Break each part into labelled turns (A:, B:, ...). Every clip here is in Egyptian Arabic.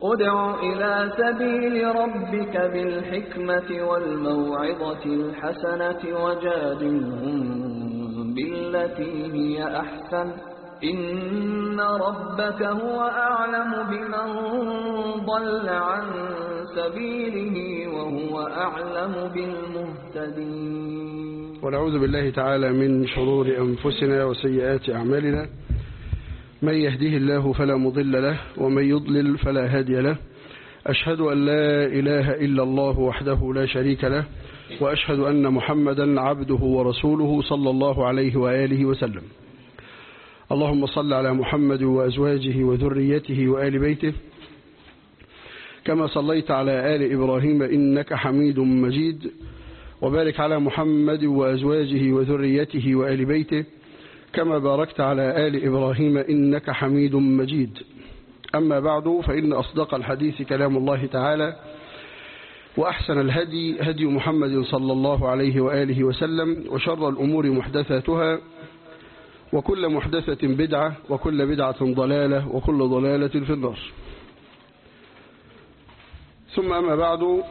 A: ادع إلى سبيل ربك بالحكمة والموعظة الحسنة وجادلهم بالتي هي أحسن إن ربك هو أعلم بمن ضل عن سبيله وهو أعلم بالمهتدين
B: ونعوذ بالله تعالى من شرور أنفسنا وسيئات أعمالنا من يهده الله فلا مضل له ومن يضلل فلا هادي له أشهد أن لا إله إلا الله وحده لا شريك له وأشهد أن محمدا عبده ورسوله صلى الله عليه وآله وسلم اللهم صل على محمد وأزواجه وذريته وآل بيته كما صليت على آل إبراهيم إنك حميد مجيد وبارك على محمد وأزواجه وذريته وآل بيته كما باركت على آل إبراهيم إنك حميد مجيد أما بعد فإن أصدق الحديث كلام الله تعالى وأحسن الهدي هدي محمد صلى الله عليه وآله وسلم وشر الأمور محدثاتها وكل محدثة بدعة وكل بدعة ضلالة وكل ضلالة في النار ثم أما بعد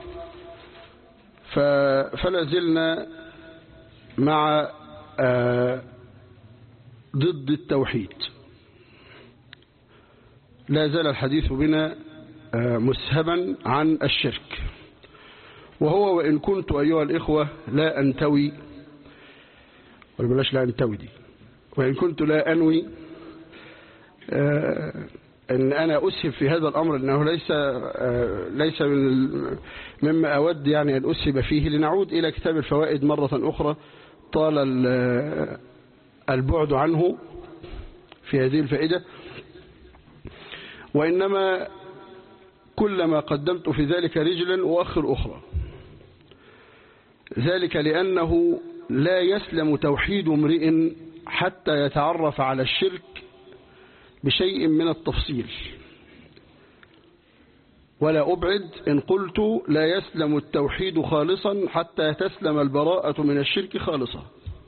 B: فلا زلنا مع ضد التوحيد لا زال الحديث بنا مسهبا عن الشرك وهو وإن كنت أيها الإخوة لا أنتوي ولا بلاش لا أنتوي دي وإن كنت لا أنوي أن أنا أسهب في هذا الأمر أنه ليس ليس مما أود يعني أن أسهب فيه لنعود إلى كتاب الفوائد مرة أخرى طال البعد عنه في هذه الفائدة وإنما كلما قدمت في ذلك رجلا وأخر أخرى ذلك لأنه لا يسلم توحيد امرئ حتى يتعرف على الشرك بشيء من التفصيل ولا أبعد إن قلت لا يسلم التوحيد خالصا حتى تسلم البراءة من الشرك خالصا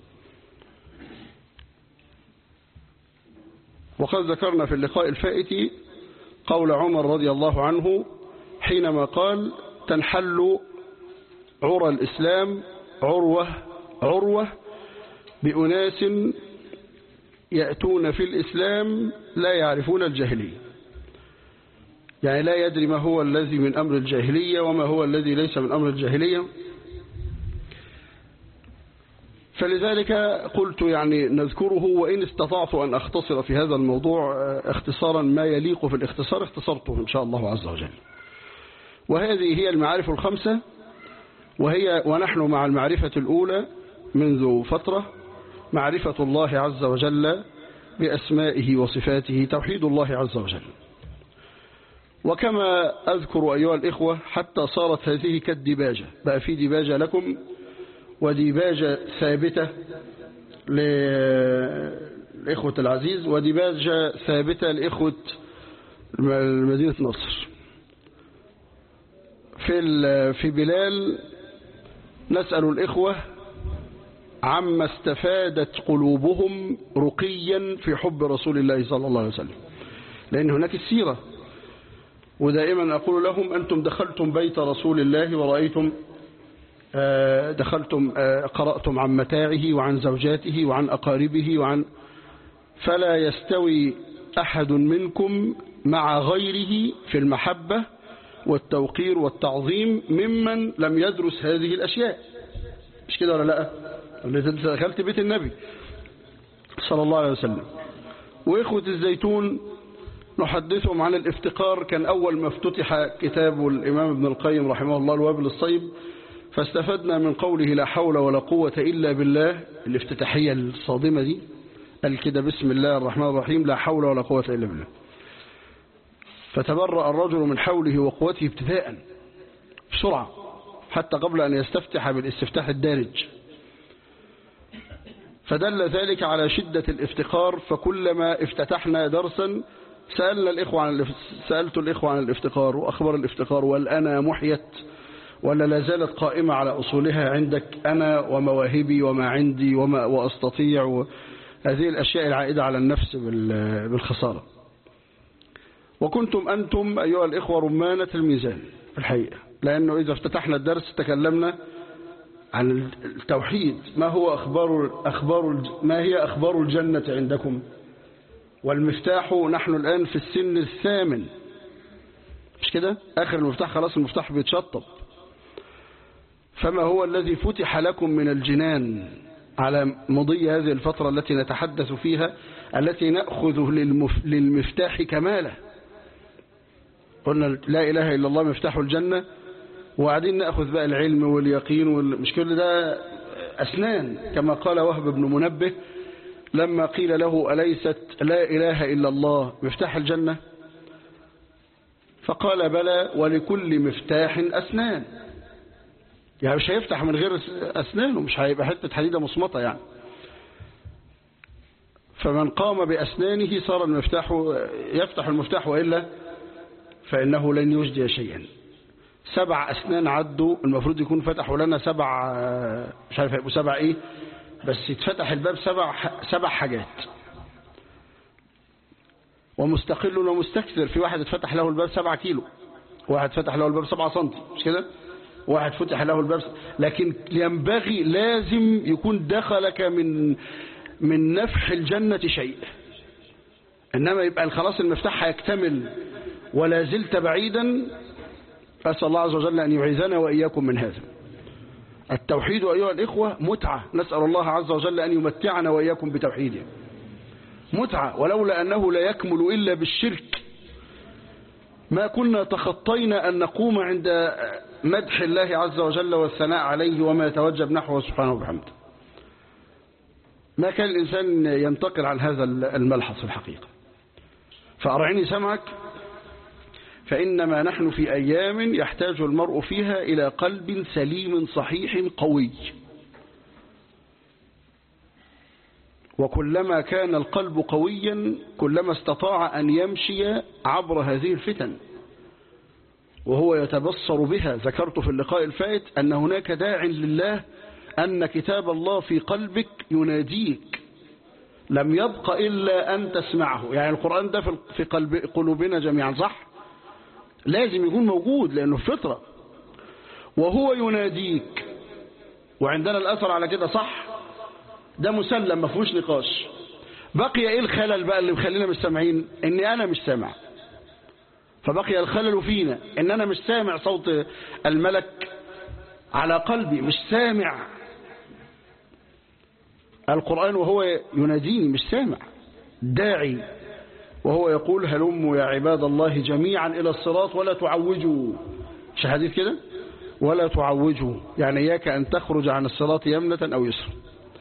B: وقد ذكرنا في اللقاء الفائت قول عمر رضي الله عنه حينما قال تنحل عرى الإسلام عروة عروة بأناس يأتون في الإسلام لا يعرفون الجاهلية يعني لا يدري ما هو الذي من أمر الجاهلية وما هو الذي ليس من أمر الجاهلية فلذلك قلت يعني نذكره وإن استطعت أن أختصر في هذا الموضوع اختصارا ما يليق في الاختصار اختصرته إن شاء الله عز وجل وهذه هي المعارف الخمسة وهي ونحن مع المعرفة الأولى منذ فترة معرفة الله عز وجل بأسمائه وصفاته توحيد الله عز وجل وكما أذكر أيها الإخوة حتى صارت هذه كالدباجة بقى في دباجة لكم وديباجة ثابتة لإخوة العزيز وديباجة ثابتة لإخوة مدينة نصر في في بلال نسأل الإخوة عما استفادت قلوبهم رقيا في حب رسول الله صلى الله عليه وسلم لأن هناك السيرة ودائما أقول لهم أنتم دخلتم بيت رسول الله ورأيتم دخلتم قرأتم عن متاعه وعن زوجاته وعن أقاربه وعن فلا يستوي أحد منكم مع غيره في المحبة والتوقير والتعظيم ممن لم يدرس هذه الأشياء مش كده ولا لا اللي دخلت بيت النبي صلى الله عليه وسلم وإخوة الزيتون نحدثهم عن الافتقار كان أول ما افتتح كتاب الإمام ابن القيم رحمه الله الوابل الصيب فاستفدنا من قوله لا حول ولا قوة إلا بالله الافتتاحية الصادمة دي قال كده بسم الله الرحمن الرحيم لا حول ولا قوة إلا بالله فتبرأ الرجل من حوله وقوته ابتداء بسرعة حتى قبل أن يستفتح بالاستفتاح الدارج فدل ذلك على شدة الافتقار فكلما افتتحنا درسا سألنا الإخوة عن سألت الإخوة عن الافتقار وأخبار الافتقار والأنا محيت ولا لا زالت قائمة على أصولها عندك أنا ومواهبي وما عندي وما وأستطيع هذه الأشياء العائدة على النفس بالخسارة وكنتم أنتم أيها الإخوة رمانة الميزان في الحقيقة لأنه إذا افتتحنا الدرس تكلمنا عن التوحيد ما هو أخبار, أخبار ما هي أخبار الجنة عندكم والمفتاح نحن الآن في السن الثامن مش كده آخر المفتاح خلاص المفتاح بيتشطب فما هو الذي فتح لكم من الجنان على مضي هذه الفترة التي نتحدث فيها التي نأخذ للمف... للمفتاح كماله قلنا لا إله إلا الله مفتاح الجنة وبعدين نأخذ بقى العلم واليقين وال... مش كل ده أسنان كما قال وهب بن منبه لما قيل له أليست لا إله إلا الله مفتاح الجنة فقال بلى ولكل مفتاح أسنان يعني مش هيفتح من غير أسنانه مش هيبقى حتة حديدة مصمطة يعني فمن قام بأسنانه صار المفتاح يفتح المفتاح وإلا فإنه لن يجدي شيئا سبع أسنان عدوا المفروض يكون فتحوا لنا سبع مش عارف هيبقوا سبع إيه بس يتفتح الباب سبع سبع حاجات ومستقل ومستكثر في واحد اتفتح له الباب سبعة كيلو واحد فتح له الباب سبعة سنتي مش كده واحد فتح له الباب لكن ينبغي لازم يكون دخلك من من نفح الجنة شيء إنما يبقى خلاص المفتاح هيكتمل ولا زلت بعيدا أسأل الله عز وجل أن يعيذنا وإياكم من هذا التوحيد أيها الإخوة متعة نسأل الله عز وجل أن يمتعنا وإياكم بتوحيده متعة ولولا أنه لا يكمل إلا بالشرك ما كنا تخطينا أن نقوم عند مدح الله عز وجل والثناء عليه وما يتوجب نحوه سبحانه وبحمده ما كان الإنسان ينتقل عن هذا الملحظ في الحقيقة فأرعني سمعك فإنما نحن في أيام يحتاج المرء فيها إلى قلب سليم صحيح قوي وكلما كان القلب قويا كلما استطاع أن يمشي عبر هذه الفتن وهو يتبصر بها ذكرت في اللقاء الفائت أن هناك داع لله أن كتاب الله في قلبك يناديك لم يبق إلا أن تسمعه يعني القرآن ده في قلب قلوبنا جميعا صح لازم يكون موجود لأنه فطرة وهو يناديك وعندنا الأثر على كده صح ده مسلم ما فيهوش نقاش بقي ايه الخلل بقى اللي مخلينا مش سامعين اني انا مش سامع فبقي الخلل فينا ان انا مش سامع صوت الملك على قلبي مش سامع القرآن وهو يناديني مش سامع داعي وهو يقول هلموا يا عباد الله جميعا إلى الصراط ولا تعوجوا مش حديث كده ولا تعوجوا يعني إياك أن تخرج عن الصراط يمنة أو يسرا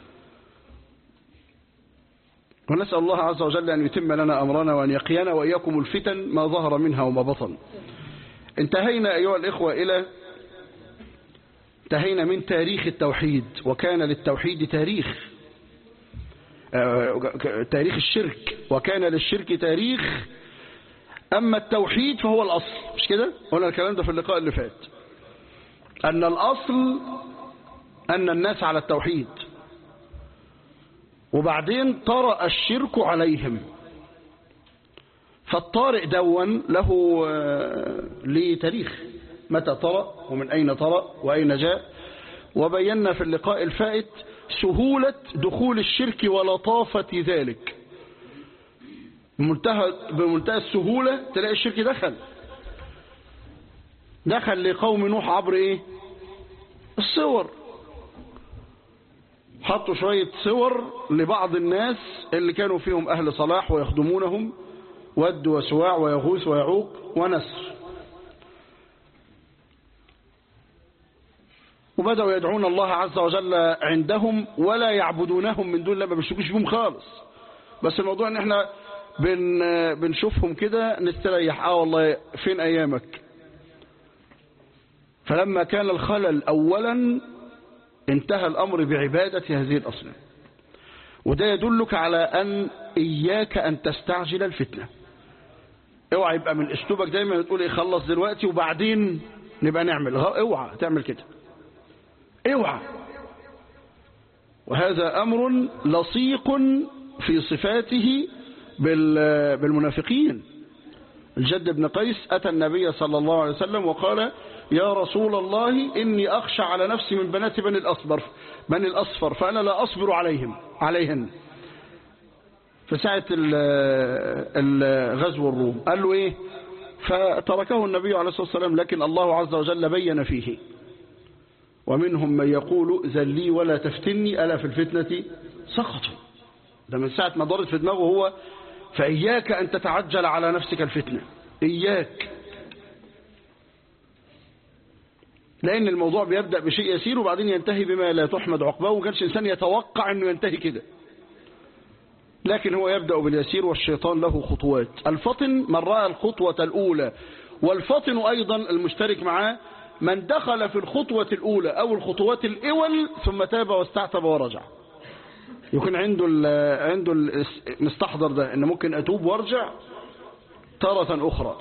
B: ونسأل الله عز وجل أن يتم لنا أمرنا وأن يقينا وإياكم الفتن ما ظهر منها وما بطن انتهينا أيها الإخوة إلى انتهينا من تاريخ التوحيد وكان للتوحيد تاريخ تاريخ الشرك وكان للشرك تاريخ أما التوحيد فهو الأصل مش كده قلنا الكلام ده في اللقاء اللي فات أن الأصل أن الناس على التوحيد وبعدين طرأ الشرك عليهم فالطارئ دون له ليه تاريخ متى طرأ ومن أين طرأ وأين جاء وبينا في اللقاء الفائت سهولة دخول الشرك ولطافة ذلك بمنتهى, بمنتهى السهولة تلاقي الشرك دخل دخل لقوم نوح عبر ايه الصور حطوا شوية صور لبعض الناس اللي كانوا فيهم أهل صلاح ويخدمونهم ود وسواع ويغوث ويعوق ونسر وبدأوا يدعون الله عز وجل عندهم ولا يعبدونهم من دون الله ما بيشوفوش بهم خالص بس الموضوع ان احنا بن بنشوفهم كده نستريح اه والله فين ايامك فلما كان الخلل اولا انتهى الامر بعبادة هذه الاصنام وده يدلك على ان اياك ان تستعجل الفتنة اوعى يبقى من اسلوبك دايما تقول ايه خلص دلوقتي وبعدين نبقى نعمل اوعى تعمل كده اوعى وهذا أمر لصيق في صفاته بالمنافقين الجد بن قيس أتى النبي صلى الله عليه وسلم وقال يا رسول الله إني أخشى على نفسي من بنات بني الأصبر بني الأصفر فأنا لا أصبر عليهم عليهن في ساعة غزو الروم قال له إيه فتركه النبي عليه الصلاة والسلام لكن الله عز وجل بين فيه ومنهم من يقول زلي ولا تفتني ألا في الفتنة سقطوا ده من ساعة ما دارت في دماغه هو فإياك أن تتعجل على نفسك الفتنة إياك لأن الموضوع بيبدأ بشيء يسير وبعدين ينتهي بما لا تحمد عقباه وكانش إنسان يتوقع أنه ينتهي كده لكن هو يبدأ باليسير والشيطان له خطوات الفطن من رأى الخطوة الأولى والفطن أيضا المشترك معاه من دخل في الخطوة الأولى أو الخطوات الأول ثم تاب واستعتب ورجع يكون عنده ال عنده المستحضر ده ان ممكن اتوب وارجع تارة اخرى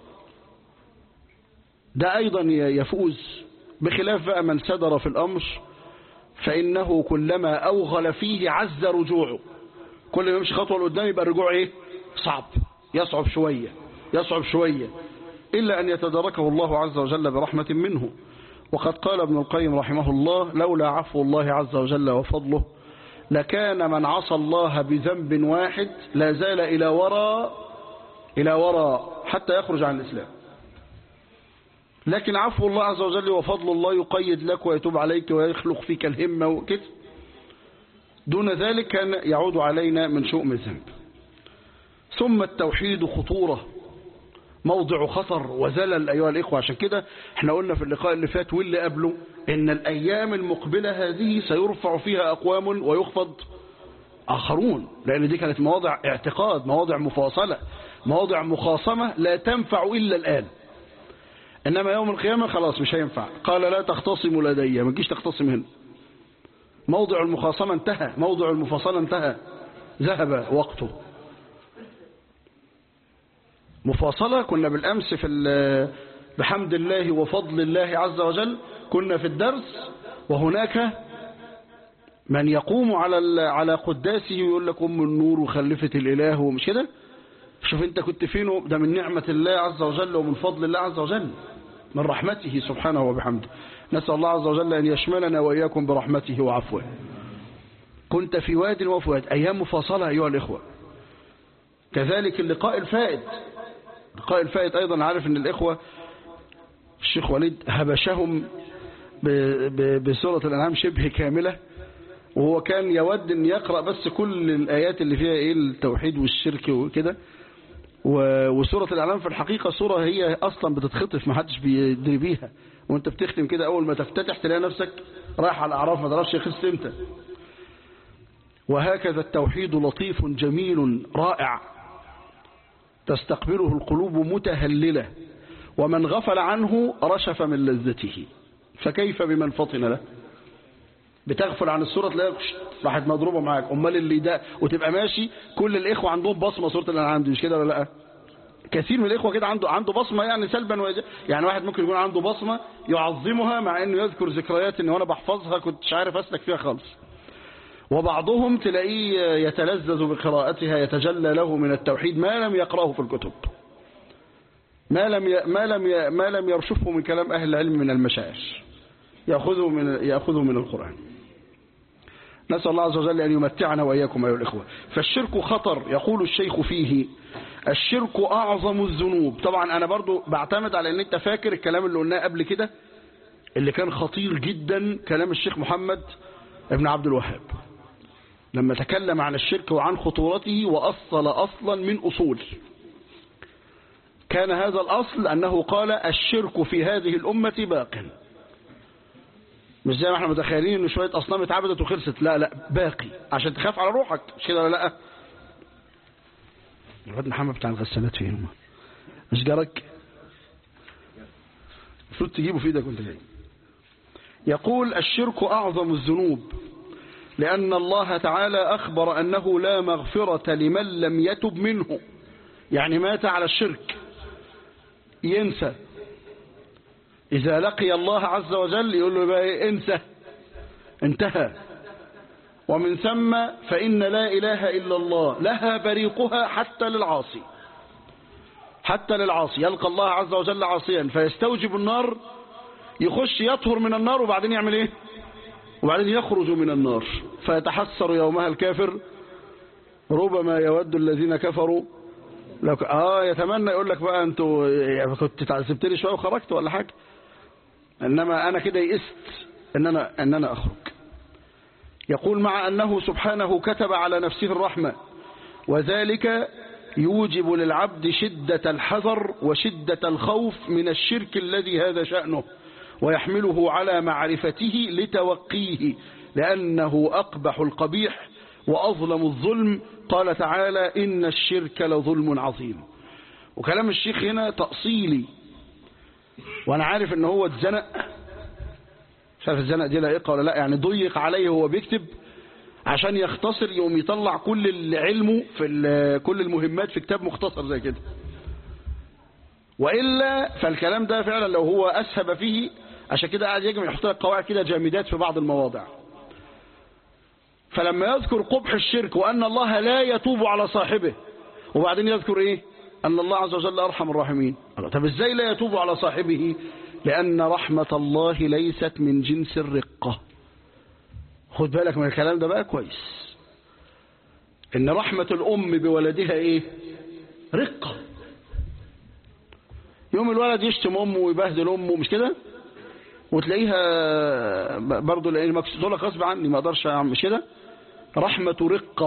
B: ده ايضا يفوز بخلاف بقى من سدر في الامر فانه كلما اوغل فيه عز رجوعه كل ما يمشي خطوه لقدام يبقى الرجوع ايه صعب يصعب شويه يصعب شويه الا ان يتداركه الله عز وجل برحمه منه وقد قال ابن القيم رحمه الله لولا عفو الله عز وجل وفضله لكان من عصى الله بذنب واحد لا زال إلى وراء إلى وراء حتى يخرج عن الإسلام لكن عفو الله عز وجل وفضل الله يقيد لك ويتوب عليك ويخلق فيك الهمة وكده دون ذلك كان يعود علينا من شؤم الذنب ثم التوحيد خطورة موضع خطر وزلل أيها الإخوة عشان كده احنا قلنا في اللقاء اللي فات واللي قبله إن الأيام المقبلة هذه سيرفع فيها أقوام ويخفض آخرون لأن دي كانت مواضع اعتقاد مواضع مفاصلة مواضع مخاصمة لا تنفع إلا الآن إنما يوم القيامة خلاص مش هينفع قال لا تختصموا لدي ما تجيش تختصم هنا موضع المخاصمة انتهى موضع المفاصلة انتهى ذهب وقته مفاصلة كنا بالأمس في بحمد الله وفضل الله عز وجل كنا في الدرس وهناك من يقوم على على قداسه ويقول لك أم النور وخلفة الإله ومش كده شوف انت كنت فين ده من نعمة الله عز وجل ومن فضل الله عز وجل من رحمته سبحانه وبحمده نسأل الله عز وجل أن يشملنا وإياكم برحمته وعفوه كنت في واد وفواد أيام مفاصلة أيها الإخوة كذلك اللقاء الفائت اللقاء الفائت أيضا عارف أن الإخوة الشيخ وليد هبشهم بسورة الأنعام شبه كاملة وهو كان يود أن يقرأ بس كل الآيات اللي فيها إيه التوحيد والشرك وكده وسورة الأعلام في الحقيقة سورة هي أصلا بتتخطف ما حدش بيدري بيها وانت بتختم كده أول ما تفتتح تلاقي نفسك رايح على الأعراف ما تعرفش يخص امتى وهكذا التوحيد لطيف جميل رائع تستقبله القلوب متهللة ومن غفل عنه رشف من لذته فكيف بمن فطن له بتغفل عن الصورة تلاقي راحت مضروبة معاك امال اللي ده وتبقى ماشي كل الاخوة عندهم بصمة صورة الانعام دي مش كده ولا لا كثير من الاخوة كده عنده عنده بصمة يعني سلبا ويجب يعني واحد ممكن يكون عنده بصمة يعظمها مع انه يذكر ذكريات ان وانا بحفظها كنتش عارف اسلك فيها خالص وبعضهم تلاقيه يتلذذ بقراءتها يتجلى له من التوحيد ما لم يقرأه في الكتب ما لم ي... ما لم ي... ما لم يرشفه من كلام أهل العلم من المشاعر يأخذه من يأخذه من القرآن نسأل الله عز وجل أن يمتعنا وإياكم أيها الإخوة فالشرك خطر يقول الشيخ فيه الشرك أعظم الذنوب طبعا أنا برضو بعتمد على أن أنت فاكر الكلام اللي قلناه قبل كده اللي كان خطير جدا كلام الشيخ محمد ابن عبد الوهاب لما تكلم عن الشرك وعن خطورته وأصل أصلا من أصول كان هذا الأصل أنه قال الشرك في هذه الأمة باق مش زي ما احنا متخيلين ان شوية أصنام اتعبدت وخلصت لا لا باقي عشان تخاف على روحك مش كده ولا لا الواد محمد بتاع الغسالات فين مش جارك المفروض تجيبه في ايدك وانت جاي يقول الشرك أعظم الذنوب لأن الله تعالى أخبر أنه لا مغفرة لمن لم يتب منه يعني مات على الشرك ينسى إذا لقي الله عز وجل يقول له بقى انسى انتهى ومن ثم فإن لا إله إلا الله لها بريقها حتى للعاصي حتى للعاصي يلقى الله عز وجل عاصيا فيستوجب النار يخش يطهر من النار وبعدين يعمل ايه وبعدين يخرج من النار فيتحسر يومها الكافر ربما يود الذين كفروا لو ك... اه يتمنى يقول لك بقى انتوا يعني كنت تعذبت لي شويه وخرجت ولا حاجه انما انا كده يئست ان انا ان انا اخرج يقول مع انه سبحانه كتب على نفسه الرحمه وذلك يوجب للعبد شدة الحذر وشدة الخوف من الشرك الذي هذا شأنه ويحمله على معرفته لتوقيه لأنه أقبح القبيح وأظلم الظلم قال تعالى إن الشرك لظلم عظيم وكلام الشيخ هنا تأصيلي وأنا عارف إن هو اتزنق مش عارف الزنق دي لائقة ولا لا يعني ضيق عليه وهو بيكتب عشان يختصر يوم يطلع كل علمه في كل المهمات في كتاب مختصر زي كده وإلا فالكلام ده فعلا لو هو أسهب فيه عشان كده قاعد يجمع يحط لك قواعد كده جامدات في بعض المواضع فلما يذكر قبح الشرك وأن الله لا يتوب على صاحبه وبعدين يذكر إيه أن الله عز وجل أرحم الراحمين طب إزاي لا يتوب على صاحبه لأن رحمة الله ليست من جنس الرقة خد بالك من الكلام ده بقى كويس ان رحمة الام بولدها ايه رقة يوم الولد يشتم امه ويبهدل امه مش كده وتلاقيها برضه لان مكسوس لك غصب عني ما اقدرش مش كده رحمة رقة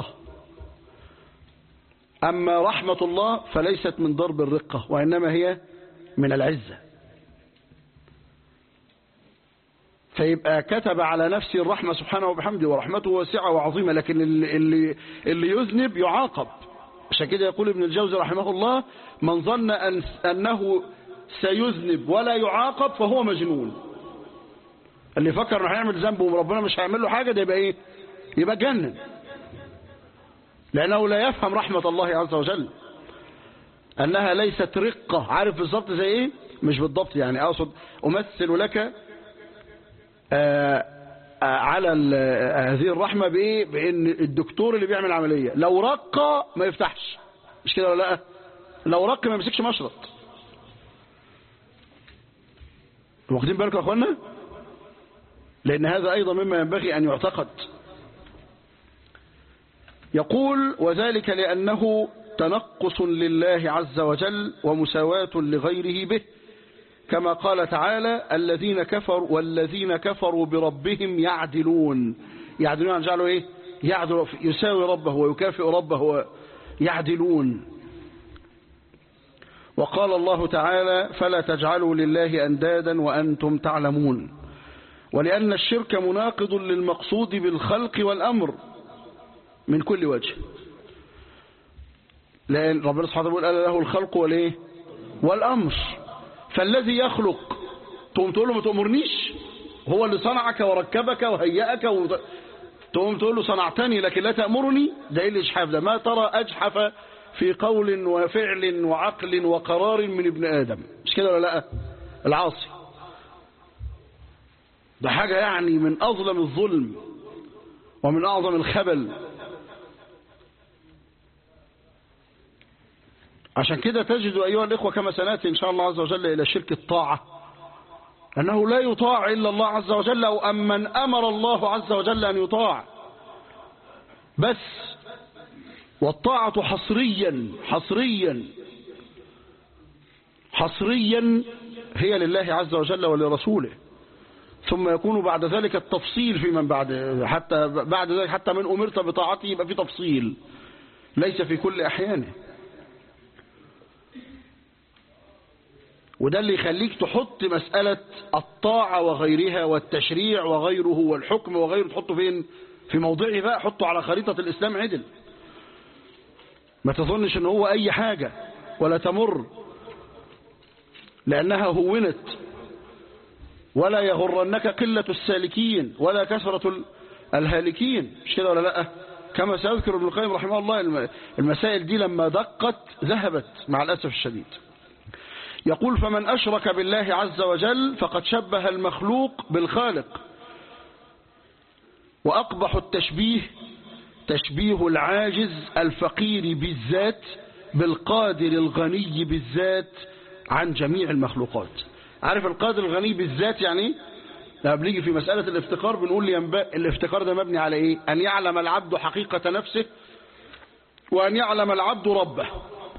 B: اما رحمة الله فليست من ضرب الرقة وانما هي من العزة فيبقى كتب على نفسه الرحمة سبحانه وبحمده ورحمته واسعة وعظيمة لكن اللي, اللي, اللي يذنب يعاقب عشان كده يقول ابن الجوزي رحمه الله من ظن أن أنه سيذنب ولا يعاقب فهو مجنون اللي فكر انه هيعمل ذنب وربنا مش هيعمل له حاجة ده يبقى ايه يبقى جنن لأنه لا يفهم رحمة الله عز وجل أنها ليست رقة عارف بالظبط زي ايه مش بالضبط يعني أقصد أمثل لك آآ آآ على هذه الرحمة بإيه بإن الدكتور اللي بيعمل عملية لو رق ما يفتحش مش كده ولا لا لو رق ما يمسكش مشرط واخدين بالكم يا اخوانا لأن هذا أيضا مما ينبغي أن يعتقد يقول وذلك لأنه تنقص لله عز وجل ومساواة لغيره به كما قال تعالى الذين كفروا والذين كفروا بربهم يعدلون يعدلون عن جعلوا ايه يعدل يساوي ربه ويكافئ ربه يعدلون وقال الله تعالى فلا تجعلوا لله أندادا وأنتم تعلمون ولأن الشرك مناقض للمقصود بالخلق والأمر من كل وجه لأن ربنا سبحانه وتعالى قال له الخلق والايه والأمر فالذي يخلق تقوم تقول له ما تأمرنيش هو اللي صنعك وركبك وهيأك و... تقوم تقول له صنعتني لكن لا تأمرني ده ايه الإجحاف ده ما ترى أجحف في قول وفعل وعقل وقرار من ابن آدم مش كده ولا لا العاصي ده حاجة يعني من أظلم الظلم ومن أعظم الخبل عشان كده تجد أيها الإخوة كما سنأتي إن شاء الله عز وجل إلى شرك الطاعة أنه لا يطاع إلا الله عز وجل أو أمن أمر الله عز وجل أن يطاع بس والطاعة حصريا حصريا حصريا هي لله عز وجل ولرسوله ثم يكون بعد ذلك التفصيل في من بعد حتى بعد ذلك حتى من أمرت بطاعته يبقى في تفصيل ليس في كل أحيانه وده اللي يخليك تحط مسألة الطاعة وغيرها والتشريع وغيره والحكم وغيره تحطه فين في موضعه بقى حطه على خريطة الإسلام عدل ما تظنش ان هو أي حاجة ولا تمر لأنها هونت ولا يغرنك قلة السالكين ولا كثرة الهالكين مش كده ولا لا كما سيذكر ابن القيم رحمه الله المسائل دي لما دقت ذهبت مع الأسف الشديد يقول فمن أشرك بالله عز وجل فقد شبه المخلوق بالخالق وأقبح التشبيه تشبيه العاجز الفقير بالذات بالقادر الغني بالذات عن جميع المخلوقات عارف القادر الغني بالذات يعني ايه لما بنيجي في مسألة الافتقار بنقول ينبغي الافتقار ده مبني على ايه ان يعلم العبد حقيقة نفسه وان يعلم العبد ربه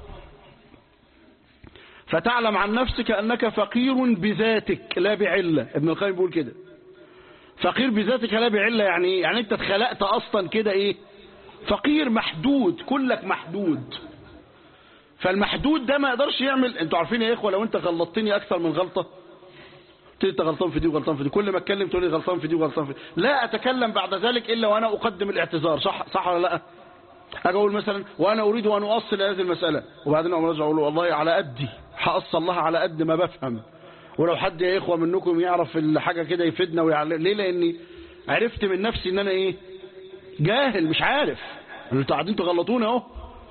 B: فتعلم عن نفسك انك فقير بذاتك لا بعلة ابن القيم بيقول كده فقير بذاتك لا بعلة يعني ايه يعني انت اتخلقت اصلا كده ايه فقير محدود كلك محدود فالمحدود ده ما يقدرش يعمل انتوا عارفين يا اخوه لو انت غلطتني اكثر من غلطه قلت انت غلطان في دي وغلطان في دي كل ما اتكلم تقول لي غلطان في دي وغلطان في دي لا اتكلم بعد ذلك الا وانا اقدم الاعتذار صح صح ولا لا اجي اقول مثلا وانا اريد ان اؤصل هذه المساله وبعدين اقوم راجع اقول له والله على قدي هاصل لها على قد ما بفهم ولو حد يا اخوه منكم يعرف الحاجه كده يفيدنا ويعلم ليه لاني عرفت من نفسي ان انا ايه جاهل مش عارف انتوا قاعدين تغلطوني اهو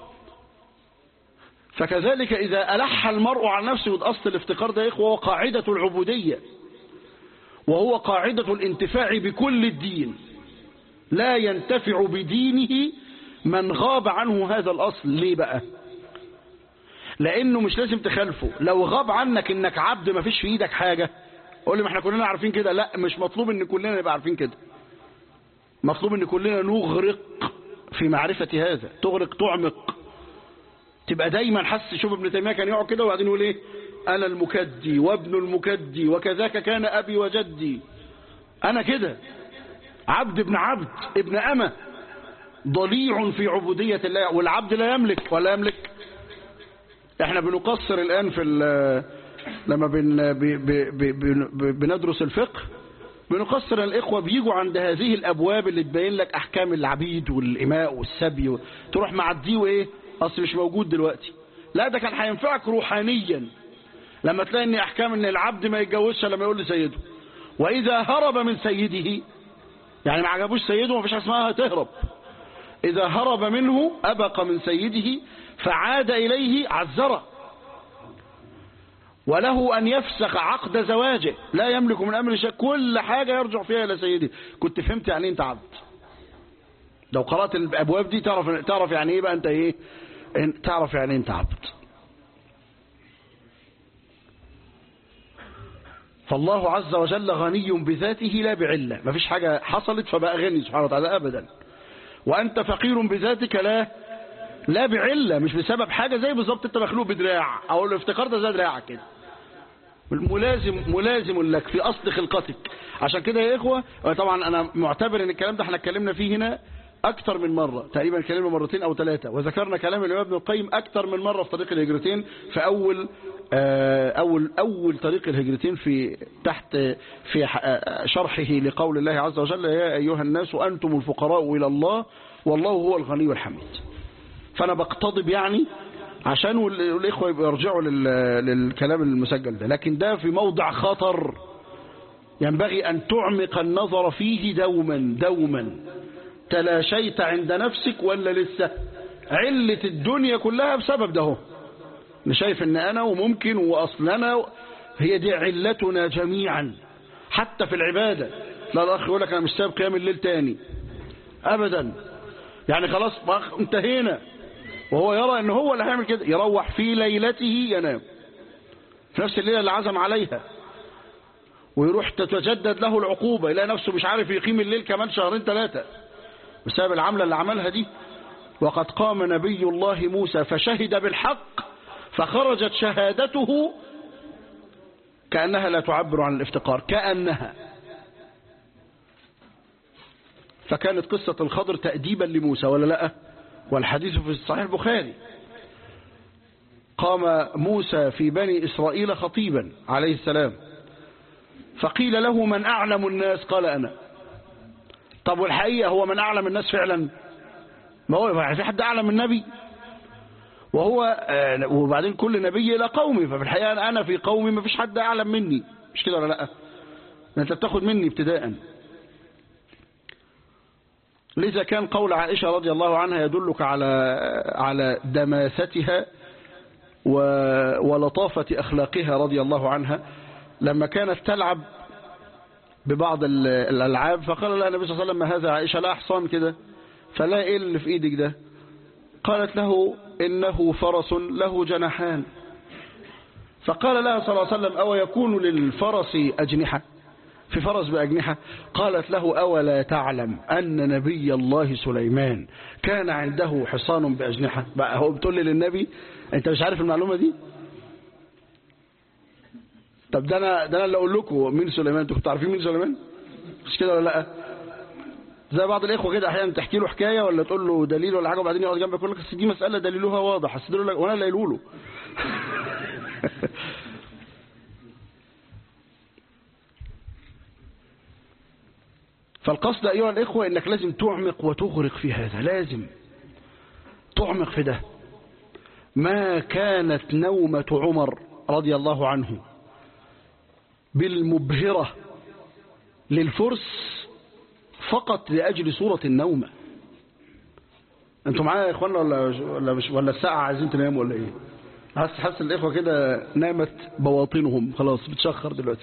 B: فكذلك إذا ألح المرء على نفسه وأصل الافتقار ده يا إخوة هو قاعدة العبودية وهو قاعدة الانتفاع بكل الدين لا ينتفع بدينه من غاب عنه هذا الأصل ليه بقى لأنه مش لازم تخالفه لو غاب عنك إنك عبد ما فيش في إيدك حاجة قول لي ما احنا كلنا عارفين كده لا مش مطلوب إن كلنا نبقى عارفين كده مطلوب إن كلنا نغرق في معرفة هذا تغرق تعمق تبقى دايما حس شوف ابن تيمية كان يقعد كده وبعدين يقول ايه انا المكدي وابن المكدي وكذاك كان ابي وجدي انا كده عبد ابن عبد ابن امه ضليع في عبودية الله والعبد لا يملك ولا يملك احنا بنقصر الان في لما بن بي بي بي بندرس الفقه بنقصر الاخوة بيجوا عند هذه الابواب اللي تبين لك احكام العبيد والاماء والسبي تروح معديه وايه اصل مش موجود دلوقتي لا ده كان هينفعك روحانيا لما تلاقي ان احكام ان العبد ما يتجوزش لما يقول لسيده واذا هرب من سيده يعني ما عجبوش سيده ما فيش اسمها تهرب اذا هرب منه ابق من سيده فعاد اليه عذره وله ان يفسخ عقد زواجه لا يملك من امر شيء كل حاجه يرجع فيها الى سيده كنت فهمت يعني انت عبد لو قرات الابواب دي تعرف تعرف يعني ايه بقى انت ايه تعرف يعني انت عبد فالله عز وجل غني بذاته لا بعلة ما فيش حاجة حصلت فبقى غني سبحانه وتعالى أبدا وأنت فقير بذاتك لا لا بعلة مش بسبب حاجة زي بالظبط انت مخلوق بدراع أو لو افتكرت زي دراعك كده ملازم ملازم لك في أصل خلقتك عشان كده يا إخوة طبعا أنا معتبر ان الكلام ده احنا اتكلمنا فيه هنا أكثر من مرة تقريبا كلمنا مرتين أو ثلاثة وذكرنا كلام الإمام ابن القيم أكثر من مرة في طريق الهجرتين في أول أول أول طريق الهجرتين في تحت في شرحه لقول الله عز وجل يا أيها الناس أنتم الفقراء إلى الله والله هو الغني الحميد فأنا بقتضب يعني عشان الإخوة يرجعوا للكلام المسجل ده لكن ده في موضع خطر ينبغي أن تعمق النظر فيه دوما دوما تلاشيت عند نفسك ولا لسه علة الدنيا كلها بسبب ده انا شايف ان انا وممكن واصلنا هي دي علتنا جميعا حتى في العبادة لا الاخ يقول لك انا مش سايب قيام الليل تاني ابدا يعني خلاص انتهينا وهو يرى ان هو اللي هيعمل كده يروح في ليلته ينام في نفس الليلة اللي عزم عليها ويروح تتجدد له العقوبة يلاقي نفسه مش عارف يقيم الليل كمان شهرين ثلاثة بسبب العملة اللي عملها دي وقد قام نبي الله موسى فشهد بالحق فخرجت شهادته كأنها لا تعبر عن الافتقار كأنها فكانت قصة الخضر تأديبا لموسى ولا لا والحديث في صحيح البخاري قام موسى في بني إسرائيل خطيبا عليه السلام فقيل له من أعلم الناس قال أنا طب والحقيقة هو من أعلم الناس فعلا ما هو في حد أعلم من النبي وهو وبعدين كل نبي إلى قومي ففي الحقيقة أنا في قومي ما فيش حد أعلم مني مش كده ولا لا أنت بتاخد مني ابتداء لذا كان قول عائشة رضي الله عنها يدلك على على دماستها ولطافة أخلاقها رضي الله عنها لما كانت تلعب ببعض الألعاب فقال لها النبي صلى الله عليه وسلم ما هذا عائشة لا حصان كده فلا إيه اللي في إيدك ده قالت له إنه فرس له جناحان فقال لها صلى الله عليه وسلم أو يكون للفرس أجنحة في فرس بأجنحة قالت له أولا تعلم أن نبي الله سليمان كان عنده حصان بأجنحة بقى هو بتقول لي للنبي أنت مش عارف المعلومة دي طب ده أنا, ده أنا اللي أقول لكم مين سليمان أنتوا كنتوا عارفين مين سليمان مش كده ولا لأ زي بعض الإخوة كده أحيانا تحكي له حكاية ولا تقول له دليل ولا حاجة وبعدين يقعد جنبك يقول لك دي مسألة دليلها واضح أصل لك وأنا اللي قايله له فالقصد أيها الإخوة إنك لازم تعمق وتغرق في هذا لازم تعمق في ده ما كانت نومة عمر رضي الله عنه بالمبهرة للفرس فقط لأجل صورة النومة انتوا معايا يا اخوانا ولا ولا مش ولا الساعة عايزين تناموا ولا ايه حاسس حاسس الاخوة كده نامت بواطنهم خلاص بتشخر دلوقتي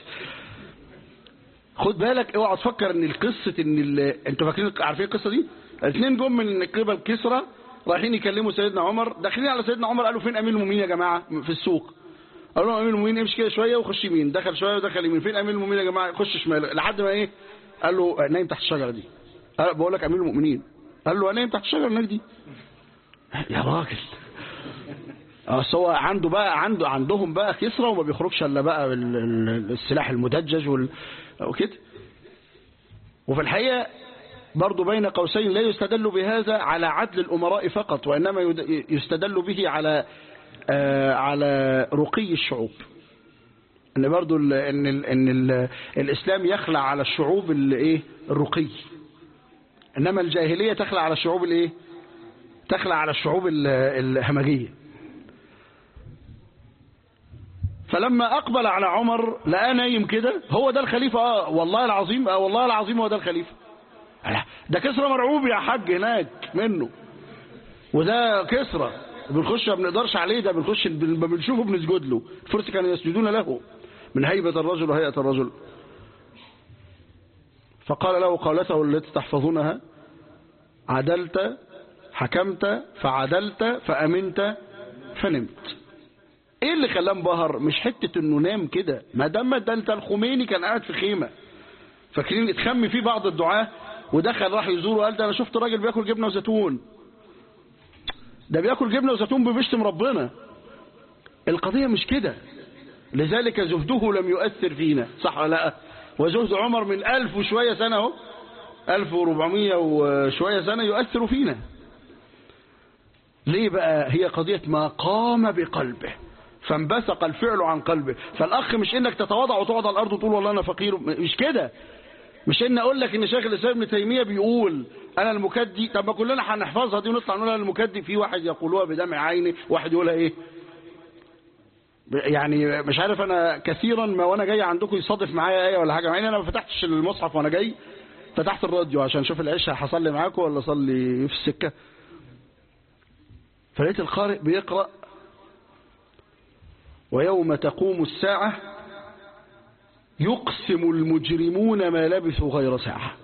B: خد بالك اوعى تفكر ان القصة ان ال... انتوا فاكرين عارفين القصة دي الاثنين جم من قبل كسرى رايحين يكلموا سيدنا عمر داخلين على سيدنا عمر قالوا فين امير المؤمنين يا جماعة في السوق قالوا لهم امير المؤمنين امشي كده شوية وخش يمين دخل شوية ودخل يمين فين امير المؤمنين يا جماعة خش شمال لحد ما ايه قال له نايم تحت الشجرة دي قال بقول لك امير المؤمنين قال له نايم تحت الشجرة هناك دي يا راجل اصل هو عنده بقى عنده عندهم بقى كسرى وما بيخرجش الا بقى السلاح المدجج وال... وكده وفي الحقيقة برضو بين قوسين لا يستدل بهذا على عدل الأمراء فقط وإنما يستدل به على آه على رقي الشعوب ان برضو ال ان ال ان ال الاسلام يخلع على الشعوب الايه الرقي انما الجاهليه تخلع على الشعوب الايه تخلع على الشعوب الهمجيه فلما اقبل على عمر لقاه نايم كده هو ده الخليفه اه والله العظيم اه والله العظيم هو ده الخليفه ده كسرى مرعوب يا حاج هناك منه وده كسرى بنخش ما بنقدرش عليه ده بنخش لما بنشوفه بنسجد له الفرس كانوا يسجدون له من هيبة الرجل وهيئة الرجل فقال له قولته التي تحفظونها عدلت حكمت فعدلت فأمنت فنمت ايه اللي خلاه انبهر مش حتة انه نام كده ما دام ده انت الخميني كان قاعد في خيمة فاكرين اتخم فيه بعض الدعاة ودخل راح يزوره وقال ده انا شفت راجل بياكل جبنة وزيتون ده بياكل جبنة وزيتون بيشتم ربنا القضية مش كده لذلك زهده لم يؤثر فينا صح ولا لا وزهد عمر من ألف وشوية سنة اهو ألف وربعمية وشوية سنة يؤثر فينا ليه بقى هي قضية ما قام بقلبه فانبثق الفعل عن قلبه فالأخ مش إنك تتواضع وتقعد على الأرض وتقول والله أنا فقير مش كده مش إن أقول لك إن شيخ الإسلام ابن تيمية بيقول أنا المكدي طب ما كلنا هنحفظها دي ونطلع نقول أنا المكدي في واحد يقولوها بدمع عيني واحد يقولها إيه يعني مش عارف أنا كثيرا ما وأنا جاي عندكم يصادف معايا آية ولا حاجة مع إن أنا ما فتحتش المصحف وأنا جاي فتحت الراديو عشان أشوف العشاء هصلي معاكم ولا أصلي في السكة فلقيت القارئ بيقرأ ويوم تقوم الساعة يقسم المجرمون ما لبثوا غير ساعة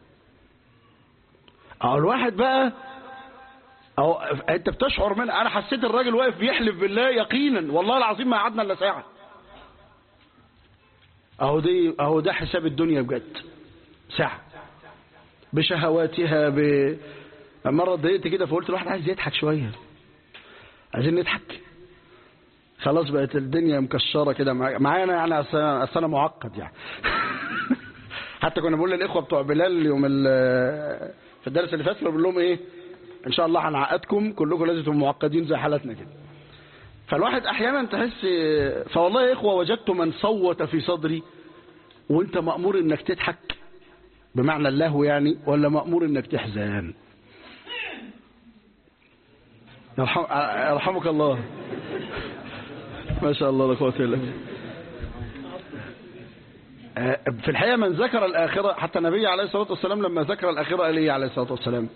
B: أو الواحد بقى أو أنت بتشعر من أنا حسيت الراجل واقف بيحلف بالله يقينا والله العظيم ما قعدنا إلا ساعة أهو دي أهو ده حساب الدنيا بجد ساعة بشهواتها ب مرة اتضايقت كده فقلت الواحد عايز يضحك شوية عايزين نضحك خلاص بقت الدنيا مكشره كده معانا يعني اصل انا معقد يعني حتى كنا بنقول للاخوه بتوع بلال يوم في الدرس اللي فات بنقول لهم ايه ان شاء الله هنعقدكم كلكم لازم تبقوا معقدين زي حالتنا كده فالواحد احيانا تحس فوالله يا اخوه وجدت من صوت في صدري وانت مامور انك تضحك بمعنى اللهو يعني ولا مامور انك تحزن يرحم... يرحمك الله ما شاء الله لا قوه الا بالله في الحقيقه من ذكر الاخره حتى النبي عليه الصلاه والسلام لما ذكر الاخره قال ايه عليه الصلاه والسلام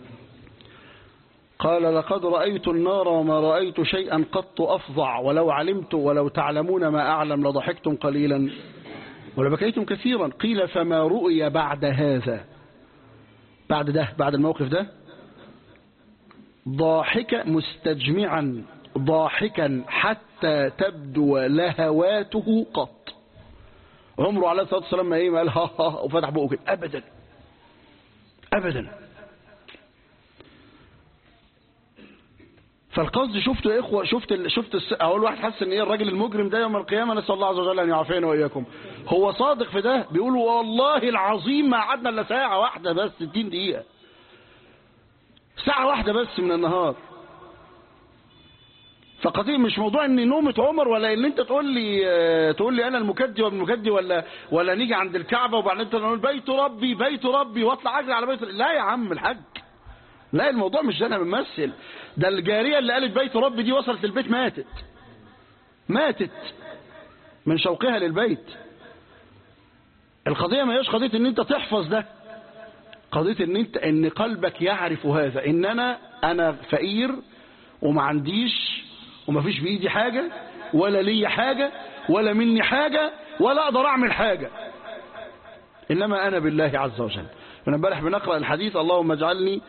B: قال لقد رايت النار وما رايت شيئا قط افظع ولو علمت ولو تعلمون ما اعلم لضحكتم قليلا ولبكيتم كثيرا قيل فما رؤي بعد هذا بعد ده بعد الموقف ده ضاحكا مستجمعا ضاحكا حتى تبدو لهواته قط عمره عليه الصلاة والسلام ما ايه ما قال ها ها وفتح بقه كده ابدا ابدا فالقصد شفتوا يا اخوه شفت ال... شفت الس... اول واحد حس ان ايه الراجل المجرم ده يوم القيامه نسال الله عز وجل ان يعافينا واياكم هو صادق في ده بيقول والله العظيم ما قعدنا الا ساعه واحده بس 60 دقيقه ساعه واحده بس من النهار فقضية مش موضوع ان نومة عمر ولا ان انت تقول لي تقول لي انا المكدي وابن المكدي ولا ولا نيجي عند الكعبه وبعدين انت نقول بيت ربي بيت ربي واطلع اجري على بيت لا يا عم الحاج لا الموضوع مش ده انا بمثل ده الجاريه اللي قالت بيت ربي دي وصلت البيت ماتت ماتت من شوقها للبيت القضيه ما هيش قضيه ان انت تحفظ ده قضيه ان انت ان قلبك يعرف هذا ان انا انا فقير وما عنديش وما فيش بايدي حاجه ولا لي حاجه ولا مني حاجه ولا اقدر اعمل حاجه انما انا بالله عز وجل من امبارح بنقرا الحديث اللهم اجعلني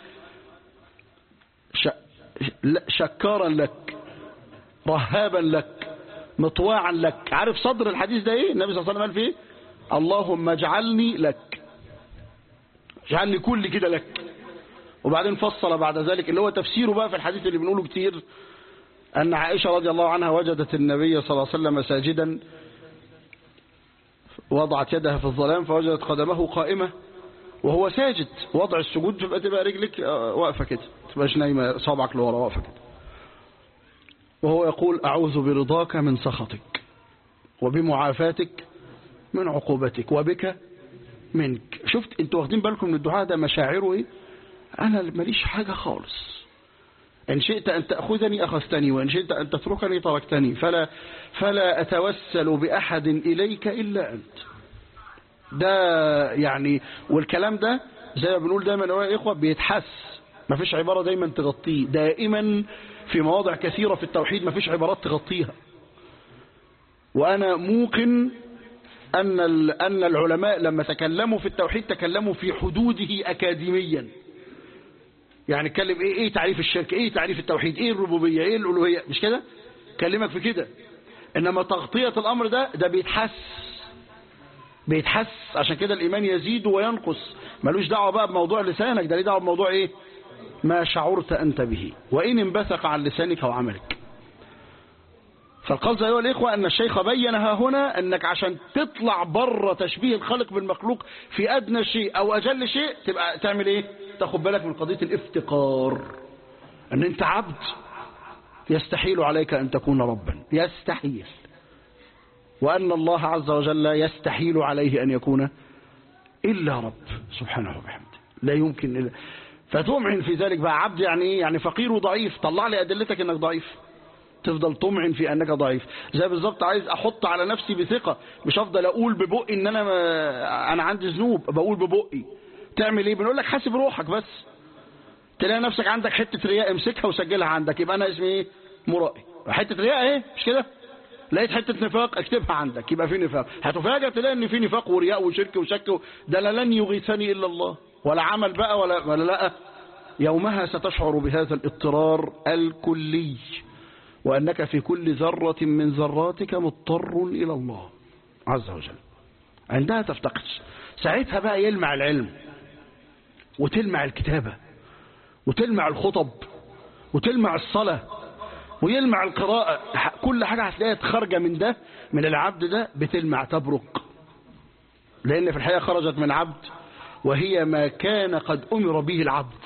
B: شكارا لك رهابا لك مطواعا لك عارف صدر الحديث ده ايه النبي صلى الله عليه وسلم قال فيه اللهم اجعلني لك اجعلني كل كده لك وبعدين فصل بعد ذلك اللي هو تفسيره بقى في الحديث اللي بنقوله كتير أن عائشة رضي الله عنها وجدت النبي صلى الله عليه وسلم ساجدا وضعت يدها في الظلام فوجدت قدمه قائمة وهو ساجد وضع السجود تبقى تبقى رجلك واقفة كده تبقاش نايمة صابعك لورا واقفة كده وهو يقول أعوذ برضاك من سخطك وبمعافاتك من عقوبتك وبك منك شفت انتوا واخدين بالكم من الدعاء ده مشاعره ايه انا ماليش حاجة خالص إن شئت أن تأخذني أخذتني وإن شئت أن تتركني تركتني فلا, فلا أتوسل بأحد إليك إلا أنت ده يعني والكلام ده زي ما بنقول دايما يا إخوة بيتحس ما فيش عبارة دايما تغطيه دائما في مواضع كثيرة في التوحيد ما فيش عبارات تغطيها وأنا موقن أن أن العلماء لما تكلموا في التوحيد تكلموا في حدوده أكاديميا يعني اتكلم ايه ايه تعريف الشرك ايه تعريف التوحيد ايه الربوبيه ايه الالوهيه مش كده كلمك في كده انما تغطيه الامر ده ده بيتحس بيتحس عشان كده الايمان يزيد وينقص ملوش دعوه بقى بموضوع لسانك ده ليه دعوه بموضوع ايه ما شعرت انت به وان انبثق عن لسانك وعملك فالقصد ايها الاخوه ان الشيخ بينها هنا انك عشان تطلع بره تشبيه الخالق بالمخلوق في ادنى شيء او اجل شيء تبقى تعمل ايه تاخد بالك من قضيه الافتقار ان انت عبد يستحيل عليك ان تكون ربا يستحيل وان الله عز وجل يستحيل عليه ان يكون الا رب سبحانه وبحمده لا يمكن إلا فتمعن في ذلك بقى عبد يعني ايه يعني فقير وضعيف طلع لي ادلتك انك ضعيف تفضل تمعن في انك ضعيف زي بالظبط عايز احط على نفسي بثقة مش افضل اقول ببقي ان انا ما انا عندي ذنوب بقول ببقي تعمل ايه بنقول لك حاسب روحك بس تلاقي نفسك عندك حتة رياء امسكها وسجلها عندك يبقى انا اسمي ايه مرائي حتة رياء ايه مش كده لقيت حتة نفاق اكتبها عندك يبقى في نفاق هتفاجئ تلاقي ان في نفاق ورياء وشرك وشك ده لن يغيثني الا الله ولا عمل بقى ولا ولا لا يومها ستشعر بهذا الاضطرار الكلي وأنك في كل ذرة من ذراتك مضطر إلى الله عز وجل عندها تفتقد ساعتها بقى يلمع العلم وتلمع الكتابة وتلمع الخطب وتلمع الصلاة ويلمع القراءة كل حاجة هتلاقيها خارجة من ده من العبد ده بتلمع تبرق لأن في الحقيقة خرجت من عبد وهي ما كان قد أمر به العبد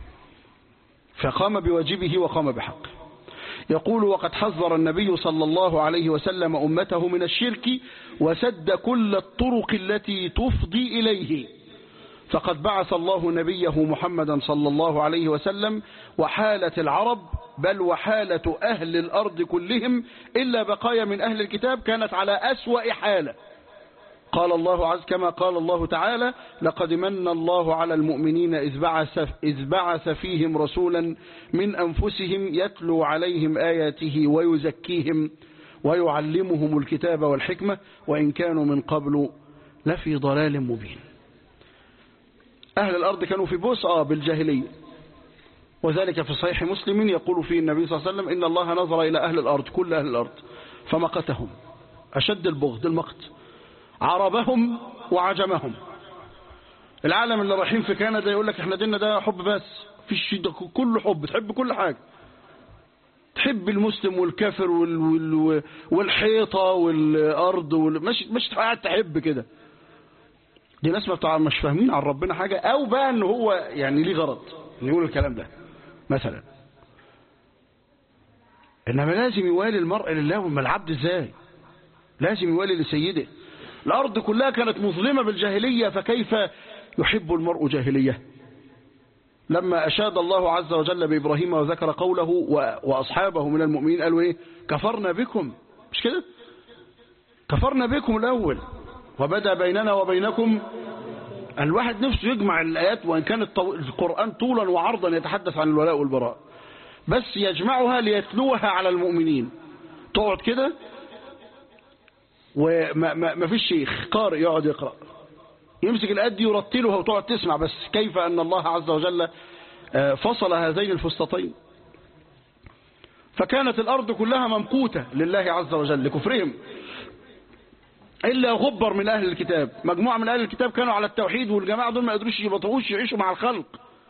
B: فقام بواجبه وقام بحقه يقول وقد حذر النبي صلى الله عليه وسلم أمته من الشرك وسد كل الطرق التي تفضي إليه فقد بعث الله نبيه محمدا صلى الله عليه وسلم وحالة العرب بل وحالة أهل الأرض كلهم إلا بقايا من أهل الكتاب كانت على أسوأ حالة قال الله عز كما قال الله تعالى لقد من الله على المؤمنين إذ بعث, إذ بعث فيهم رسولا من أنفسهم يتلو عليهم آياته ويزكيهم ويعلمهم الكتاب والحكمة وإن كانوا من قبل لفي ضلال مبين أهل الأرض كانوا في بوس آه بالجاهلية وذلك في صحيح مسلم يقول فيه النبي صلى الله عليه وسلم إن الله نظر إلى أهل الأرض كل أهل الأرض فمقتهم أشد البغض المقت عربهم وعجمهم العالم اللي رايحين في كندا يقول لك احنا ديننا ده حب بس فيش ده كله حب تحب كل حاجة تحب المسلم والكافر وال وال والحيطة والأرض وال مش مش قاعد تحب كده دي ناس ما بتاع مش فاهمين عن ربنا حاجة أو بقى إن هو يعني ليه غرض إن يقول الكلام ده مثلا إنما لازم يوالي المرء لله وما العبد إزاي لازم يوالي لسيده الأرض كلها كانت مظلمة بالجاهلية فكيف يحب المرء جاهلية لما أشاد الله عز وجل بإبراهيم وذكر قوله وأصحابه من المؤمنين قالوا إيه كفرنا بكم مش كده كفرنا بكم الأول وبدأ بيننا وبينكم الواحد نفسه يجمع الآيات وإن كان القرآن طولا وعرضا يتحدث عن الولاء والبراء بس يجمعها ليتلوها على المؤمنين تقعد كده وما ما ما فيش شيخ قارئ يقعد يقرأ يمسك الآيات دي يرتلها وتقعد تسمع بس كيف أن الله عز وجل فصل هذين الفسطتين فكانت الأرض كلها ممقوتة لله عز وجل لكفرهم إلا غبر من أهل الكتاب مجموعة من أهل الكتاب كانوا على التوحيد والجماعة دول ما قدروش يبطئوش يعيشوا مع الخلق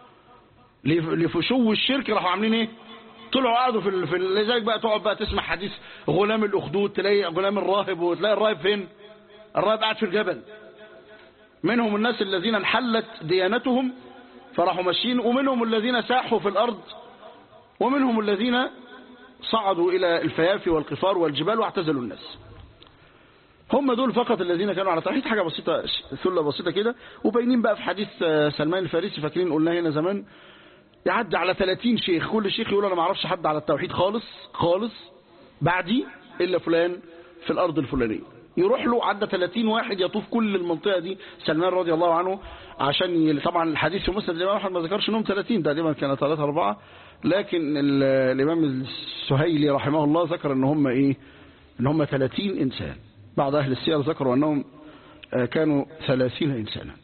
B: لفشو الشرك راحوا عاملين ايه طلعوا قعدوا في ال... في لذلك بقى تقعد بقى تسمع حديث غلام الاخدود تلاقي غلام الراهب وتلاقي الراهب فين الراهب قاعد في الجبل منهم الناس الذين انحلت ديانتهم فراحوا ماشيين ومنهم الذين ساحوا في الارض ومنهم الذين صعدوا الى الفيافي والقفار والجبال واعتزلوا الناس هم دول فقط الذين كانوا على توحيد حاجة بسيطة ثلة بسيطة كده وباينين بقى في حديث سلمان الفارسي فاكرين قلنا هنا زمان يعدي على 30 شيخ كل شيخ يقول انا ما اعرفش حد على التوحيد خالص خالص بعدي الا فلان في الارض الفلانيه يروح له عدى 30 واحد يطوف كل المنطقه دي سلمان رضي الله عنه عشان ي... طبعا الحديث في مسند الامام احمد ما ذكرش انهم 30 تقريبا كانوا 3 4 لكن ال... الامام السهيلي رحمه الله ذكر ان هم ايه ان هم 30 انسان بعض اهل السير ذكروا انهم كانوا 30 انسانا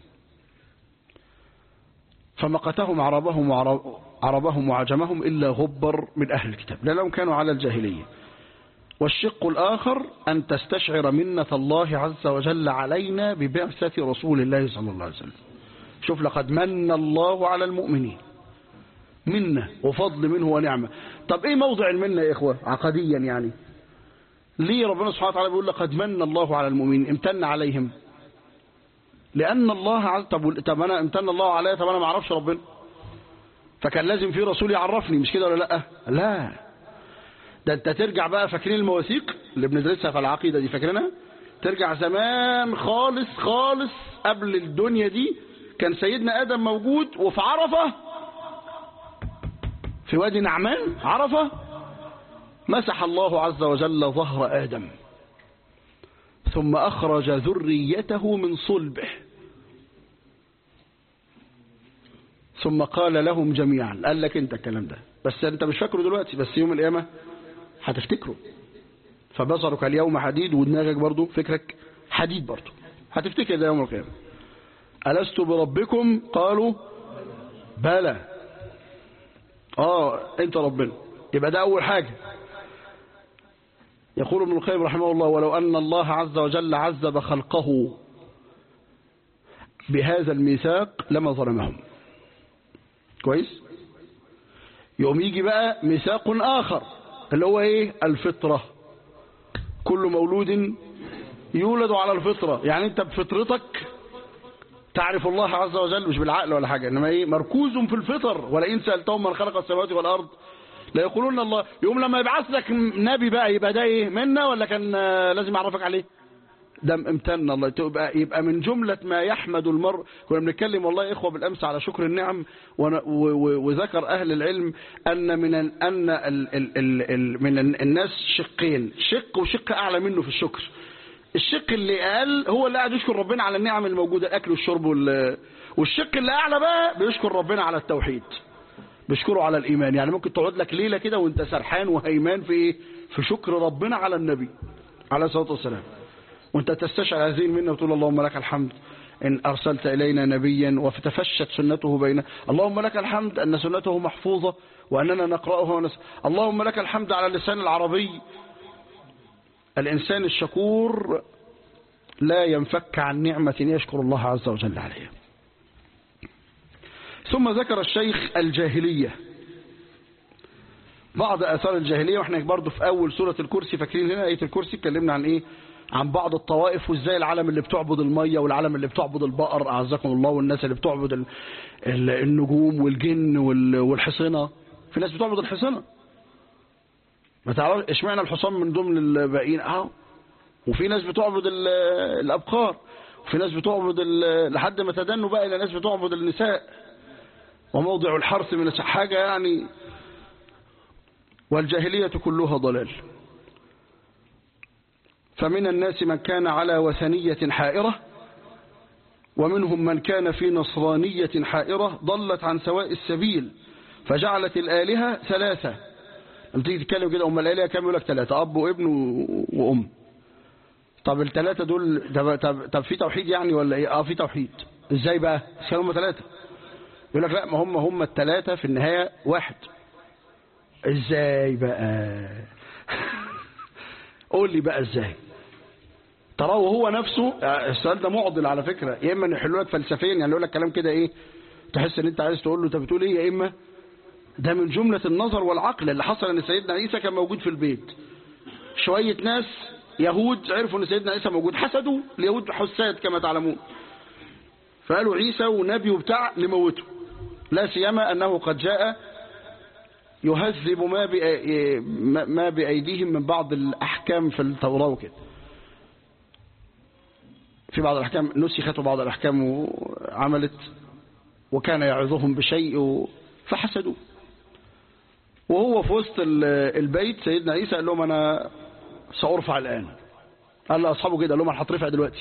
B: فمقتهم عربهم عربهم وعجمهم إلا غبر من أهل الكتاب لأنهم كانوا على الجاهلية والشق الآخر أن تستشعر منة الله عز وجل علينا ببعثة رسول الله صلى الله عليه وسلم شوف لقد من الله على المؤمنين منة وفضل منه ونعمة طب ايه موضع المنة يا إخوة عقديا يعني ليه ربنا سبحانه وتعالى بيقول لقد من الله على المؤمنين امتن عليهم لأن الله عز طب طب أنا امتن الله عليا طب أنا ما أعرفش ربنا فكان لازم في رسول يعرفني مش كده ولا لا لا ده انت ترجع بقى فاكرين المواثيق اللي بندرسها في العقيدة دي فاكرينها ترجع زمان خالص خالص قبل الدنيا دي كان سيدنا آدم موجود وفي عرفة في وادي نعمان عرفة مسح الله عز وجل ظهر آدم ثم أخرج ذريته من صلبه ثم قال لهم جميعا قال لك انت الكلام ده بس انت مش فاكره دلوقتي بس يوم القيامة هتفتكره فبصرك اليوم حديد ودماغك برضو فكرك حديد برضو هتفتكر ده يوم القيامة ألست بربكم قالوا بلى اه انت ربنا يبقى ده اول حاجة يقول ابن القيم رحمه الله ولو أن الله عز وجل عذب خلقه بهذا الميثاق لما ظلمهم كويس يوم يجي بقى ميثاق آخر اللي هو ايه الفطرة كل مولود يولد على الفطرة يعني انت بفطرتك تعرف الله عز وجل مش بالعقل ولا حاجة انما ايه مركوز في الفطر ولئن سألتهم من خلق السماوات والأرض لا يقولون الله يوم لما يبعث لك نبي بقى يبقى ده ايه منا ولا كان لازم اعرفك عليه ده امتن الله تبقى يبقى من جملة ما يحمد المرء كنا بنتكلم والله يا اخوه بالامس على شكر النعم وذكر اهل العلم ان من ان ال ال ال ال من الناس شقين شق وشق اعلى منه في الشكر الشق اللي اقل هو اللي قاعد يشكر ربنا على النعم الموجوده الاكل والشرب والشق اللي اعلى بقى بيشكر ربنا على التوحيد بيشكره على الإيمان يعني ممكن تقعد لك ليلة كده وانت سرحان وهيمان في ايه في شكر ربنا على النبي عليه الصلاة والسلام وانت تستشعر هذه المنة وتقول اللهم لك الحمد إن أرسلت إلينا نبيا وتفشت سنته بين اللهم لك الحمد أن سنته محفوظة وأننا نقرأها ونس... اللهم لك الحمد على اللسان العربي الإنسان الشكور لا ينفك عن نعمة يشكر الله عز وجل عليها ثم ذكر الشيخ الجاهلية بعض آثار الجاهلية واحنا برضو في أول سورة الكرسي فاكرين هنا آية الكرسي اتكلمنا عن إيه عن بعض الطوائف وازاي العالم اللي بتعبد المية والعالم اللي بتعبد البقر أعزكم الله والناس اللي بتعبد ال- ال- النجوم والجن وال- والحصنة في ناس بتعبد الحصنة ما تعرف اشمعنى الحصان من ضمن الباقيين اهو وفي ناس بتعبد ال- الأبقار وفي ناس بتعبد ال- لحد ما تدنوا بقى إلى ناس بتعبد النساء وموضع الحرث من الس- حاجة يعني والجاهلية كلها ضلال فمن الناس من كان على وثنية حائرة ومنهم من كان في نصرانية حائرة ضلت عن سواء السبيل فجعلت الآلهة ثلاثة لما تيجي تتكلم كده أم الآلهة كام يقول لك ثلاثة أب وابن و- وأم طب الثلاثة دول طب, طب, طب في توحيد يعني ولا إيه اه في توحيد إزاي بقى كانوا هم ثلاثة يقول لك لا ما هم هم الثلاثة في النهاية واحد ازاي بقى قول لي بقى ازاي تراه هو نفسه السؤال ده معضل على فكرة يا اما ان يحلوا لك فلسفيا يعني يقول لك كلام كده ايه تحس ان انت عايز تقول له انت بتقول ايه يا اما ده من جملة النظر والعقل اللي حصل ان سيدنا عيسى كان موجود في البيت شوية ناس يهود عرفوا ان سيدنا عيسى موجود حسدوا اليهود حساد كما تعلمون فقالوا عيسى ونبي وبتاع نموته لا سيما انه قد جاء يهذب ما بأ- ما بأيديهم من بعض الأحكام في التوراة وكده في بعض الأحكام نسخت وبعض الأحكام عملت وكان يعظهم بشيء و- فحسدوا وهو في وسط ال- البيت سيدنا عيسى قال لهم أنا سأرفع الآن قال لأصحابه كده قال لهم أنا هترفع دلوقتي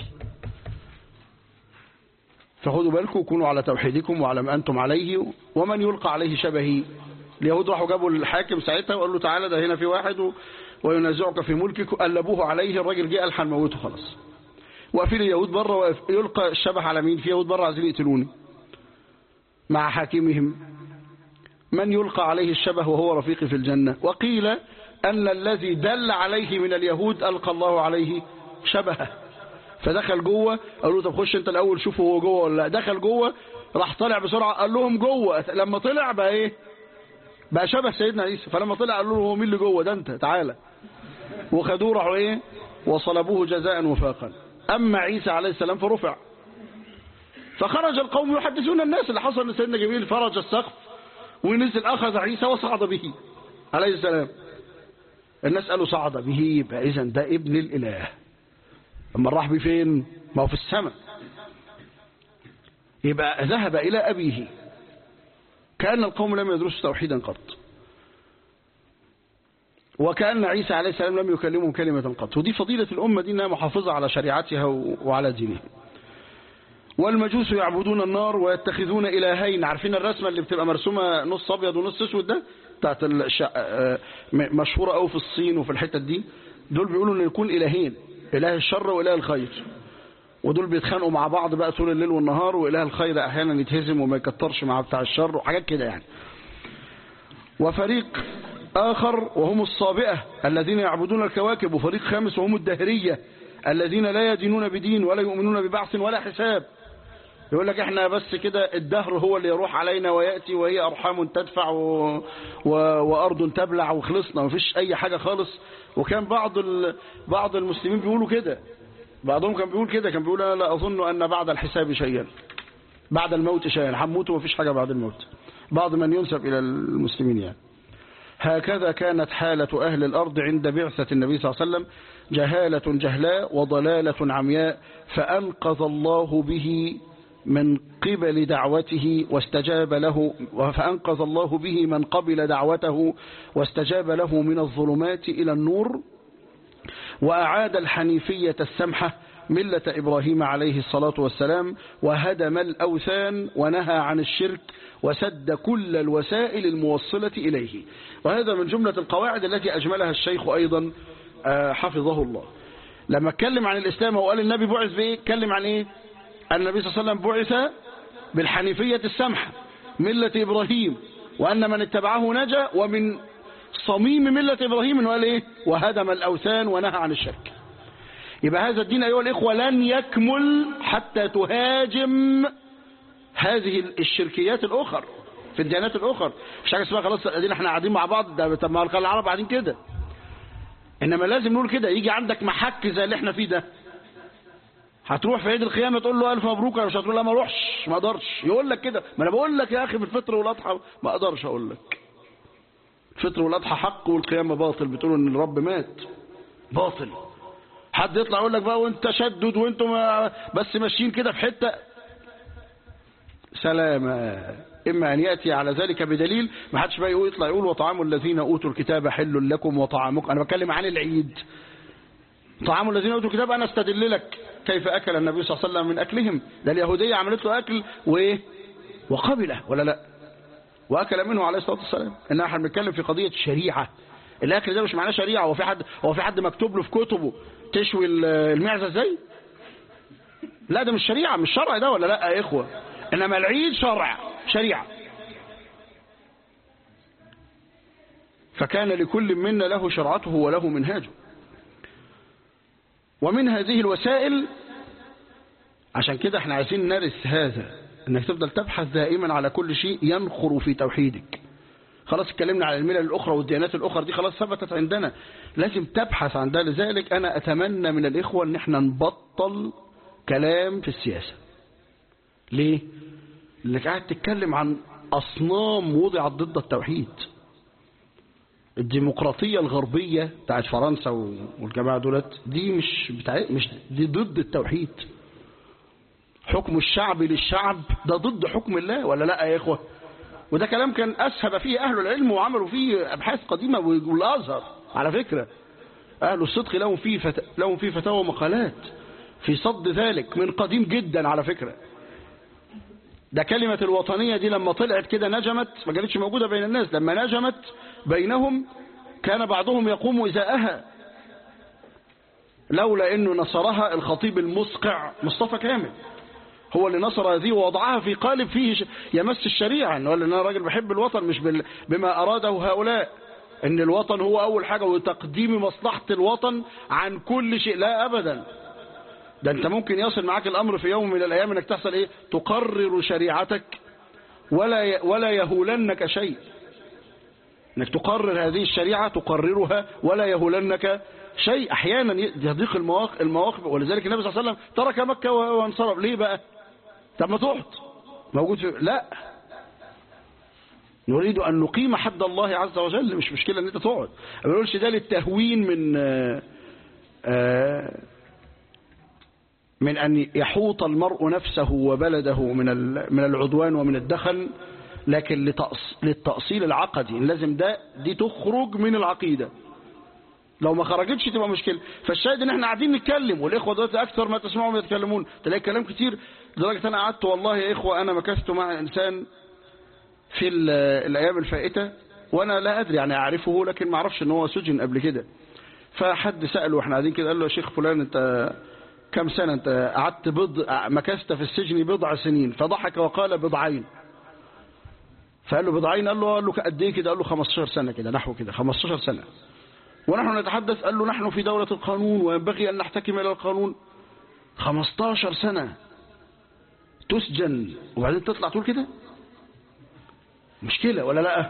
B: فخدوا بالكم وكونوا على توحيدكم وعلى ما أنتم عليه ومن يلقى عليه شبهي اليهود راحوا جابوا الحاكم ساعتها وقالوا له تعالى ده هنا في واحد و- وينازعك في ملكك قلبوه عليه الراجل جه قال هنموته خلاص واقفين اليهود بره واقف- يلقى الشبه على مين في يهود بره عايزين يقتلوني مع حاكمهم من يلقى عليه الشبه وهو رفيقي في الجنة وقيل أن الذي دل عليه من اليهود ألقى الله عليه شبهه فدخل جوه قالوا له طب خش انت الاول شوفه هو جوه ولا لا دخل جوه راح طلع بسرعه قال لهم جوه لما طلع بقى ايه بقى شبه سيدنا عيسى فلما طلع قالوا له هو مين اللي جوه ده انت تعالى وخدوه راحوا ايه وصلبوه جزاء وفاقا اما عيسى عليه السلام فرفع فخرج القوم يحدثون الناس اللي حصل ان سيدنا جبريل فرج السقف ونزل اخذ عيسى وصعد به عليه السلام الناس قالوا صعد به يبقى اذا ده ابن الاله اما راح بيه فين ما هو في السماء يبقى ذهب الى ابيه كأن القوم لم يدرسوا توحيدا قط وكأن عيسى عليه السلام لم يكلمهم كلمة قط ودي فضيلة الأمة دي أنها محافظة على شريعتها و- وعلى دينها والمجوس يعبدون النار ويتخذون إلهين عارفين الرسمة اللي بتبقى مرسومة نص أبيض ونص أسود ده بتاعت الش... آه، م- مشهورة أوي في الصين وفي الحتة دي دول بيقولوا أن يكون إلهين إله الشر وإله الخير ودول بيتخانقوا مع بعض بقى طول الليل والنهار وإله الخير أحيانا يتهزم وما يكترش مع بتاع الشر وحاجات كده يعني وفريق آخر وهم الصابئة الذين يعبدون الكواكب وفريق خامس وهم الدهرية الذين لا يدينون بدين ولا يؤمنون ببعث ولا حساب يقول لك احنا بس كده الدهر هو اللي يروح علينا ويأتي وهي أرحام تدفع و... و... وأرض تبلع وخلصنا مفيش أي حاجة خالص وكان بعض ال... بعض المسلمين بيقولوا كده بعضهم كان بيقول كده كان بيقول أنا لا أظن أن بعد الحساب شيئا بعد الموت شيئا هنموت ومفيش حاجة بعد الموت بعض من ينسب إلى المسلمين يعني هكذا كانت حالة أهل الأرض عند بعثة النبي صلى الله عليه وسلم جهالة جهلاء وضلالة عمياء فأنقذ الله به من قبل دعوته واستجاب له فأنقذ الله به من قبل دعوته واستجاب له من الظلمات إلى النور وأعاد الحنيفية السمحة ملة إبراهيم عليه الصلاة والسلام وهدم الأوثان ونهى عن الشرك وسد كل الوسائل الموصلة إليه وهذا من جملة القواعد التي أجملها الشيخ أيضا آه، حفظه الله لما اتكلم عن الإسلام وقال النبي بعث بإيه اتكلم عن إيه النبي صلى الله عليه وسلم بعث بالحنيفية السمحة ملة إبراهيم وأن من اتبعه نجا ومن صميم ملة إبراهيم إنه قال إيه وهدم الأوثان ونهى عن الشرك يبقى هذا الدين أيها الإخوة لن يكمل حتى تهاجم هذه الشركيات الأخر في الديانات الأخر مش حاجة اسمها خلاص ادينا احنا قاعدين مع بعض ده طب ما العرب قاعدين كده إنما لازم نقول كده يجي عندك محك زي اللي احنا فيه ده هتروح في عيد القيامة تقول له ألف مبروك أنا مش هتقول لا ما اروحش ما اقدرش يقول لك كده ما أنا بقول لك يا أخي في الفطر والأضحى ما أقدرش أقول لك الفطر والأضحى حق والقيامة باطل بتقولوا إن الرب مات باطل حد يطلع يقول لك بقى وانت شدد وانتم بس ماشيين كده في حتة سلامة إما أن يأتي على ذلك بدليل ما حدش بقى يقول يطلع يقول وطعام الذين أوتوا الكتاب حل لكم وطعامكم أنا بتكلم عن العيد طعام الذين أوتوا الكتاب أنا استدل لك كيف أكل النبي صلى الله عليه وسلم من أكلهم ده اليهودية عملت له أكل وإيه وقبله ولا لا وأكل منه عليه الصلاة والسلام إن احنا بنتكلم في قضية الشريعة الأكل ده مش معناه شريعة هو في حد هو في حد مكتوب له في كتبه تشوي المعزة ازاي لا ده مش شريعة مش شرع ده ولا لا يا إخوة إنما العيد شرع شريعة فكان لكل منا له شرعته وله منهاجه ومن هذه الوسائل عشان كده احنا عايزين نرث هذا انك تفضل تبحث دائما على كل شيء ينخر في توحيدك خلاص اتكلمنا على الملل الاخرى والديانات الاخرى دي خلاص ثبتت عندنا لازم تبحث عن ده لذلك انا اتمنى من الاخوة ان احنا نبطل كلام في السياسة ليه لانك قاعد تتكلم عن اصنام وضعت ضد التوحيد الديمقراطية الغربية بتاعت فرنسا والجماعة دولت دي مش بتاع مش دي ضد التوحيد حكم الشعب للشعب ده ضد حكم الله ولا لا يا إخوة وده كلام كان أسهب فيه أهل العلم وعملوا فيه أبحاث قديمة والأزهر على فكرة أهل الصدق لهم فيه فت... لهم فيه فتاوى ومقالات في صد ذلك من قديم جدا على فكرة ده كلمة الوطنية دي لما طلعت كده نجمت ما كانتش موجودة بين الناس لما نجمت بينهم كان بعضهم يقوم إزاءها لولا أنه نصرها الخطيب المسقع مصطفى كامل هو اللي نصر هذه ووضعها في قالب فيه يمس الشريعة انه قال انا راجل بحب الوطن مش بما أراده هؤلاء ان الوطن هو أول حاجة وتقديم مصلحة الوطن عن كل شيء لا أبدا ده انت ممكن يصل معاك الأمر في يوم من الأيام انك تحصل ايه تقرر شريعتك ولا ولا يهولنك شيء انك تقرر هذه الشريعة تقررها ولا يهولنك شيء احيانا يضيق المواقف, المواقف ولذلك النبي صلى الله عليه وسلم ترك مكة وانصرف ليه بقى طب ما تقعد موجود في لا نريد ان نقيم حد الله عز وجل مش مشكلة ان انت تقعد ما بنقولش ده للتهوين من آآ آآ من أن يحوط المرء نفسه وبلده من من العدوان ومن الدخل لكن للتأصيل العقدي لازم ده دي تخرج من العقيدة لو ما خرجتش تبقى مشكلة فالشاهد ان احنا قاعدين نتكلم والاخوة دلوقتي اكثر ما تسمعهم يتكلمون تلاقي كلام كتير لدرجة انا قعدت والله يا اخوة انا مكثت مع انسان في الايام الفائتة وانا لا ادري يعني اعرفه لكن ما اعرفش ان هو سجن قبل كده فحد سأله واحنا قاعدين كده قال له يا شيخ فلان انت كم سنة انت قعدت بضع مكثت في السجن بضع سنين فضحك وقال بضعين فقال له بضعين قال له قال له قد ايه كده قال له 15 سنة كده نحو كده 15 سنة ونحن نتحدث قال له نحن في دولة القانون وينبغي أن نحتكم إلى القانون 15 سنة تسجن وبعدين تطلع تقول كده مشكلة ولا لا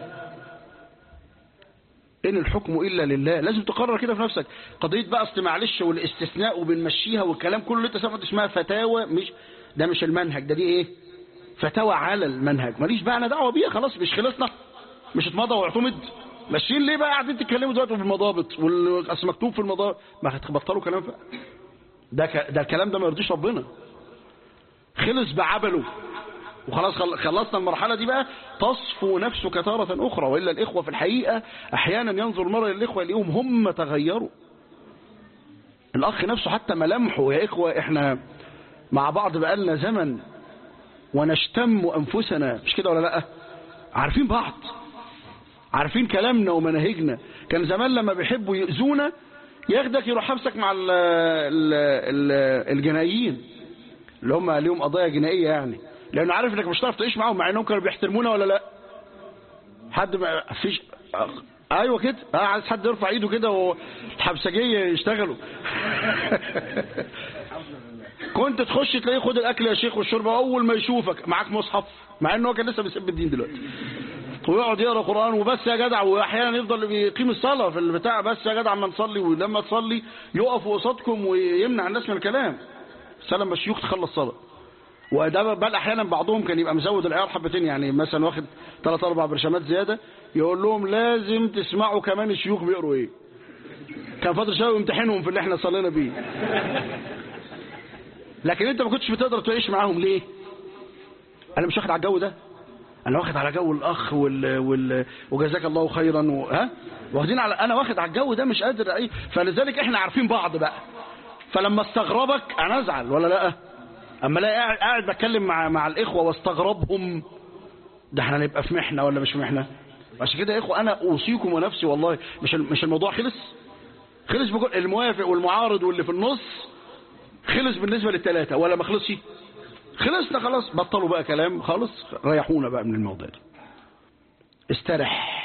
B: إن الحكم إلا لله لازم تقرر كده في نفسك قضية بقى اصل معلش والاستثناء وبنمشيها والكلام كله اللي انت سمعت اسمها فتاوى مش ده مش المنهج ده دي ايه فتاوى على المنهج ماليش بقى انا دعوه بيها خلاص مش خلصنا مش اتمضى واعتمد ماشيين ليه بقى قاعدين تتكلموا دلوقتي في المضابط والاصل مكتوب في المضابط ما هتبطلوا كلام بقى ده ك... ده الكلام ده ما يرضيش ربنا خلص بعبله وخلاص خلصنا المرحلة دي بقى تصفو نفسك تارة أخرى وإلا الإخوة في الحقيقة أحيانا ينظر المرء للإخوة اليوم هم تغيروا الأخ نفسه حتى ملامحه يا إخوة إحنا مع بعض بقالنا زمن ونشتم أنفسنا مش كده ولا لأ عارفين بعض عارفين كلامنا ومناهجنا كان زمان لما بيحبوا يؤذونا ياخدك يروح حبسك مع ال ال ال الجنائيين اللي هم ليهم قضايا جنائيه يعني لانه عارف انك مش هتعرف تعيش معاهم مع انهم كانوا بيحترمونا ولا لا حد ما فيش ايوه كده اه عايز حد يرفع ايده كده والحبسجيه يشتغلوا كنت تخش تلاقيه خد الاكل يا شيخ والشرب اول ما يشوفك معاك مصحف مع انه هو كان لسه بيسب الدين دلوقتي ويقعد يقرا قران وبس يا جدع واحيانا يفضل يقيم الصلاه في البتاع بس يا جدع اما نصلي ولما تصلي يقف قصادكم ويمنع الناس من الكلام سلم الشيوخ تخلص صلاه وده بل احيانا بعضهم كان يبقى مزود العيار حبتين يعني مثلا واخد ثلاث اربع برشامات زياده يقول لهم لازم تسمعوا كمان الشيوخ بيقروا ايه كان فاضل شويه يمتحنهم في اللي احنا صلينا بيه لكن انت ما كنتش بتقدر تعيش معاهم ليه انا مش واخد على الجو ده انا واخد على جو الاخ وال... وال... وجزاك الله خيرا و... ها واخدين على انا واخد على الجو ده مش قادر اي فلذلك احنا عارفين بعض بقى فلما استغربك انا ازعل ولا لا اما الاقي قاعد قاعد بتكلم مع مع الاخوه واستغربهم ده احنا نبقى في محنه ولا مش في محنه عشان كده يا اخوه انا اوصيكم ونفسي والله مش مش الموضوع خلص خلص بكل الموافق والمعارض واللي في النص خلص بالنسبه للثلاثه ولا ما خلصش خلصنا خلاص بطلوا بقى كلام خالص ريحونا بقى من الموضوع ده استرح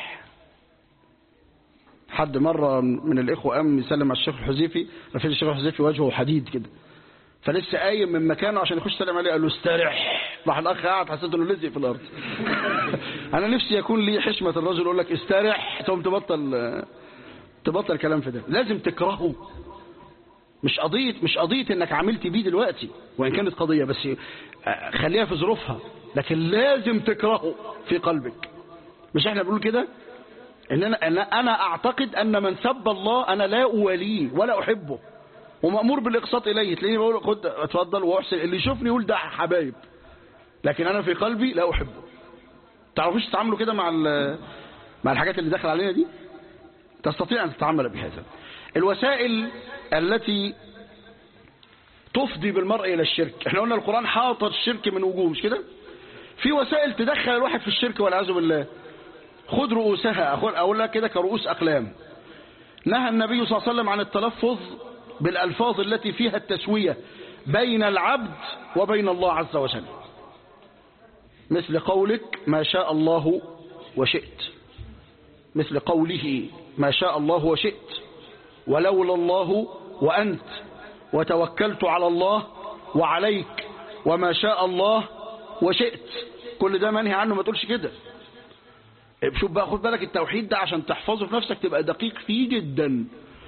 B: حد مرة من الإخوة قام يسلم على الشيخ الحزيفي رفيق الشيخ الحزيفي وجهه حديد كده فلسه قايم من مكانه عشان يخش سلم عليه قال له استرح راح الأخ قاعد حسيت إنه لزق في الأرض أنا نفسي يكون لي حشمة الرجل يقول لك استرح تقوم تبطل تبطل كلام في ده لازم تكرهه مش قضية مش قضية انك عملت بيه دلوقتي وان كانت قضية بس خليها في ظروفها لكن لازم تكرهه في قلبك مش احنا بنقول كده ان انا انا انا اعتقد ان من سب الله انا لا اوليه ولا احبه ومامور بالاقساط اليه تلاقيني بقول خد اتفضل واحسن اللي يشوفني يقول ده حبايب لكن انا في قلبي لا احبه تعرفوش تتعاملوا كده مع مع الحاجات اللي داخل علينا دي تستطيع ان تتعامل بهذا الوسائل التي تفضي بالمرء إلى الشرك احنا قلنا القرآن حاط الشرك من وجوه مش كده في وسائل تدخل الواحد في الشرك والعياذ بالله خد رؤوسها أقول لك كده كرؤوس أقلام نهى النبي صلى الله عليه وسلم عن التلفظ بالألفاظ التي فيها التسوية بين العبد وبين الله عز وجل مثل قولك ما شاء الله وشئت مثل قوله ما شاء الله وشئت ولولا الله وأنت وتوكلت على الله وعليك وما شاء الله وشئت كل ده منهي عنه ما تقولش كده شوف بقى خد بالك التوحيد ده عشان تحفظه في نفسك تبقى دقيق فيه جدا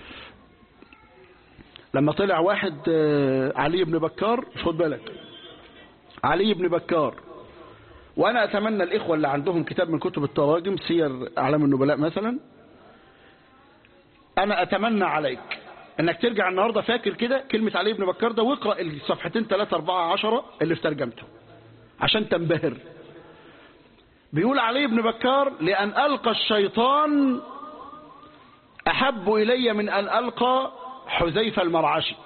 B: لما طلع واحد علي بن بكار مش خد بالك علي بن بكار وانا اتمنى الاخوه اللي عندهم كتاب من كتب التراجم سير اعلام النبلاء مثلا انا اتمنى عليك انك ترجع النهاردة فاكر كده كلمة علي بن بكار ده واقرأ الصفحتين 3 4 10 اللي في ترجمته عشان تنبهر بيقول علي بن بكار لأن ألقى الشيطان أحب إلي من أن ألقى حذيفة المرعشي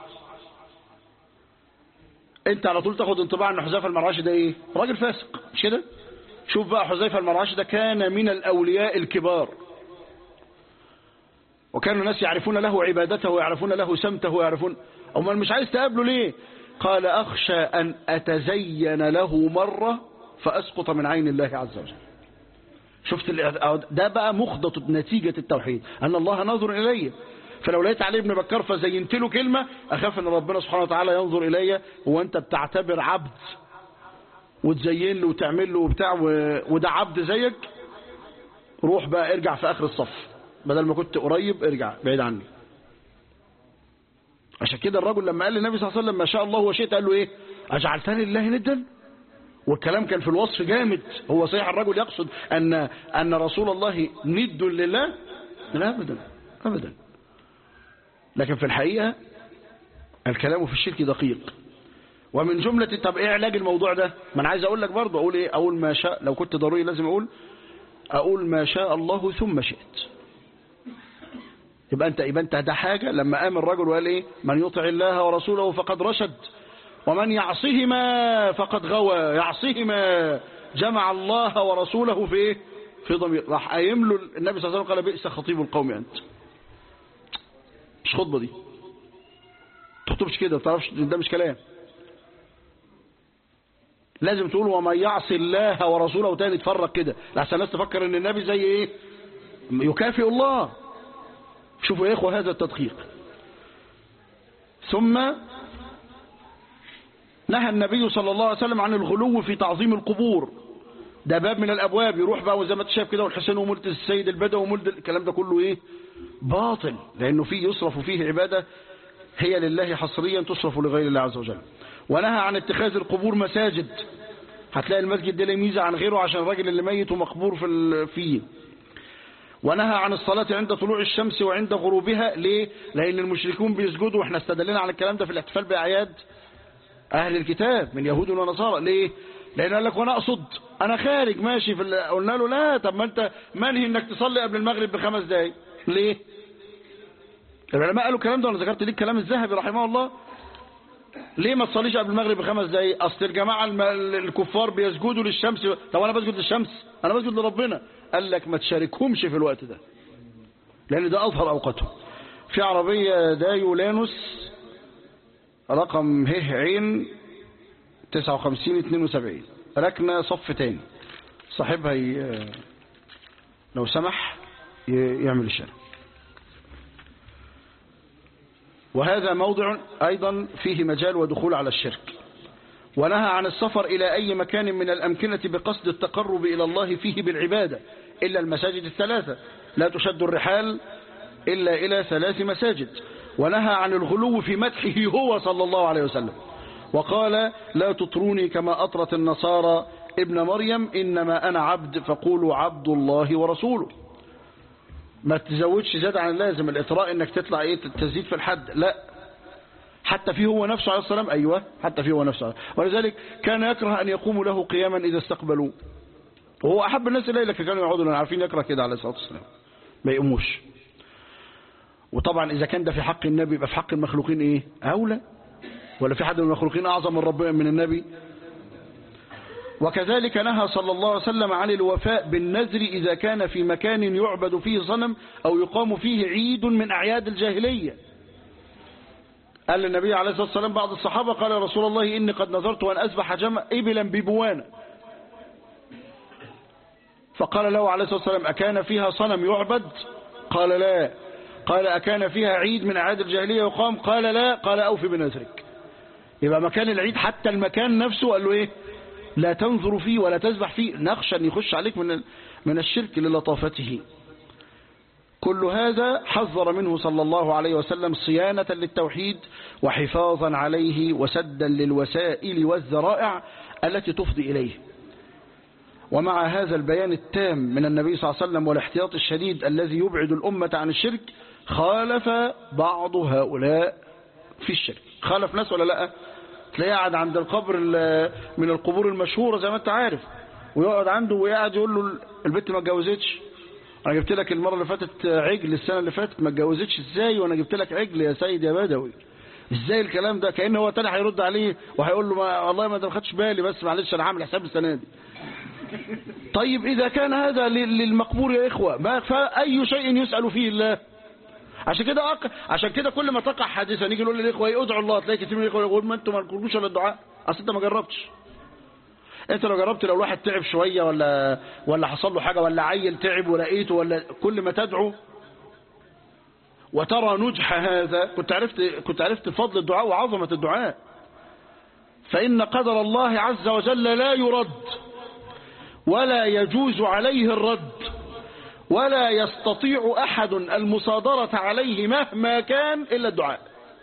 B: انت على طول تاخد انطباع ان حذيفة المرعشي ده ايه راجل فاسق مش كده شوف بقى حذيفة المرعشي ده كان من الأولياء الكبار وكانوا الناس يعرفون له عبادته ويعرفون له سمته ويعرفون أمال مش عايز تقابله ليه قال أخشى أن أتزين له مرة فأسقط من عين الله عز وجل شفت ده بقى مخضط نتيجة التوحيد أن الله ناظر إلي فلو لقيت علي بن بكر فزينت له كلمة أخاف أن ربنا سبحانه وتعالى ينظر إلي هو أنت بتعتبر عبد وتزين له وتعمل له وبتاع وده عبد زيك روح بقى ارجع في آخر الصف بدل ما كنت قريب ارجع بعيد عني عشان كده الرجل لما قال للنبي صلى الله عليه وسلم ما شاء الله وشئت قال له ايه اجعلتني لله ندا والكلام كان في الوصف جامد هو صحيح الرجل يقصد ان ان رسول الله ند لله لا ابدا ابدا لكن في الحقيقه الكلام في الشرك دقيق ومن جملة طب ايه علاج الموضوع ده ما انا عايز اقول لك برضه اقول ايه اقول ما شاء لو كنت ضروري لازم اقول اقول ما شاء الله ثم شئت يبقى انت يبقى انت ده حاجة لما قام الرجل وقال ايه من يطع الله ورسوله فقد رشد ومن يعصهما فقد غوى يعصهما جمع الله ورسوله في ايه في ضمير راح قايم له النبي صلى الله عليه وسلم قال بئس خطيب القوم انت مش خطبه دي تخطبش كده ما تعرفش ده مش كلام لازم تقول ومن يعصي الله ورسوله تاني تفرق كده لحسن الناس تفكر ان النبي زي ايه يكافئ الله شوفوا يا اخوة هذا التدقيق ثم نهى النبي صلى الله عليه وسلم عن الغلو في تعظيم القبور ده باب من الابواب يروح بقى وزي ما انت شايف كده والحسين ومولد السيد البدوي ومولد الكلام ده كله ايه باطل لانه فيه يصرف فيه عباده هي لله حصريا تصرف لغير الله عز وجل ونهى عن اتخاذ القبور مساجد هتلاقي المسجد ده له ميزه عن غيره عشان الراجل اللي ميت ومقبور في ال- فيه ونهى عن الصلاة عند طلوع الشمس وعند غروبها ليه؟ لأن المشركون بيسجدوا واحنا استدلنا على الكلام ده في الاحتفال بأعياد أهل الكتاب من يهود ونصارى ليه؟ لأن قال لك وأنا أقصد أنا خارج ماشي في ال- قلنا له لا طب ما أنت منهي إنك تصلي قبل المغرب بخمس دقايق ليه؟ العلماء قالوا الكلام ده وأنا ذكرت ليك كلام الذهبي رحمه الله ليه ما تصليش قبل المغرب بخمس دقايق اصل الجماعه الم- الكفار بيسجدوا للشمس طب انا بسجد للشمس انا بسجد لربنا قال لك ما تشاركهمش في الوقت ده لان ده اظهر اوقاتهم في عربيه دايو لانوس رقم ه عين 59 72 ركنه صف تاني صاحبها ي... لو سمح ي... يعمل الشارع وهذا موضع أيضا فيه مجال ودخول على الشرك ونهى عن السفر إلى أي مكان من الأمكنة بقصد التقرب إلى الله فيه بالعبادة إلا المساجد الثلاثة لا تشد الرحال إلا إلى ثلاث مساجد ونهى عن الغلو في مدحه هو صلى الله عليه وسلم وقال لا تطروني كما أطرت النصارى ابن مريم إنما أنا عبد فقولوا عبد الله ورسوله ما تزودش زيادة عن اللازم الإطراء إنك تطلع إيه تزيد في الحد لا حتى فيه هو نفسه عليه السلام أيوة حتى فيه هو نفسه ولذلك كان يكره أن يقوموا له قياما إذا استقبلوه وهو أحب الناس إليه لكن كانوا يقعدوا لنا عارفين يكره كده عليه الصلاة والسلام ما يقوموش وطبعا إذا كان ده في حق النبي يبقى في حق المخلوقين إيه أولى ولا في حد من المخلوقين أعظم من ربنا من النبي وكذلك نهى صلى الله عليه وسلم عن الوفاء بالنذر إذا كان في مكان يعبد فيه صنم أو يقام فيه عيد من أعياد الجاهلية قال النبي عليه الصلاة والسلام بعض الصحابة قال يا رسول الله إني قد نذرت أن أذبح جمع إبلا ببوانا فقال له عليه الصلاة والسلام أكان فيها صنم يعبد قال لا قال أكان فيها عيد من أعياد الجاهلية يقام قال لا قال أوفي بنذرك يبقى مكان العيد حتى المكان نفسه قال له إيه لا تنظر فيه ولا تذبح فيه نخشى أن يخش عليك من من الشرك للطافته كل هذا حذر منه صلى الله عليه وسلم صيانة للتوحيد وحفاظا عليه وسدا للوسائل والذرائع التي تفضي إليه ومع هذا البيان التام من النبي صلى الله عليه وسلم والاحتياط الشديد الذي يبعد الأمة عن الشرك خالف بعض هؤلاء في الشرك خالف ناس ولا لا تلاقيه قاعد عند القبر من القبور المشهورة زي ما انت عارف ويقعد عنده ويقعد يقول له البنت ما اتجوزتش انا جبت لك المرة اللي فاتت عجل السنة اللي فاتت ما اتجوزتش ازاي وانا جبت لك عجل يا سيد يا بدوي ازاي الكلام ده كأن هو تاني هيرد عليه وهيقول له ما والله ما انت ما خدتش بالي بس معلش انا عامل حساب السنة دي طيب اذا كان هذا للمقبور يا اخوة ما فاي شيء يسأل فيه الله عشان كده أق... عشان كده كل ما تقع حادثه نيجي نقول للاخوه ايه ادعوا الله تلاقي كتير من الاخوه يقول ما انتم ما تقولوش الا الدعاء اصل انت ما جربتش انت لو جربت لو الواحد تعب شويه ولا ولا حصل له حاجه ولا عيل تعب ولقيته ولا كل ما تدعو وترى نجح هذا كنت عرفت كنت عرفت فضل الدعاء وعظمه الدعاء فان قدر الله عز وجل لا يرد ولا يجوز عليه الرد ولا يستطيع أحد المصادرة عليه مهما كان إلا الدعاء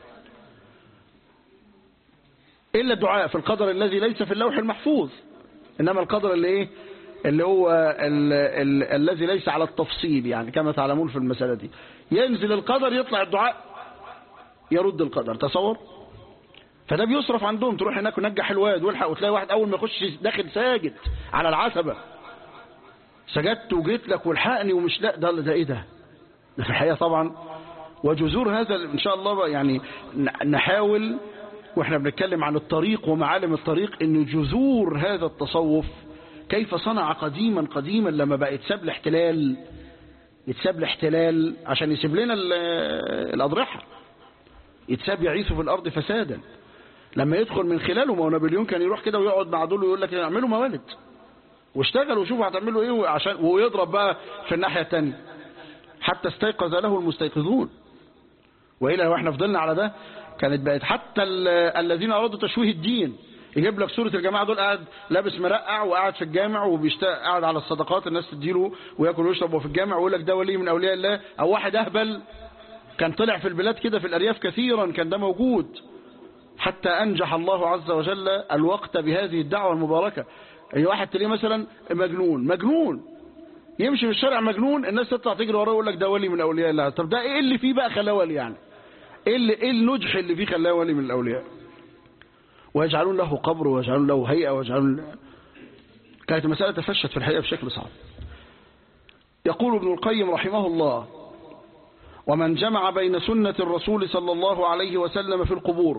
B: إلا الدعاء في القدر الذي ليس في اللوح المحفوظ إنما القدر اللي إيه اللي هو ال ال الذي ليس على التفصيل يعني كما تعلمون في المسألة دي ينزل القدر يطلع الدعاء يرد القدر تصور فده بيصرف عندهم تروح هناك ونجح الواد والحق وتلاقي واحد أول ما يخش داخل ساجد على العتبة سجدت وجيت لك والحقني ومش لا ده ده ايه ده ده في الحقيقه طبعا وجذور هذا ان شاء الله يعني نحاول واحنا بنتكلم عن الطريق ومعالم الطريق ان جذور هذا التصوف كيف صنع قديما قديما لما بقى يتساب الاحتلال يتساب الاحتلال عشان يسيب لنا الاضرحه يتساب يعيث في الارض فسادا لما يدخل من خلاله ما هو نابليون كان يروح كده ويقعد مع دول ويقول لك اعملوا موالد واشتغلوا وشوفوا هتعملوا ايه عشان ويضرب بقى في الناحيه الثانيه حتى استيقظ له المستيقظون والا لو احنا فضلنا على ده كانت بقت حتى الذين ارادوا تشويه الدين يجيب لك صورة الجماعة دول قاعد لابس مرقع وقاعد في الجامع وقاعد على الصدقات الناس تديله وياكل ويشرب وهو في الجامع ويقول لك ده ولي من أولياء الله أو واحد أهبل كان طلع في البلاد كده في الأرياف كثيرا كان ده موجود حتى أنجح الله عز وجل الوقت بهذه الدعوة المباركة أي واحد تلاقيه مثلا مجنون مجنون يمشي في الشارع مجنون الناس تطلع تجري وراه يقول لك ده ولي من أولياء الله طب ده إيه اللي فيه بقى خلاه ولي يعني إيه, اللي إيه النجح اللي فيه خلاه ولي من الأولياء ويجعلون له قبر ويجعلون له هيئة ويجعلون كانت المسألة تفشت في الحقيقة بشكل صعب يقول ابن القيم رحمه الله ومن جمع بين سنة الرسول صلى الله عليه وسلم في القبور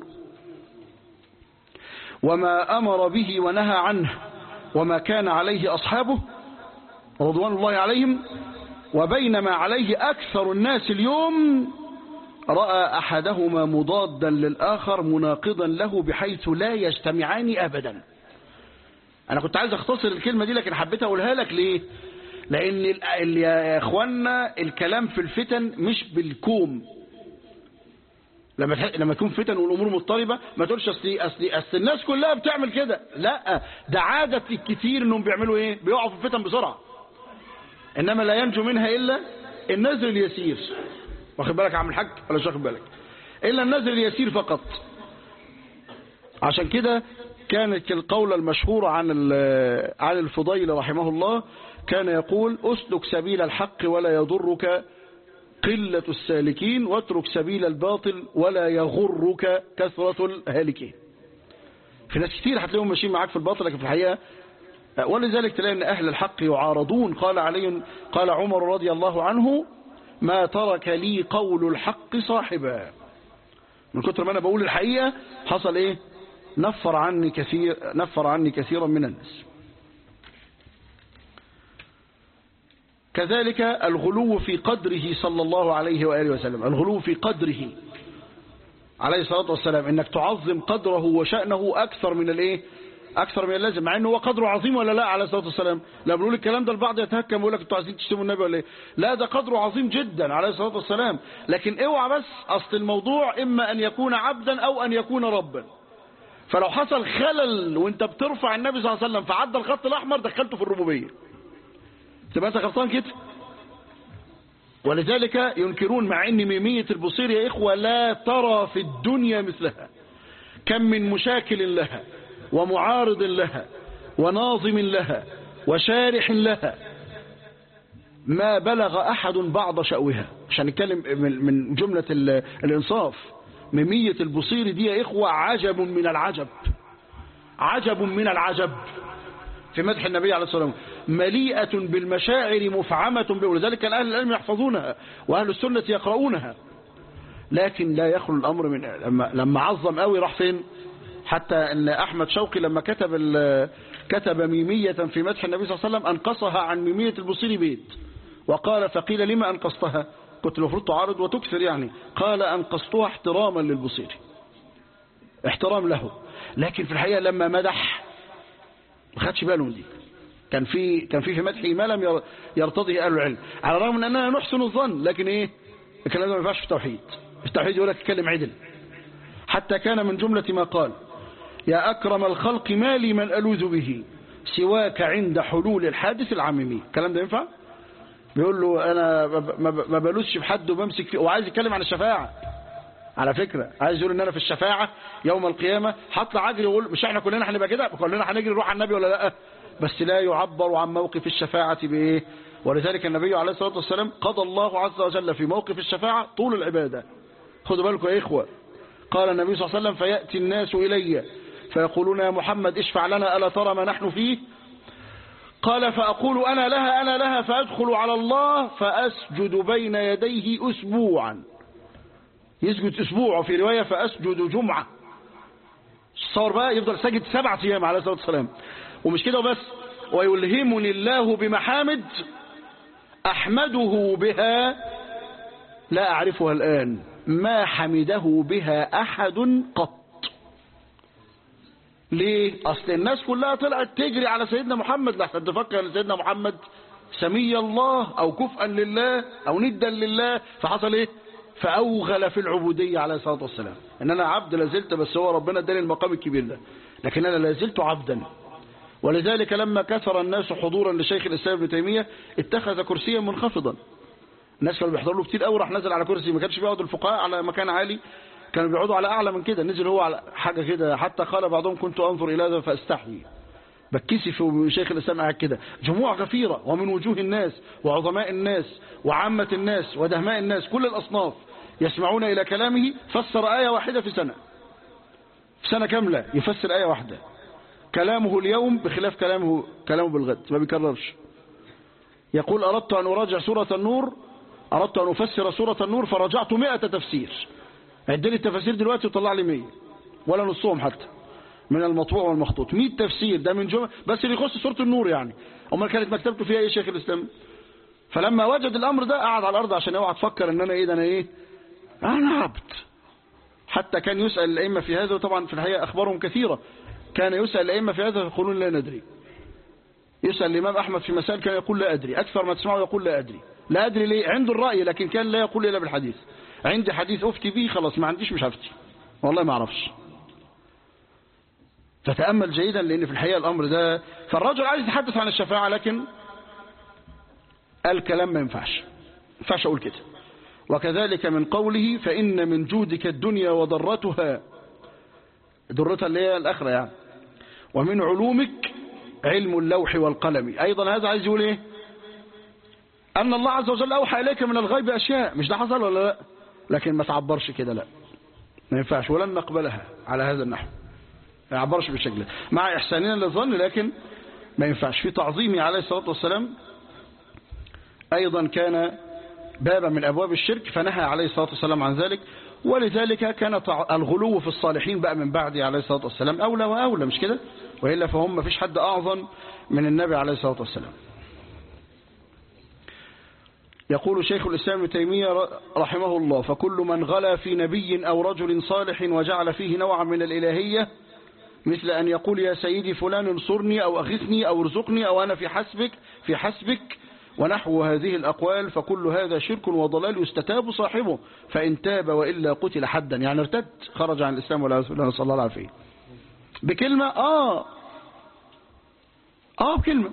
B: وما أمر به ونهى عنه وما كان عليه أصحابه رضوان الله عليهم وبين ما عليه أكثر الناس اليوم رأى أحدهما مضادا للآخر مناقضا له بحيث لا يجتمعان أبدا أنا كنت عايز أختصر الكلمة دي لكن حبيت أقولها لك ليه لأن يا إخواننا الكلام في الفتن مش بالكوم لما لما تكون فتن والامور مضطربه ما تقولش اصل اصل اصل الناس كلها بتعمل كده لا ده عاده الكثير انهم بيعملوا ايه بيقعوا في الفتن بسرعه انما لا ينجو منها الا النزل اليسير واخد بالك يا عم الحاج ولا مش واخد بالك الا النزل اليسير فقط عشان كده كانت القولة المشهورة عن عن الفضيل رحمه الله كان يقول اسلك سبيل الحق ولا يضرك قلة السالكين واترك سبيل الباطل ولا يغرك كثرة الهالكين في ناس كتير هتلاقيهم ماشيين معاك في الباطل لكن في الحقيقة ولذلك تلاقي ان اهل الحق يعارضون قال علي قال عمر رضي الله عنه ما ترك لي قول الحق صاحبا من كتر ما انا بقول الحقيقة حصل ايه نفر عني كثير نفر عني كثيرا من الناس كذلك الغلو في قدره صلى الله عليه وآله وسلم الغلو في قدره عليه الصلاة والسلام انك تعظم قدره وشأنه اكثر من الايه اكثر من اللازم مع انه هو قدره عظيم ولا لا عليه الصلاة والسلام لا بنقول الكلام ده البعض يتهكم ويقول لك انتوا عايزين تشتموا النبي ولا ايه لا ده قدره عظيم جدا عليه الصلاة والسلام لكن اوعى بس اصل الموضوع اما ان يكون عبدا او ان يكون ربا فلو حصل خلل وانت بترفع النبي صلى الله عليه وسلم فعدى الخط الاحمر دخلته في الربوبيه تبقى انت غلطان كده ولذلك ينكرون مع ان ميمية البصير يا اخوة لا ترى في الدنيا مثلها كم من مشاكل لها ومعارض لها وناظم لها وشارح لها ما بلغ احد بعض شأوها عشان نتكلم من جملة الانصاف ميمية البصير دي يا اخوة عجب من العجب عجب من العجب في مدح النبي عليه الصلاة والسلام مليئة بالمشاعر مفعمة ولذلك كان أهل العلم يحفظونها وأهل السنة يقرؤونها لكن لا يخلو الأمر من لما, لما عظم قوي راح فين حتى أن أحمد شوقي لما كتب كتب ميمية في مدح النبي صلى الله عليه وسلم أنقصها عن ميمية البصيري بيت وقال فقيل لما أنقصتها كنت المفروض تعارض وتكثر يعني قال أنقصتها احتراما للبصيري احترام له لكن في الحقيقة لما مدح ما خدش باله من دي كان في كان في في مدحه ما لم يرتضيه اهل العلم على الرغم من اننا نحسن الظن لكن ايه الكلام ده ما ينفعش في التوحيد التوحيد يقول لك اتكلم عدل حتى كان من جملة ما قال يا أكرم الخلق ما لي من ألوذ به سواك عند حلول الحادث العميمي الكلام ده ينفع بيقول له أنا ما بلوثش بحد وبمسك فيه وعايز يتكلم عن الشفاعة على فكرة عايز يقول ان انا في الشفاعة يوم القيامة هطلع اجري واقول مش احنا كلنا هنبقى كده كلنا هنجري نروح على النبي ولا لا بس لا يعبر عن موقف الشفاعة بايه ولذلك النبي عليه الصلاة والسلام قضى الله عز وجل في موقف الشفاعة طول العبادة خدوا بالكم يا إخوة قال النبي صلى الله عليه وسلم فيأتي الناس إلي فيقولون يا محمد اشفع لنا ألا ترى ما نحن فيه قال فأقول أنا لها أنا لها فأدخل على الله فأسجد بين يديه أسبوعا يسجد أسبوع وفي رواية فأسجد جمعة صار بقى يفضل ساجد سبعة أيام عليه الصلاة والسلام ومش كده وبس ويلهمني الله بمحامد أحمده بها لا أعرفها الآن ما حمده بها أحد قط ليه اصل الناس كلها طلعت تجري على سيدنا محمد لحسن تفكر ان سيدنا محمد سمي الله او كفءا لله او ندا لله فحصل ايه فاوغل في العبودية عليه الصلاة والسلام ان انا عبد لازلت بس هو ربنا اداني المقام الكبير ده لكن انا لازلت عبدا ولذلك لما كثر الناس حضورا لشيخ الاسلام ابن تيمية اتخذ كرسيا منخفضا الناس كانوا بيحضروا له كتير قوي راح نزل على كرسي ما كانش بيقعد الفقهاء على مكان عالي كانوا بيقعدوا على اعلى من كده نزل هو على حاجه كده حتى قال بعضهم كنت انظر الى هذا فاستحيي بتكسف شيخ الاسلام قاعد كده جموع غفيره ومن وجوه الناس وعظماء الناس وعامه الناس ودهماء الناس كل الاصناف يسمعون الى كلامه فسر ايه واحده في سنه في سنه كامله يفسر ايه واحده كلامه اليوم بخلاف كلامه كلامه بالغد ما بيكررش يقول أردت أن أراجع سورة النور أردت أن أفسر سورة النور فرجعت مئة تفسير عدلي التفاسير دلوقتي وطلع لي مية ولا نصهم حتى من المطبوع والمخطوط مئة تفسير ده من جمع بس اللي يخص سورة النور يعني أمال كانت مكتبته فيها إيه شيخ الإسلام فلما وجد الأمر ده قعد على الأرض عشان اوعى تفكر إن أنا إيه ده أنا إيه أنا عبد حتى كان يسأل الأئمة في هذا وطبعا في الحقيقة أخبارهم كثيرة كان يسأل الأئمة في هذا يقولون لا ندري يسأل الإمام أحمد في مسائل كان يقول لا أدري أكثر ما تسمعه يقول لا أدري لا أدري ليه عنده الرأي لكن كان لا يقول إلا بالحديث عندي حديث أفتي به خلاص ما عنديش مش هفتي والله ما أعرفش فتأمل جيدا لأن في الحقيقة الأمر ده فالرجل عايز يتحدث عن الشفاعة لكن الكلام ما ينفعش ما ينفعش أقول كده وكذلك من قوله فإن من جودك الدنيا وضرتها ضرتها اللي هي الآخرة يعني ومن علومك علم اللوح والقلم أيضا هذا عايز يقول إيه أن الله عز وجل أوحى إليك من الغيب أشياء مش ده حصل ولا لا لكن ما تعبرش كده لا ما ينفعش ولن نقبلها على هذا النحو ما يعبرش بالشكل ده مع إحساننا للظن لكن ما ينفعش في تعظيمه عليه الصلاة والسلام أيضا كان بابا من أبواب الشرك فنهى عليه الصلاة والسلام عن ذلك ولذلك كان الغلو في الصالحين بقى من بعده عليه الصلاة والسلام أولى وأولى مش كده وإلا فهم ما فيش حد أعظم من النبي عليه الصلاة والسلام يقول شيخ الإسلام ابن تيمية رحمه الله فكل من غلا في نبي أو رجل صالح وجعل فيه نوعا من الإلهية مثل أن يقول يا سيدي فلان انصرني أو أغثني أو ارزقني أو أنا في حسبك في حسبك ونحو هذه الأقوال فكل هذا شرك وضلال يستتاب صاحبه فإن تاب وإلا قتل حدا يعني ارتد خرج عن الإسلام ولا نسأل الله العافية بكلمة آه آه بكلمة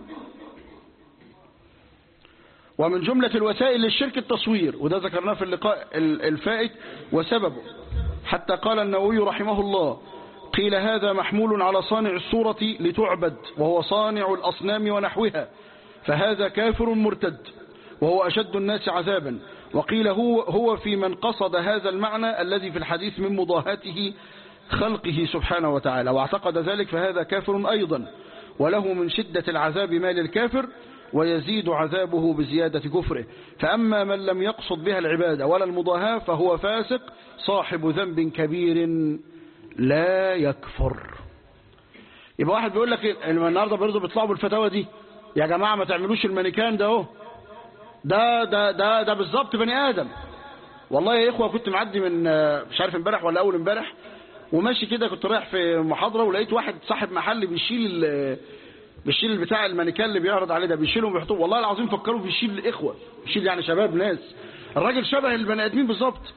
B: ومن جملة الوسائل للشرك التصوير وده ذكرناه في اللقاء الفائت وسببه حتى قال النووي رحمه الله قيل هذا محمول على صانع الصورة لتعبد وهو صانع الأصنام ونحوها فهذا كافر مرتد وهو أشد الناس عذابا وقيل هو, هو في من قصد هذا المعنى الذي في الحديث من مضاهاته خلقه سبحانه وتعالى واعتقد ذلك فهذا كافر أيضا وله من شدة العذاب ما للكافر ويزيد عذابه بزيادة كفره فأما من لم يقصد بها العبادة ولا المضاهاة فهو فاسق صاحب ذنب كبير لا يكفر يبقى واحد بيقول لك النهارده برضه بيطلعوا بالفتاوى دي يا جماعة ما تعملوش المانيكان ده اهو ده ده ده ده بالظبط بني آدم والله يا إخوة كنت معدي من مش عارف امبارح ولا أول امبارح وماشي كده كنت رايح في محاضرة ولقيت واحد صاحب محل بيشيل بيشيل بتاع المانيكان اللي بيعرض عليه ده بيشيلهم ويحطوه والله العظيم فكروا بيشيل الإخوة بيشيل يعني شباب ناس الراجل شبه البني آدمين بالظبط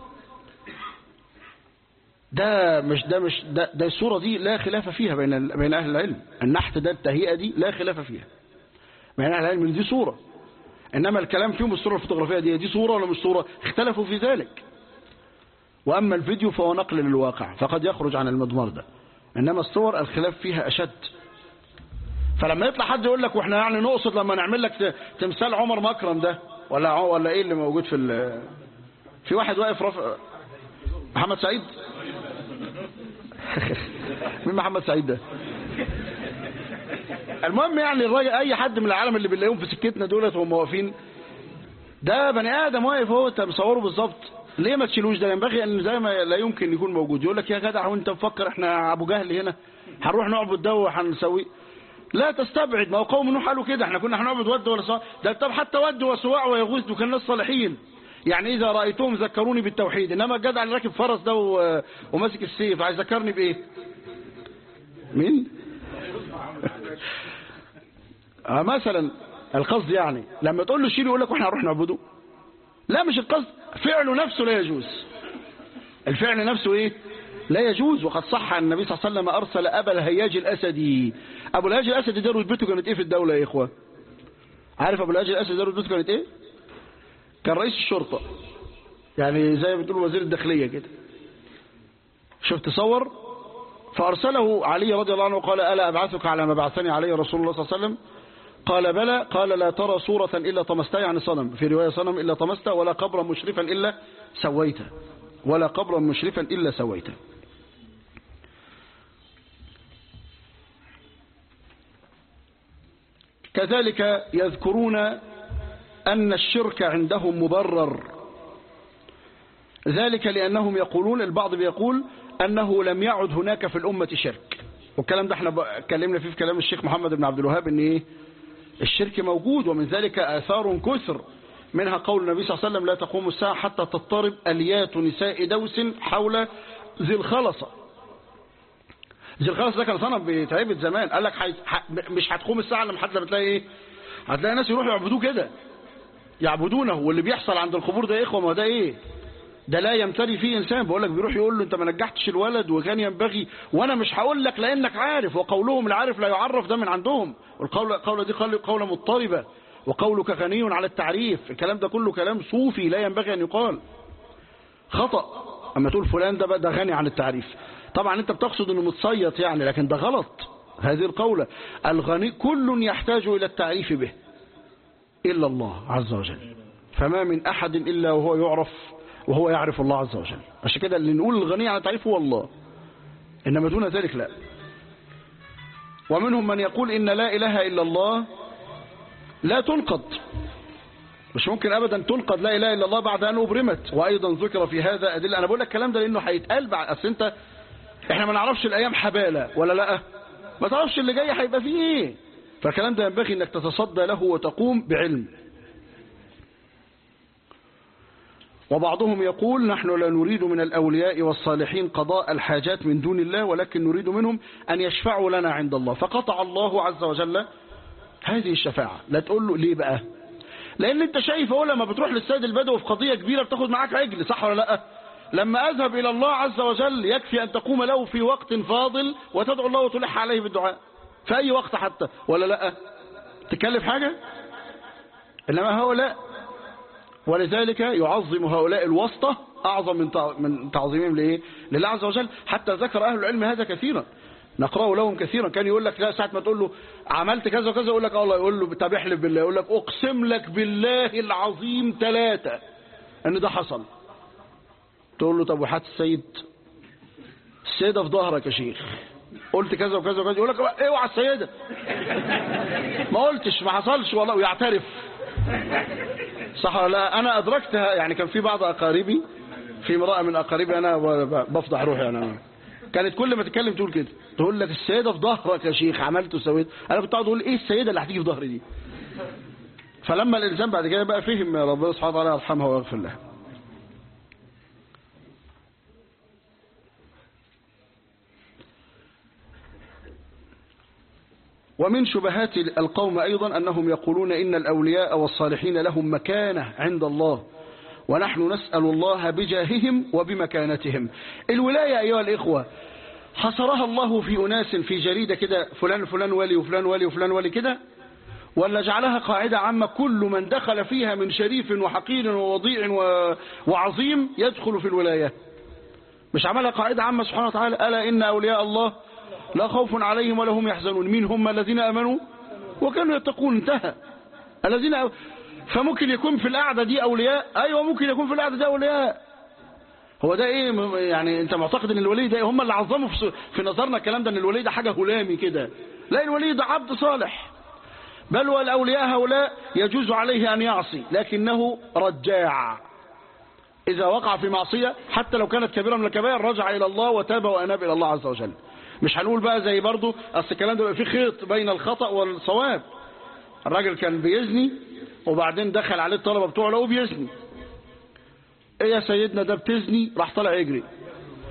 B: ده مش ده مش ده, ده الصورة دي لا خلاف فيها بين بين أهل العلم النحت ده التهيئة دي لا خلاف فيها بين أهل العلم دي صورة إنما الكلام فيهم الصورة الفوتوغرافية دي دي صورة ولا مش صورة اختلفوا في ذلك وأما الفيديو فهو نقل للواقع فقد يخرج عن المضمار ده إنما الصور الخلاف فيها أشد فلما يطلع حد يقول لك واحنا يعني نقصد لما نعمل لك تمثال عمر مكرم ده ولا ولا ايه اللي موجود في في واحد واقف رفع محمد سعيد مين محمد سعيد ده المهم يعني الراجل اي حد من العالم اللي بنلاقيهم في سكتنا دولت وهم واقفين ده بني ادم واقف هو انت مصوره بالظبط ليه ما تشيلوش ده ينبغي ان زي ما لا يمكن يكون موجود يقول لك يا جدع وانت مفكر احنا ابو جهل هنا هنروح نعبد ده وهنسويه لا تستبعد ما هو قوم نوح قالوا كده احنا كنا هنعبد ود ولا صالح ده طب حتى ود وسواع ويغوث دول كانوا ناس صالحين يعني اذا رايتهم ذكروني بالتوحيد انما الجدع اللي راكب فرس ده وماسك السيف عايز يذكرني بايه مين آه مثلا القصد يعني لما تقول له شيل يقول لك واحنا هنروح نعبده لا مش القصد فعله نفسه لا يجوز الفعل نفسه ايه لا يجوز وقد صح عن النبي صلى الله عليه وسلم ارسل ابا الهياج الاسدي ابو الهياج الاسدي ده رتبته كانت ايه في الدوله يا اخوه عارف ابو الهياج الاسدي ده رتبته كانت ايه كان رئيس الشرطه يعني زي ما بتقول وزير الداخليه كده شفت تصور فارسله علي رضي الله عنه قال الا ابعثك على ما بعثني عليه رسول الله صلى الله عليه وسلم قال بلى قال لا ترى صورة إلا طمستها يعني صنم في رواية صنم إلا طمسته ولا قبرا مشرفا إلا سويته ولا قبرا مشرفا إلا سويته كذلك يذكرون أن الشرك عندهم مبرر ذلك لأنهم يقولون البعض بيقول أنه لم يعد هناك في الأمة شرك والكلام ده احنا اتكلمنا فيه في كلام الشيخ محمد بن عبد الوهاب ان ايه الشرك موجود ومن ذلك آثار كثر منها قول النبي صلى الله عليه وسلم لا تقوم الساعة حتى تضطرب أليات نساء دوس حول ذي الخلصة ذي الخلصة ده كان صنم بيتعبد زمان قال لك حي... ح... مش هتقوم الساعة لما حد لما تلاقي ايه هتلاقي ناس يروحوا يعبدوه كده يعبدونه واللي بيحصل عند القبور ده يا اخوه ما ده ايه ده لا يمتري فيه انسان بقول لك بيروح يقول له انت ما نجحتش الولد وكان ينبغي وانا مش هقول لك لانك عارف وقولهم العارف لا يعرف ده من عندهم والقول قول دي قولة مضطربة وقولك غني على التعريف الكلام ده كله كلام صوفي لا ينبغي ان يقال خطأ اما تقول فلان ده بقى ده غني عن التعريف طبعا انت بتقصد انه متصيط يعني لكن ده غلط هذه القولة الغني كل يحتاج الى التعريف به الا الله عز وجل فما من احد الا وهو يعرف وهو يعرف الله عز وجل عشان كده اللي نقول الغني عن التعريف هو الله إنما دون ذلك لا ومنهم من يقول إن لا إله إلا الله لا تنقض مش ممكن أبدا تنقض لا إله إلا الله بعد أن أبرمت وأيضا ذكر في هذا أدلة أنا بقول لك الكلام ده لأنه هيتقال بعد أصل أنت إحنا ما نعرفش الأيام حبالة ولا لا ما تعرفش اللي جاي هيبقى فيه إيه فالكلام ده ينبغي أنك تتصدى له وتقوم بعلم وبعضهم يقول نحن لا نريد من الأولياء والصالحين قضاء الحاجات من دون الله ولكن نريد منهم أن يشفعوا لنا عند الله فقطع الله عز وجل هذه الشفاعة لا تقول له ليه بقى لأن أنت شايف أولا لما بتروح للسيد البدوي في قضية كبيرة بتاخد معاك عجل صح ولا لا لما أذهب إلى الله عز وجل يكفي أن تقوم له في وقت فاضل وتدعو الله وتلح عليه بالدعاء في أي وقت حتى ولا لا تكلف حاجة إنما هؤلاء ولذلك يعظم هؤلاء الواسطة أعظم من من تعظيمهم لإيه؟ لله عز وجل حتى ذكر أهل العلم هذا كثيرا نقرأه لهم كثيرا كان يقول لك لا ساعة ما تقول له عملت كذا وكذا يقول لك الله يقول له طب احلف بالله يقول لك أقسم لك بالله العظيم ثلاثة أن ده حصل تقول له طب وحات السيد السيدة في ظهرك يا شيخ قلت كذا وكذا وكذا يقول لك اوعى السيدة ما قلتش ما حصلش والله ويعترف صح ولا لا انا ادركتها يعني كان في بعض اقاربي في امراه من اقاربي انا بفضح روحي يعني انا كانت كل ما تتكلم تقول كده تقول لك السيده في ظهرك يا شيخ عملت وسويت انا كنت اقعد اقول ايه السيده اللي هتيجي في ظهري دي فلما الانسان بعد كده بقى فهم ربنا سبحانه وتعالى يرحمها ويغفر لها ومن شبهات القوم أيضا أنهم يقولون إن الأولياء والصالحين لهم مكانة عند الله ونحن نسأل الله بجاههم وبمكانتهم الولاية أيها الإخوة حصرها الله في أناس في جريدة كده فلان فلان ولي وفلان ولي وفلان ولي كده ولا جعلها قاعدة عامة كل من دخل فيها من شريف وحقير ووضيع وعظيم يدخل في الولاية مش عملها قاعدة عامة سبحانه وتعالى ألا إن أولياء الله لا خوف عليهم ولا هم يحزنون مين هم الذين امنوا وكانوا يتقون انتهى الذين أ... فممكن يكون في القعده دي اولياء ايوه ممكن يكون في القعده دي اولياء هو ده ايه يعني انت معتقد ان الولي ده هم اللي عظموا في, في نظرنا الكلام ده ان الولي ده حاجه هلامي كده لا الولي ده عبد صالح بل والاولياء هؤلاء يجوز عليه ان يعصي لكنه رجاع اذا وقع في معصيه حتى لو كانت كبيره من الكبائر رجع الى الله وتاب واناب الى الله عز وجل مش هنقول بقى زي برضه اصل الكلام ده بيبقى فيه خيط بين الخطأ والصواب الراجل كان بيزني وبعدين دخل عليه الطلبة بتوعه لقوه بيزني ايه يا سيدنا ده بتزني راح طالع يجري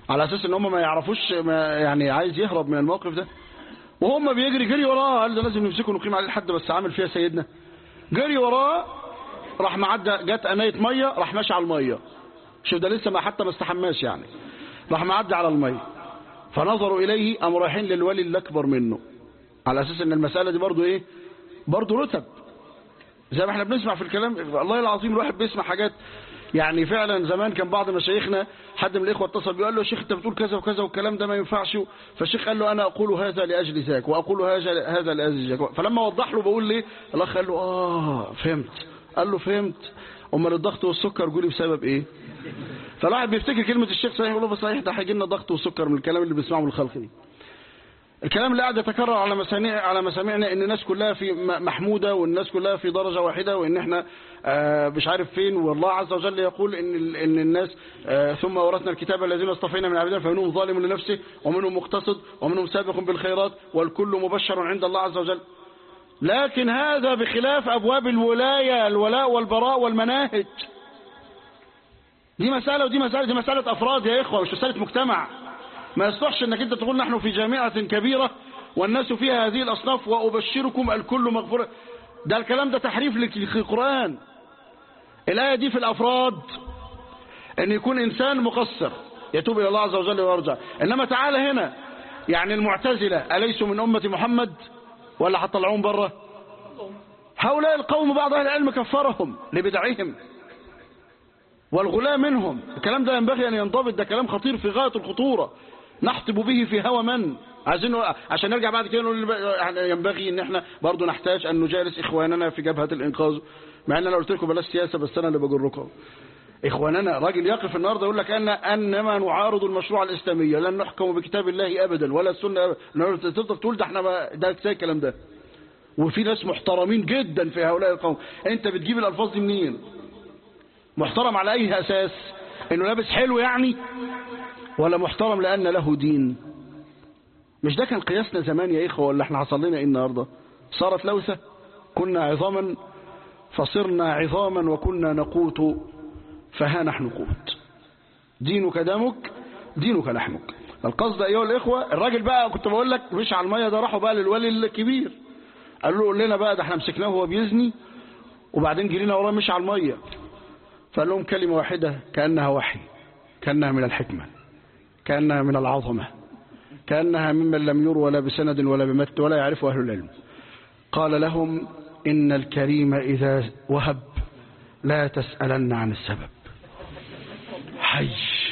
B: على اساس ان هم ما يعرفوش ما يعني عايز يهرب من الموقف ده وهم بيجري جري وراه قال ده لازم نمسكه نقيم عليه الحد بس عامل فيها سيدنا جري وراه راح معدى جت انايه ميه راح ماشي على الميه شوف ده لسه ما حتى ما استحماش يعني راح معدي على الميه فنظروا اليه قاموا رايحين للولي اللي اكبر منه على اساس ان المساله دي برضو ايه برضو رتب زي ما احنا بنسمع في الكلام الله العظيم الواحد بيسمع حاجات يعني فعلا زمان كان بعض مشايخنا حد من الاخوه اتصل بيه قال له يا شيخ انت بتقول كذا وكذا والكلام ده ما ينفعش فالشيخ قال له انا اقول هذا لاجل ذاك واقول هذا هذا لاجل ذاك فلما وضح له بقول ليه الاخ قال له اه فهمت قال له فهمت امال الضغط والسكر جولي بسبب ايه فالواحد بيفتكر كلمه الشيخ صحيح يقول له صحيح ده هيجي لنا ضغط وسكر من الكلام اللي بنسمعه من الخلق دي الكلام اللي قاعد يتكرر على مسامع على مسامعنا ان الناس كلها في محموده والناس كلها في درجه واحده وان احنا آه مش عارف فين والله عز وجل يقول ان ان الناس آه ثم ورثنا الكتاب الذين اصطفينا من عبادنا فمنهم ظالم لنفسه ومنهم مقتصد ومنهم سابق بالخيرات والكل مبشر عند الله عز وجل لكن هذا بخلاف ابواب الولايه الولاء والبراء والمناهج دي مساله ودي مساله دي مساله افراد يا اخوه مش مساله مجتمع ما يصلحش انك انت تقول نحن في جامعة كبيرة والناس فيها هذه الاصناف وابشركم الكل مغفورة ده الكلام ده تحريف للقرآن الآية دي في الافراد ان يكون انسان مقصر يتوب الى الله عز وجل ويرجع انما تعالى هنا يعني المعتزلة اليسوا من امة محمد ولا هتطلعوهم بره هؤلاء القوم بعض اهل العلم كفرهم لبدعهم والغلاة منهم الكلام ده ينبغي ان ينضبط ده كلام خطير في غاية الخطورة نحطب به في هوى من عايزين عشان نرجع بعد كده نقول ينبغي ان احنا برضو نحتاج ان نجالس اخواننا في جبهة الانقاذ مع ان انا قلت لكم بلاش سياسة بس انا اللي بجركم اخواننا راجل يقف النهارده يقول لك ان انما نعارض المشروع الاسلامي لن نحكم بكتاب الله ابدا ولا السنه أبداً. تفضل تقول ده احنا ده كفايه الكلام ده وفي ناس محترمين جدا في هؤلاء القوم انت بتجيب الالفاظ دي منين محترم على اي اساس انه لابس حلو يعني ولا محترم لأن له دين مش ده كان قياسنا زمان يا إخوة ولا احنا حصل لنا إيه النهاردة صارت لوثة كنا عظاما فصرنا عظاما وكنا نقوت فها نحن قوت دينك دمك دينك لحمك القصد أيها الإخوة الراجل بقى كنت بقول لك مش على المية ده راحوا بقى للولي الكبير قالوا له قول لنا بقى ده احنا مسكناه وهو بيزني وبعدين جرينا وراه مش على المية فقال لهم كلمة واحدة كأنها وحي كأنها من الحكمة كأنها من العظمة كأنها ممن لم ير ولا بسند ولا بمت ولا يعرف أهل العلم قال لهم إن الكريم إذا وهب لا تسألن عن السبب حي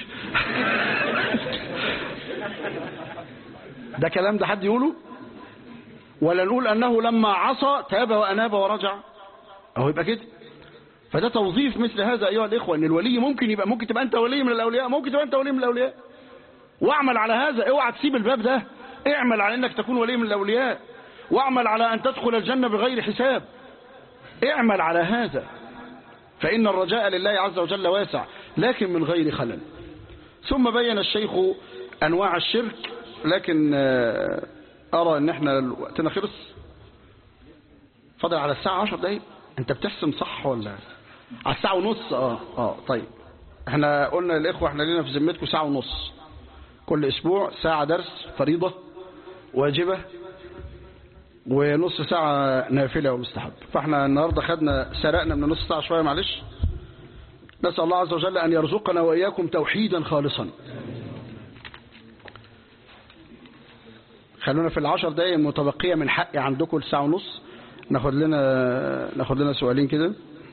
B: ده كلام ده حد يقوله ولا نقول أنه لما عصى تاب وأناب ورجع أهو يبقى كده فده توظيف مثل هذا أيها الإخوة أن الولي ممكن يبقى ممكن تبقى أنت ولي من الأولياء ممكن تبقى أنت ولي من الأولياء واعمل على هذا اوعى تسيب الباب ده اعمل على انك تكون ولي من الاولياء واعمل على ان تدخل الجنة بغير حساب اعمل على هذا فان الرجاء لله عز وجل واسع لكن من غير خلل ثم بين الشيخ انواع الشرك لكن ارى ان احنا وقتنا خلص فاضل على الساعة 10 دقايق انت بتحسم صح ولا على الساعة ونص اه اه طيب احنا قلنا للاخوة احنا لنا في ذمتكم ساعة ونص كل اسبوع ساعة درس فريضة واجبة ونص ساعة نافلة ومستحب فاحنا النهاردة خدنا سرقنا من نص ساعة شوية معلش نسأل الله عز وجل أن يرزقنا وإياكم توحيدا خالصا خلونا في العشر دقايق المتبقية من حقي عندكم الساعة ونص ناخد لنا ناخد لنا سؤالين كده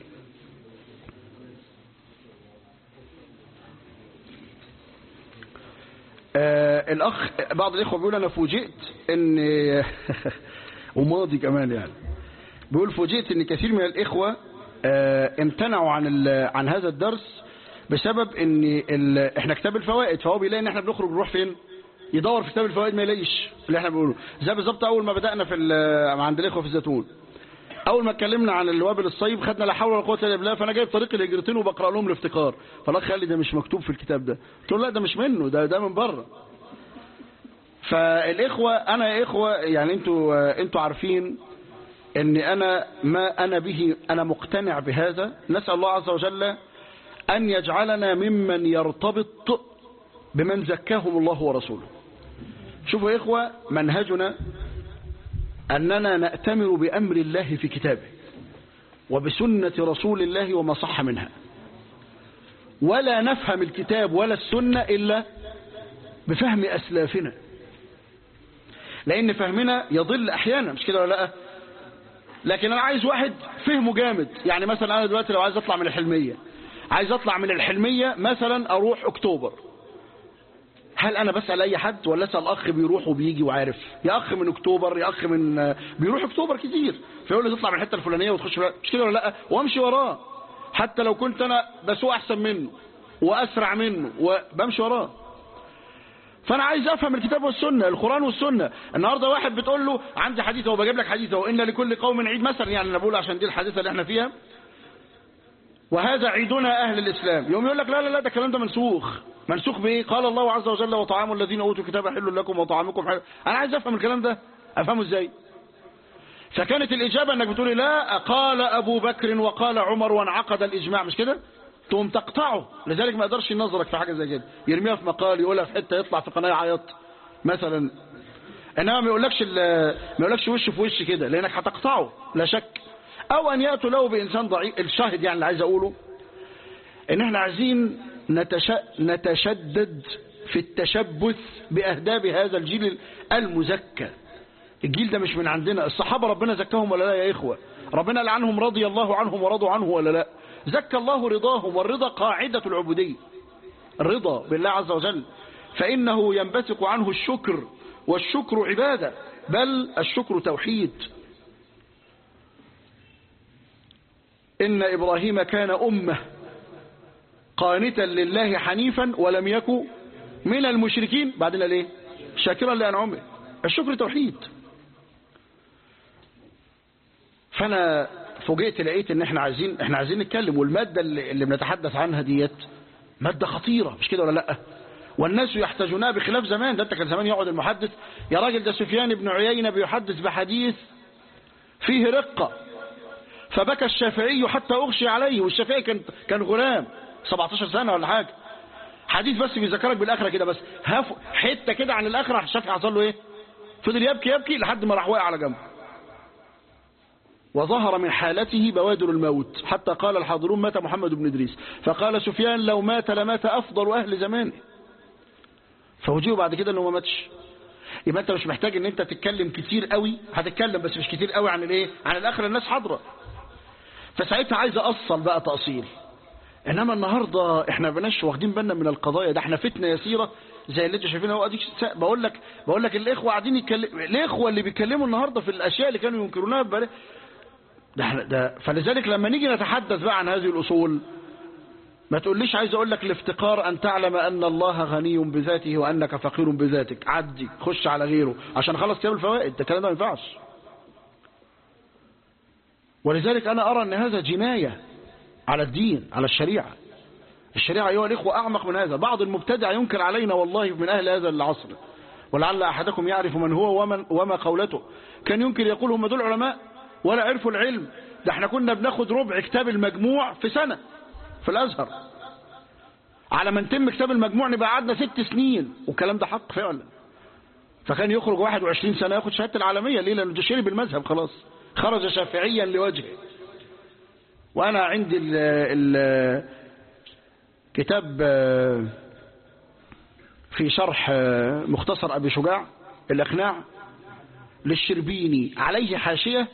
B: آه الأخ بعض الإخوة بيقول أنا فوجئت إن وماضي كمان يعني بيقول فوجئت إن كثير من الإخوة آه امتنعوا عن عن هذا الدرس بسبب إن إحنا كتاب الفوائد فهو بيلاقي إن إحنا بنخرج نروح فين يدور في كتاب الفوائد ما يلاقيش اللي إحنا بنقوله زي بالظبط أول ما بدأنا في عند الإخوة في الزيتون اول ما اتكلمنا عن الوابل الصيب خدنا لا حول ولا قوه الا بالله فانا جايب طريق الهجرتين وبقرا لهم الافتقار فالاخ قال لي ده مش مكتوب في الكتاب ده قلت له لا ده مش منه ده ده من بره فالاخوه انا يا اخوه يعني انتوا انتوا عارفين ان انا ما انا به انا مقتنع بهذا نسال الله عز وجل ان يجعلنا ممن يرتبط بمن زكاهم الله ورسوله شوفوا يا إخوة منهجنا أننا نأتمر بأمر الله في كتابه وبسنة رسول الله وما صح منها ولا نفهم الكتاب ولا السنة إلا بفهم أسلافنا لأن فهمنا يضل أحيانا مش كده ولا لا لكن أنا عايز واحد فهمه جامد يعني مثلا أنا دلوقتي لو عايز أطلع من الحلمية عايز أطلع من الحلمية مثلا أروح أكتوبر هل أنا بسأل أي حد ولا أسأل أخ بيروح وبيجي وعارف يا أخ من أكتوبر يا أخ من بيروح أكتوبر كتير فيقول لي تطلع من الحتة الفلانية وتخش مش كده ولا لا وأمشي وراه حتى لو كنت أنا بسوق أحسن منه وأسرع منه وبمشي وراه فانا عايز افهم الكتاب والسنه القران والسنه النهارده واحد بتقول له عندي حديث اهو بجيب لك حديث اهو ان لكل قوم عيد مثلا يعني انا بقول عشان دي الحادثه اللي احنا فيها وهذا عيدنا اهل الاسلام يوم يقول لك لا لا لا ده الكلام ده منسوخ منسوخ بايه قال الله عز وجل وطعام الذين اوتوا الكتاب حل لكم وطعامكم حل انا عايز افهم الكلام ده افهمه ازاي فكانت الاجابه انك بتقولي لا قال ابو بكر وقال عمر وانعقد الاجماع مش كده تقوم تقطعه لذلك ما يقدرش ينظرك في حاجة زي كده يرميها في مقال يقولها في حتة يطلع في قناة يعيط مثلا انما ما يقولكش ما يقولكش وش في وش كده لانك هتقطعه لا شك او ان ياتوا له بانسان ضعيف الشاهد يعني اللي عايز اقوله ان احنا عايزين نتش... نتشدد في التشبث باهداب هذا الجيل المزكى الجيل ده مش من عندنا الصحابه ربنا زكاهم ولا لا يا اخوه ربنا قال عنهم رضي الله عنهم ورضوا عنه ولا لا زكى الله رضاهم والرضا قاعدة العبودية الرضا بالله عز وجل فإنه ينبثق عنه الشكر والشكر عبادة بل الشكر توحيد إن إبراهيم كان أمة قانتا لله حنيفا ولم يكن من المشركين بعدين ليه شاكرا لأنعمه الشكر توحيد فأنا فوجئت لقيت ان احنا عايزين احنا عايزين نتكلم والماده اللي, اللي بنتحدث عنها ديت ماده خطيره مش كده ولا لا والناس يحتاجونها بخلاف زمان ده انت كان زمان يقعد المحدث يا راجل ده سفيان بن عيينه بيحدث بحديث فيه رقه فبكى الشافعي حتى اغشي عليه والشافعي كان كان غلام 17 سنه ولا حاجه حديث بس بيذكرك بالاخره كده بس هاف حته كده عن الاخره الشافعي حصل له ايه فضل يبكي يبكي لحد ما راح واقع على جنبه وظهر من حالته بوادر الموت حتى قال الحاضرون مات محمد بن إدريس فقال سفيان لو مات لمات أفضل أهل زمانه فوجيه بعد كده أنه ما ماتش يبقى أنت مش محتاج أن أنت تتكلم كتير قوي هتتكلم بس مش كتير قوي عن الايه عن الآخرة الناس حاضرة فساعتها عايز أصل بقى تأصيل إنما النهاردة إحنا بناش واخدين بالنا من القضايا ده إحنا فتنة يسيرة زي اللي انتوا شايفينها هو اديك بقول لك بقول لك الاخوه قاعدين يتكلم الاخوه اللي بيتكلموا النهارده في الاشياء اللي كانوا ينكرونها ببالغ ده ده فلذلك لما نيجي نتحدث بقى عن هذه الأصول ما تقوليش عايز أقول لك الافتقار أن تعلم أن الله غني بذاته وأنك فقير بذاتك عدي خش على غيره عشان خلص كتاب الفوائد ده الكلام ده ما ينفعش ولذلك أنا أرى أن هذا جناية على الدين على الشريعة الشريعة أيها الإخوة أعمق من هذا بعض المبتدع ينكر علينا والله من أهل هذا العصر ولعل أحدكم يعرف من هو ومن وما قولته كان ينكر يقول هم دول علماء ولا عرفوا العلم ده احنا كنا بناخد ربع كتاب المجموع في سنة في الأزهر على ما نتم كتاب المجموع نبقى قعدنا ست سنين والكلام ده حق فعلا فكان يخرج 21 سنة ياخد شهادة العالمية ليه لأنه شرب المذهب خلاص خرج شافعيا لوجهه وأنا عندي ال ال كتاب في شرح مختصر أبي شجاع الإقناع للشربيني عليه حاشية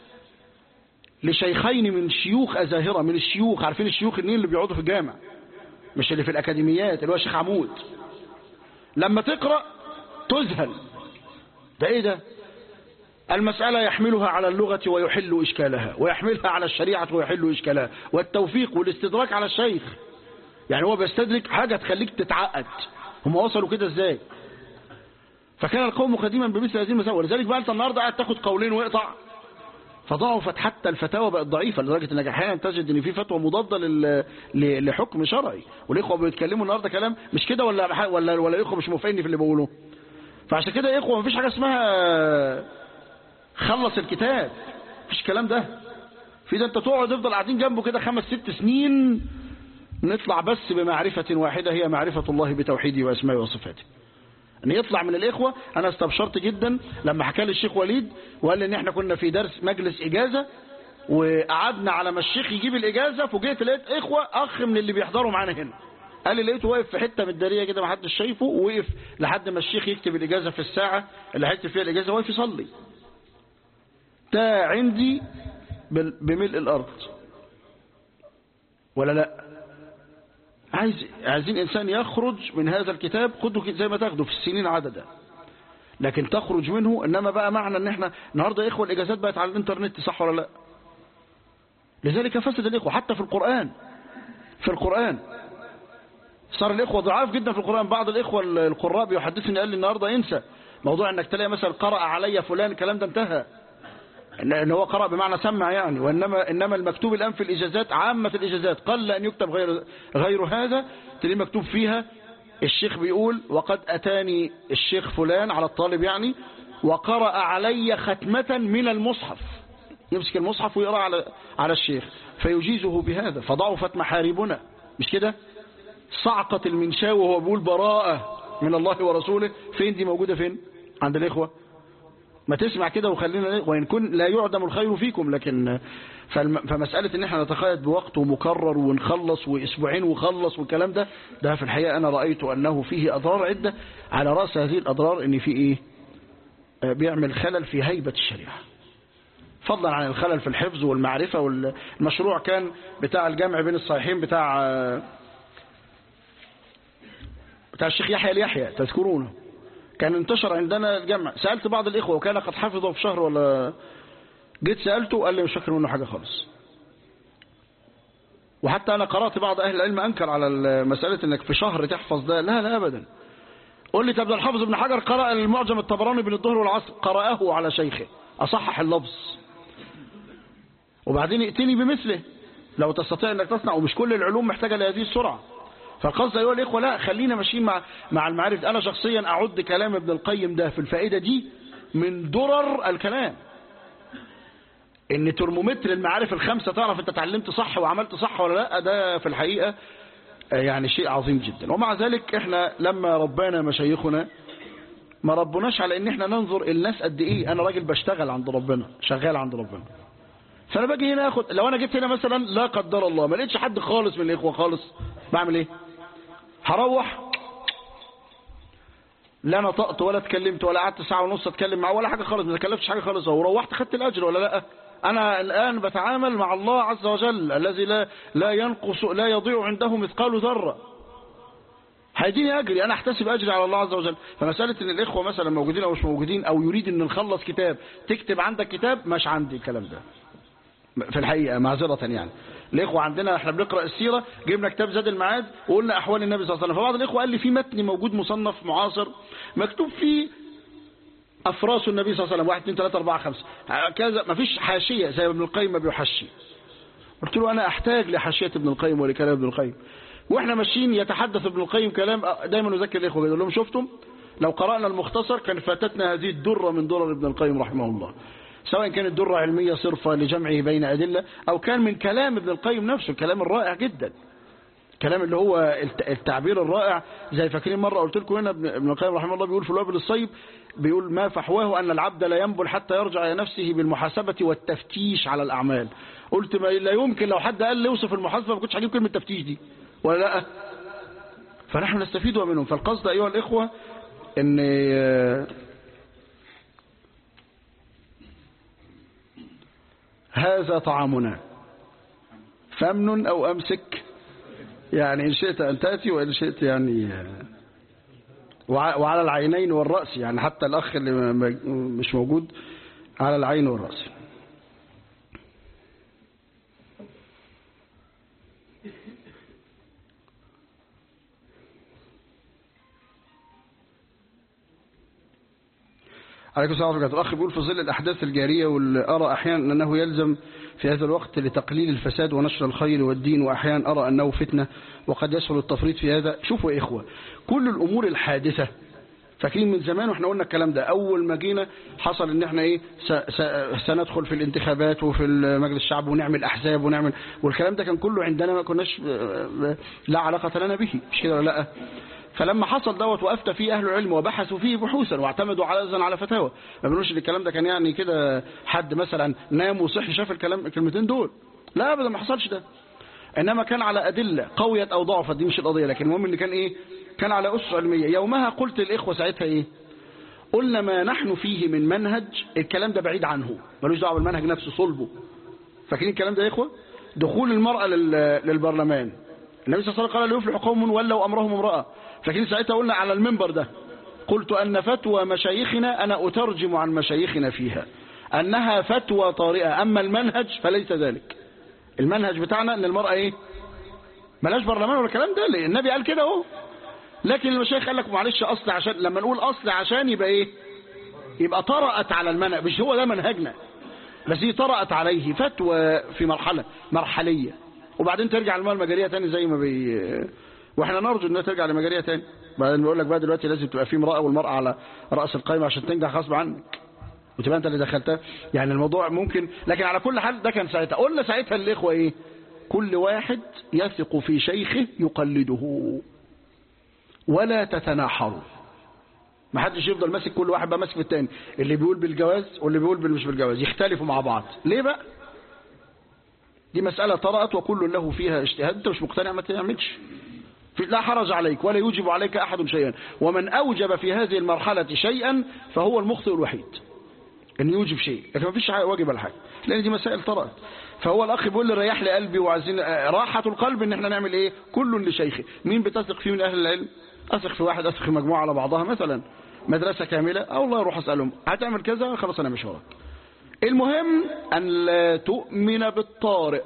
B: لشيخين من شيوخ أزاهرة من الشيوخ عارفين الشيوخ النين اللي بيقعدوا في الجامع مش اللي في الأكاديميات اللي هو شيخ عمود لما تقرأ تذهل ده ايه ده المسألة يحملها على اللغة ويحل إشكالها ويحملها على الشريعة ويحل إشكالها والتوفيق والاستدراك على الشيخ يعني هو بيستدرك حاجة تخليك تتعقد هم وصلوا كده ازاي فكان القوم قديما بمثل هذه المسائل ولذلك بقى انت النهارده قاعد تاخد قولين ويقطع فضعفت حتى الفتاوى بقت ضعيفة لدرجة انك احيانا تجد ان في فتوى مضادة لل... لحكم شرعي والاخوة بيتكلموا النهارده كلام مش كده ولا ولا ولا الاخوة مش موافقيني في اللي بقوله فعشان كده يا اخوة مفيش حاجة اسمها خلص الكتاب مفيش الكلام ده في ده انت تقعد تفضل قاعدين جنبه كده خمس ست سنين نطلع بس بمعرفة واحدة هي معرفة الله بتوحيده وأسمائه وصفاته ان يطلع من الإخوة أنا استبشرت جدا لما حكى لي الشيخ وليد وقال لي ان احنا كنا في درس مجلس إجازة وقعدنا على ما الشيخ يجيب الإجازة فوجئت لقيت إخوة أخ من اللي بيحضروا معانا هنا قال لي لقيته واقف في حتة من الدارية كده ما حدش شايفه ووقف لحد ما الشيخ يكتب الإجازة في الساعة اللي هيكتب فيها الإجازة واقف يصلي ده عندي بملء الأرض ولا لا عايز عايزين إنسان يخرج من هذا الكتاب خده زي ما تاخده في السنين عددا لكن تخرج منه إنما بقى معنى إن إحنا النهاردة إخوة الإجازات بقت على الإنترنت صح ولا لا لذلك فسد الإخوة حتى في القرآن في القرآن صار الإخوة ضعاف جدا في القرآن بعض الإخوة القراء بيحدثني قال لي النهاردة انسى موضوع انك تلاقي مثلا قرأ علي فلان الكلام ده انتهى ان هو قرأ بمعنى سمع يعني وانما انما المكتوب الان في الاجازات عامة الاجازات قل ان يكتب غير غير هذا تلاقيه مكتوب فيها الشيخ بيقول وقد اتاني الشيخ فلان على الطالب يعني وقرأ علي ختمة من المصحف يمسك المصحف ويقرأ على على الشيخ فيجيزه بهذا فضعفت محاربنا مش كده صعقة المنشاوي وهو بيقول براءة من الله ورسوله فين دي موجودة فين عند الإخوة ما تسمع كده وخلينا وإن كن لا يعدم الخير فيكم لكن فمسألة ان احنا نتقيد بوقت ومكرر ونخلص واسبوعين وخلص والكلام ده ده في الحقيقة انا رأيت انه فيه اضرار عدة على رأس هذه الاضرار ان في ايه بيعمل خلل في هيبة الشريعة فضلا عن الخلل في الحفظ والمعرفة والمشروع كان بتاع الجمع بين الصحيحين بتاع بتاع الشيخ يحيى اليحيى تذكرونه كان انتشر عندنا الجمع سألت بعض الإخوة وكان قد حفظه في شهر ولا جيت سألته قال لي مش فاكر منه حاجة خالص وحتى أنا قرأت بعض أهل العلم أنكر على مسألة أنك في شهر تحفظ ده لا لا أبدا قول لي طب ده الحافظ ابن حجر قرأ المعجم الطبراني بين الظهر والعصر قرأه على شيخه أصحح اللفظ وبعدين ائتني بمثله لو تستطيع أنك تصنع ومش كل العلوم محتاجة لهذه السرعة فالقصد أيها الإخوة لا خلينا ماشيين مع مع المعارف أنا شخصيا أعد كلام ابن القيم ده في الفائدة دي من درر الكلام ان ترمومتر المعارف الخمسة تعرف انت اتعلمت صح وعملت صح ولا لا ده في الحقيقة يعني شيء عظيم جدا ومع ذلك احنا لما ربنا مشايخنا ما ربناش على ان احنا ننظر الناس قد ايه انا راجل بشتغل عند ربنا شغال عند ربنا فانا باجي هنا اخد لو انا جيت هنا مثلا لا قدر الله ما لقيتش حد خالص من الاخوه خالص بعمل ايه هروح لا نطقت ولا اتكلمت ولا قعدت ساعة ونص اتكلم معه ولا حاجة خالص ما تكلفتش حاجة خالص وروحت خدت الاجر ولا لا انا الان بتعامل مع الله عز وجل الذي لا لا ينقص لا يضيع عنده مثقال ذرة هيديني اجري انا احتسب اجري على الله عز وجل فمسألة ان الاخوة مثلا موجودين او مش موجودين او يريد ان نخلص كتاب تكتب عندك كتاب مش عندي الكلام ده في الحقيقة معذرة يعني الإخوة عندنا احنا بنقرأ السيرة جبنا كتاب زاد المعاد وقلنا أحوال النبي صلى الله عليه وسلم فبعض الإخوة قال لي في متن موجود مصنف معاصر مكتوب فيه أفراس النبي صلى الله عليه وسلم واحد اثنين ثلاثة أربعة خمسة كذا ما فيش حاشية زي ابن القيم ما بيحشي قلت له أنا أحتاج لحاشية ابن القيم ولكلام ابن القيم واحنا ماشيين يتحدث ابن القيم كلام دايما نذكر الإخوة يقول لهم شفتم لو قرأنا المختصر كان فاتتنا هذه الدرة من درر ابن القيم رحمه الله سواء كانت درة علمية صرفة لجمعه بين أدلة أو كان من كلام ابن القيم نفسه الكلام الرائع جدا الكلام اللي هو التعبير الرائع زي فاكرين مرة قلت لكم هنا ابن القيم رحمه الله بيقول في الوابل الصيب بيقول ما فحواه أن العبد لا ينبل حتى يرجع إلى نفسه بالمحاسبة والتفتيش على الأعمال قلت ما لا يمكن لو حد قال لي اوصف المحاسبة ما كنتش هجيب كلمة تفتيش دي ولا لا فنحن نستفيد منهم فالقصد أيها الإخوة ان هذا طعامنا فامن أو أمسك يعني إن شئت أن تأتي وإن شئت يعني وعلى العينين والرأس يعني حتى الأخ اللي مش موجود على العين والرأس عليكم السلام ورحمة الله الأخ بيقول في ظل الأحداث الجارية وأرى أحيانا أنه يلزم في هذا الوقت لتقليل الفساد ونشر الخير والدين وأحيانا أرى أنه فتنة وقد يسهل التفريط في هذا شوفوا يا إخوة كل الأمور الحادثة فاكرين من زمان واحنا قلنا الكلام ده اول ما جينا حصل ان احنا ايه س س سندخل في الانتخابات وفي مجلس الشعب ونعمل احزاب ونعمل والكلام ده كان كله عندنا ما كناش لا علاقه لنا به مش كده ولا لا فلما حصل دوت وافتى فيه اهل العلم وبحثوا فيه بحوثا واعتمدوا على على فتاوى ما بنقولش ان الكلام ده كان يعني كده حد مثلا نام وصحي شاف الكلام الكلمتين دول لا ابدا ما حصلش ده انما كان على ادله قويت او ضعفت دي مش القضيه لكن المهم ان كان ايه كان على اسس علميه يومها قلت للاخوه ساعتها ايه قلنا ما نحن فيه من منهج الكلام ده بعيد عنه ملوش دعوه بالمنهج نفسه صلبه فاكرين الكلام ده يا اخوه دخول المراه للبرلمان النبي صلى الله عليه وسلم قال لا يفلح قوم ولوا امرهم امراه فاكرين ساعتها قلنا على المنبر ده قلت ان فتوى مشايخنا انا اترجم عن مشايخنا فيها انها فتوى طارئه اما المنهج فليس ذلك المنهج بتاعنا ان المرأة ايه ملاش برلمان ولا الكلام ده ليه النبي قال كده اهو لكن المشايخ قال لك معلش اصل عشان لما نقول اصل عشان يبقى ايه يبقى طرأت على المنهج مش هو ده منهجنا بس هي طرأت عليه فتوى في مرحلة مرحلية وبعدين ترجع للمرأة المجارية تاني زي ما بي واحنا نرجو انها ترجع لمجارية تاني بعدين بيقول لك بقى دلوقتي لازم تبقى في امرأة والمرأة على رأس القائمة عشان تنجح غصب عنك وتبقى انت اللي دخلتها يعني الموضوع ممكن لكن على كل حال ده كان ساعتها قلنا ساعتها الاخوه ايه كل واحد يثق في شيخه يقلده ولا تتناحروا ما حدش يفضل ماسك كل واحد بقى ماسك في التاني اللي بيقول بالجواز واللي بيقول مش بالجواز يختلفوا مع بعض ليه بقى دي مسألة طرأت وكل له فيها اجتهاد انت مش مقتنع ما تعملش لا حرج عليك ولا يوجب عليك أحد شيئا ومن أوجب في هذه المرحلة شيئا فهو المخطئ الوحيد ان يوجب شيء لكن ما فيش واجب ولا حاجه لان دي مسائل طرأت فهو الاخ بيقول لي ريح لي قلبي وعايزين راحه القلب ان احنا نعمل ايه كل لشيخه مين بتثق فيه من اهل العلم اثق في واحد اثق في مجموعه على بعضها مثلا مدرسه كامله او الله اروح اسالهم هتعمل كذا خلاص انا مش وراك المهم ان لا تؤمن بالطارئ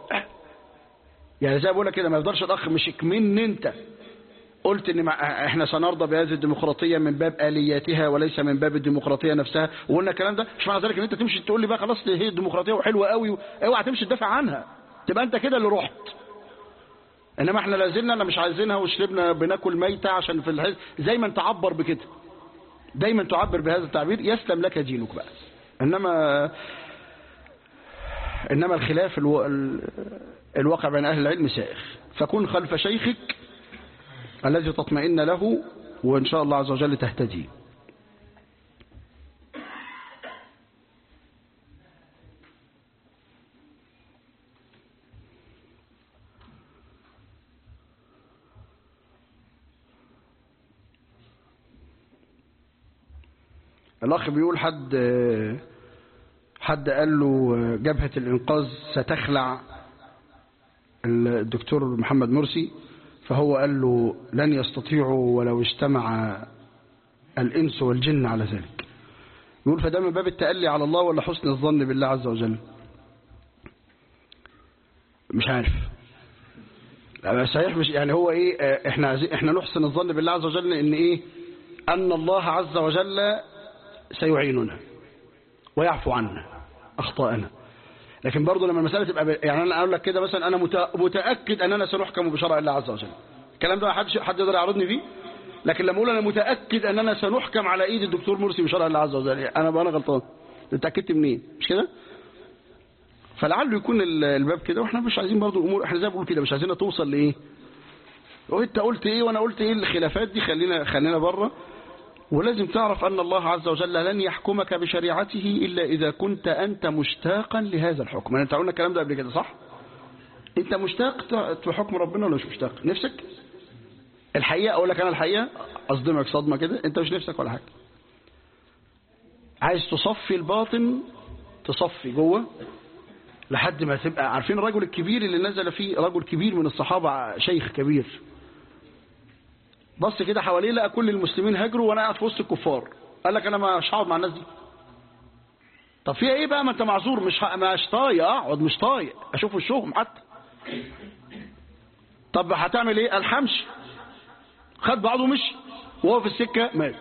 B: يعني زي بقول لك كده ما يفضلش الاخ مش اكمن انت قلت ان احنا سنرضى بهذه الديمقراطيه من باب الياتها وليس من باب الديمقراطيه نفسها وقلنا الكلام ده مش معنى ذلك ان انت تمشي تقول لي بقى خلاص هي الديمقراطيه وحلوه قوي اوعى تمشي تدافع عنها تبقى انت كده اللي رحت انما احنا لازلنا انا مش عايزينها وشربنا بناكل ميته عشان في الحزب زي ما انت عبر بكده دايما تعبر بهذا التعبير يسلم لك دينك بقى انما انما الخلاف الو... الواقع بين اهل العلم سائغ فكن خلف شيخك الذي تطمئن له وإن شاء الله عز وجل تهتدي الأخ بيقول حد حد قال له جبهة الإنقاذ ستخلع الدكتور محمد مرسي فهو قال له لن يستطيعوا ولو اجتمع الإنس والجن على ذلك يقول فده من باب التألي على الله ولا حسن الظن بالله عز وجل مش عارف صحيح مش يعني هو ايه احنا احنا نحسن الظن بالله عز وجل ان ايه ان الله عز وجل سيعيننا ويعفو عنا اخطاءنا لكن برضه لما المسألة تبقى يعني أنا أقول لك كده مثلا أنا متأكد أننا سنحكم بشرع الله عز وجل الكلام ده حد حد يقدر يعرضني فيه لكن لما أقول أنا متأكد أننا سنحكم على إيد الدكتور مرسي بشرع الله عز وجل أنا بقى أنا غلطان اتأكدت منين مش كده فلعله يكون الباب كده واحنا مش عايزين برضه الامور احنا زي ما بقول كده مش عايزينها توصل لايه وانت قلت ايه وانا قلت ايه الخلافات دي خلينا خلينا بره ولازم تعرف أن الله عز وجل لن يحكمك بشريعته إلا إذا كنت أنت مشتاقا لهذا الحكم أنت قلنا الكلام ده قبل كده صح أنت مشتاق لحكم ربنا ولا مش مشتاق نفسك الحقيقة أقول لك أنا الحقيقة أصدمك صدمة كده أنت مش نفسك ولا حاجة عايز تصفي الباطن تصفي جوه لحد ما تبقى عارفين الرجل الكبير اللي نزل فيه رجل كبير من الصحابة شيخ كبير بص كده حواليه لقى كل المسلمين هاجروا وانا قاعد في وسط الكفار قال لك انا مش هقعد مع الناس دي طب فيها ايه بقى ما انت معذور مش ه... مش طايق اقعد مش طايق اشوف وشهم حتى طب هتعمل ايه قال همشي خد بعضه ومشي وهو في السكه مات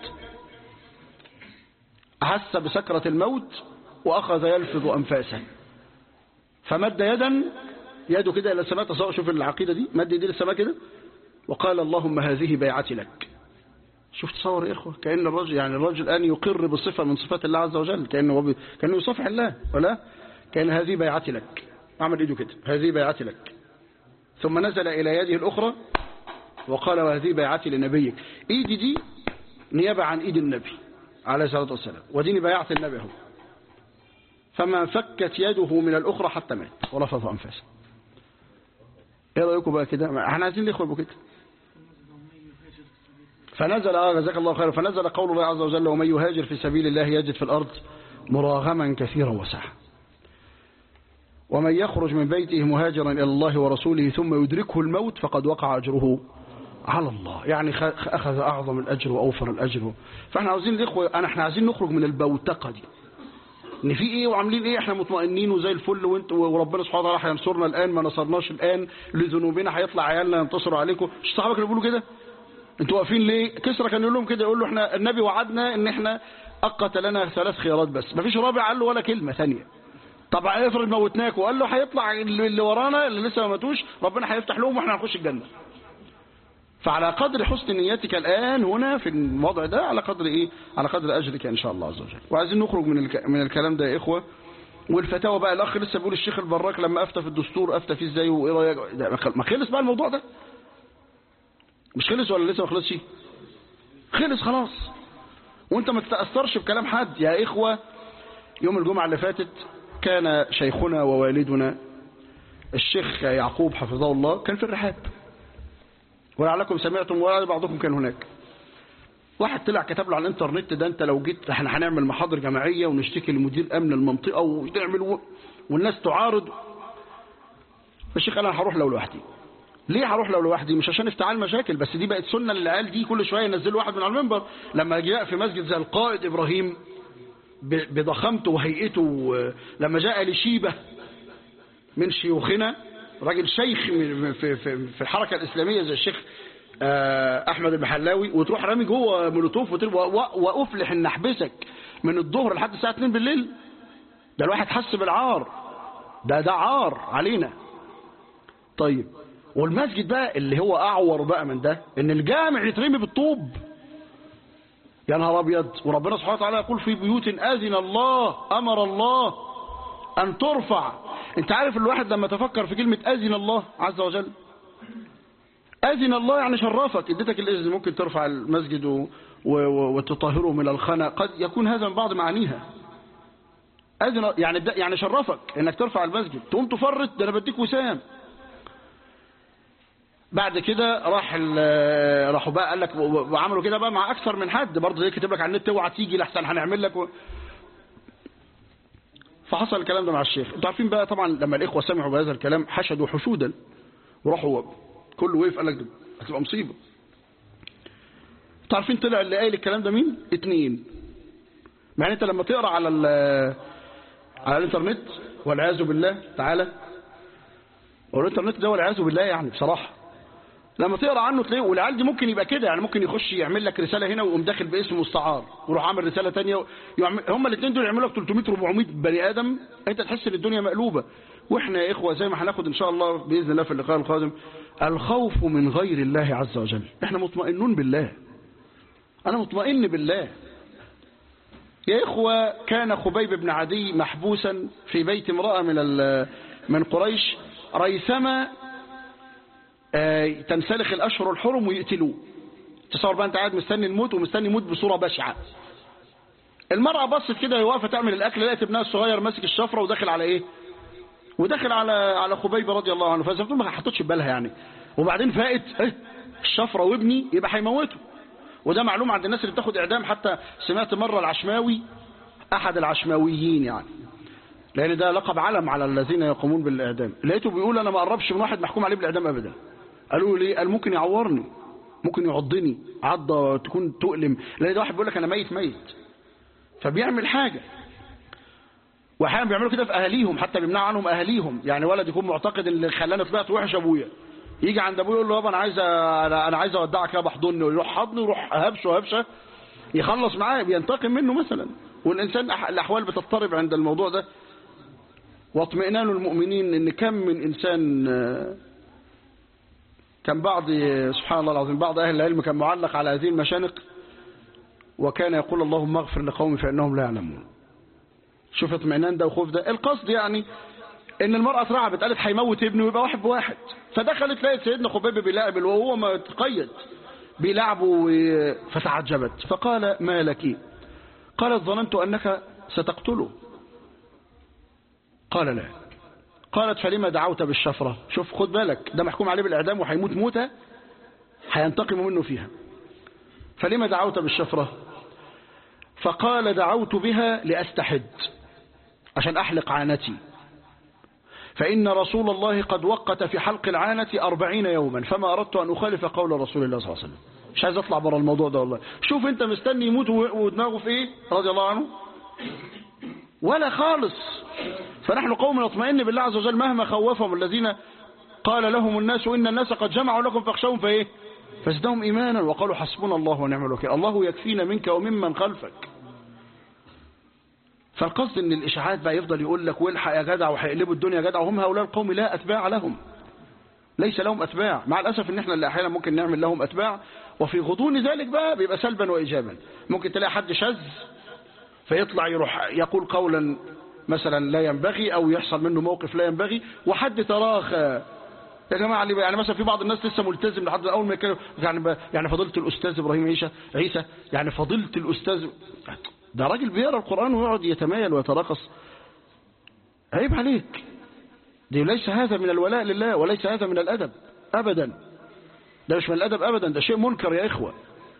B: احس بسكره الموت واخذ يلفظ انفاسه فمد يدا يده كده الى السماء تصور شوف العقيده دي مد يدي للسماء كده وقال اللهم هذه بيعتي لك شوف تصور يا إخوة كأن الرجل يعني الرجل الآن يقر بصفة من صفات الله عز وجل كأنه, بي... كأنه يصفح الله ولا كأن هذه بيعتي لك أعمل إيده كده هذه بيعتي لك ثم نزل إلى يده الأخرى وقال وهذه بيعتي لنبيك إيدي دي نيابة عن إيد النبي عليه الصلاة والسلام وديني بيعت النبي هو فما فكت يده من الأخرى حتى مات ورفض أنفاسه ايه رأيكم بقى كده احنا عايزين نخوة كده فنزل اه جزاك الله خيرا فنزل قول الله عز وجل ومن يهاجر في سبيل الله يجد في الأرض مراغما كثيرا وسعا ومن يخرج من بيته مهاجرا إلى الله ورسوله ثم يدركه الموت فقد وقع أجره على الله يعني أخذ أعظم الأجر وأوفر الأجر فاحنا عاوزين الإخوة أنا احنا عايزين نخرج من البوتقة دي ان في ايه وعاملين ايه احنا مطمئنين وزي الفل وانت وربنا سبحانه وتعالى هينصرنا الان ما نصرناش الان لذنوبنا هيطلع عيالنا ينتصروا عليكم مش صحابك اللي بيقولوا كده انتوا واقفين ليه كسرى كان يقول لهم كده يقول له احنا النبي وعدنا ان احنا اقت لنا ثلاث خيارات بس مفيش رابع قال له ولا كلمه ثانيه طبعا افرض موتناك وقال له هيطلع اللي ورانا اللي لسه ما ماتوش ربنا هيفتح لهم واحنا هنخش الجنه فعلى قدر حسن نيتك الآن هنا في الوضع ده على قدر إيه على قدر أجرك إن شاء الله عز وجل وعايزين نخرج من الك... من الكلام ده يا إخوة والفتاوى بقى الأخ لسه بيقول الشيخ البراك لما أفتى في الدستور أفتى فيه إزاي وإيه رأيك ما خلص بقى الموضوع ده مش خلص ولا لسه ما خلصش خلص خلاص وانت ما تتأثرش بكلام حد يا إخوة يوم الجمعة اللي فاتت كان شيخنا ووالدنا الشيخ يعقوب حفظه الله كان في الرحاب ولعلكم سمعتم ولا بعضكم كان هناك واحد طلع كتب له على الانترنت ده انت لو جيت احنا هنعمل محاضر جماعيه ونشتكي لمدير امن المنطقه ونعمل و... والناس تعارض فالشيخ قال انا هروح لو لوحدي ليه هروح لو لوحدي مش عشان افتعال مشاكل بس دي بقت سنه للعيال دي كل شويه ينزلوا واحد من على المنبر لما جاء في مسجد زي القائد ابراهيم بضخامته وهيئته لما جاء لشيبه من شيوخنا راجل شيخ في في في الحركه الاسلاميه زي الشيخ احمد المحلاوي وتروح رامي جوه مولوتوف وافلح ان احبسك من الظهر لحد الساعه 2 بالليل ده الواحد حس بالعار ده ده عار علينا طيب والمسجد بقى اللي هو اعور بقى من ده ان الجامع يترمي بالطوب يا نهار ابيض وربنا سبحانه وتعالى يقول في بيوت اذن الله امر الله ان ترفع انت عارف الواحد لما تفكر في كلمة اذن الله عز وجل اذن الله يعني شرفك اديتك الاذن ممكن ترفع المسجد و... و... وتطهره من الخنا قد يكون هذا من بعض معانيها اذن يعني يعني شرفك انك ترفع المسجد تقوم تفرط ده انا بديك وسام بعد كده راح راحوا بقى قال لك وعملوا كده بقى مع اكثر من حد برضه زي كتب لك على النت اوعى تيجي لحسن هنعمل لك و... فحصل الكلام ده مع الشيخ انتوا عارفين بقى طبعا لما الاخوه سمعوا بهذا الكلام حشدوا حشودا وراحوا كله وقف قال لك هتبقى مصيبه انتوا عارفين طلع اللي قايل الكلام ده مين اتنين يعني انت لما تقرا على على الانترنت والعياذ بالله تعالى والانترنت ده والعياذ بالله يعني بصراحه لما تقرا عنه تلاقيه والعيال دي ممكن يبقى كده يعني ممكن يخش يعمل لك رساله هنا ويقوم داخل باسم مستعار ويروح عامل رساله ثانيه هم الاثنين دول يعملوا لك 300 400 بني ادم انت تحس ان الدنيا مقلوبه واحنا يا اخوه زي ما هناخد ان شاء الله باذن الله في اللقاء القادم الخوف من غير الله عز وجل احنا مطمئنون بالله انا مطمئن بالله يا اخوه كان خبيب بن عدي محبوسا في بيت امراه من من قريش ريثما تنسلخ الأشهر الحرم ويقتلوه تصور بقى انت قاعد مستني الموت ومستني يموت بصورة بشعة المرأة بصت كده واقفة تعمل الأكل لقت ابنها الصغير ماسك الشفرة وداخل على إيه وداخل على على خبيب رضي الله عنه فزي ما حطتش في بالها يعني وبعدين فاقت ايه الشفرة وابني يبقى هيموته وده معلوم عند الناس اللي بتاخد إعدام حتى سمعت مرة العشماوي أحد العشماويين يعني لأن ده لقب علم على الذين يقومون بالإعدام لقيته بيقول أنا ما قربش من واحد محكوم عليه بالإعدام أبدا قالوا ليه قال ممكن يعورني ممكن يعضني عضة تكون تؤلم لأن ده واحد بيقول لك أنا ميت ميت فبيعمل حاجة واحيانا بيعملوا كده في أهاليهم حتى بيمنعوا عنهم أهاليهم يعني ولد يكون معتقد اللي خلاني طلعت وحش أبويا يجي عند أبويا يقول له يابا أنا عايز أنا, أنا عايز أودعك يابا احضني ويروح حضني ويروح هبشه هبشه يخلص معاه بينتقم منه مثلا والإنسان الأحوال بتضطرب عند الموضوع ده واطمئنان المؤمنين ان كم من انسان كان بعض سبحان الله العظيم بعض اهل العلم كان معلق على هذه المشانق وكان يقول اللهم اغفر لقومي فإنهم لا يعلمون شوف اطمئنان ده وخوف ده القصد يعني ان المرأة اترعبت قالت هيموت ابنه ويبقى واحد بواحد فدخلت لقيت سيدنا خبيب بيلاعب وهو ما تقيد بيلعبوا فتعجبت فقال ما لك قالت ظننت أنك ستقتله قال لا قالت فلما دعوت بالشفرة شوف خد بالك ده محكوم عليه بالإعدام وهيموت موتة هينتقم منه فيها فلما دعوت بالشفرة فقال دعوت بها لأستحد عشان أحلق عانتي فإن رسول الله قد وقت في حلق العانة أربعين يوما فما أردت أن أخالف قول رسول الله صلى الله عليه وسلم مش عايز أطلع بره الموضوع ده والله شوف أنت مستني يموت ودماغه في إيه رضي الله عنه ولا خالص فنحن قوم نطمئن بالله عز وجل مهما خوفهم الذين قال لهم الناس إن الناس قد جمعوا لكم فاخشوهم فإيه فازدهم إيمانا وقالوا حسبنا الله ونعم الوكيل الله يكفينا منك وممن خلفك فالقصد ان الاشاعات بقى يفضل يقول لك والحق يا جدع وهيقلبوا الدنيا يا جدع وهم هؤلاء القوم لا اتباع لهم ليس لهم اتباع مع الاسف ان احنا اللي احيانا ممكن نعمل لهم اتباع وفي غضون ذلك بقى بيبقى سلبا وايجابا ممكن تلاقي حد شاذ فيطلع يروح يقول قولا مثلا لا ينبغي او يحصل منه موقف لا ينبغي وحد تراخى يا جماعه اللي يعني مثلا في بعض الناس لسه ملتزم لحد اول ما يتكلم يعني يعني فضيله الاستاذ ابراهيم عيسى عيسى يعني فضيله الاستاذ ده راجل بيقرا القرآن ويقعد يتمايل ويتراقص عيب عليك دي ليس هذا من الولاء لله وليس هذا من الأدب أبدا ده مش من الأدب أبدا ده شيء منكر يا إخوة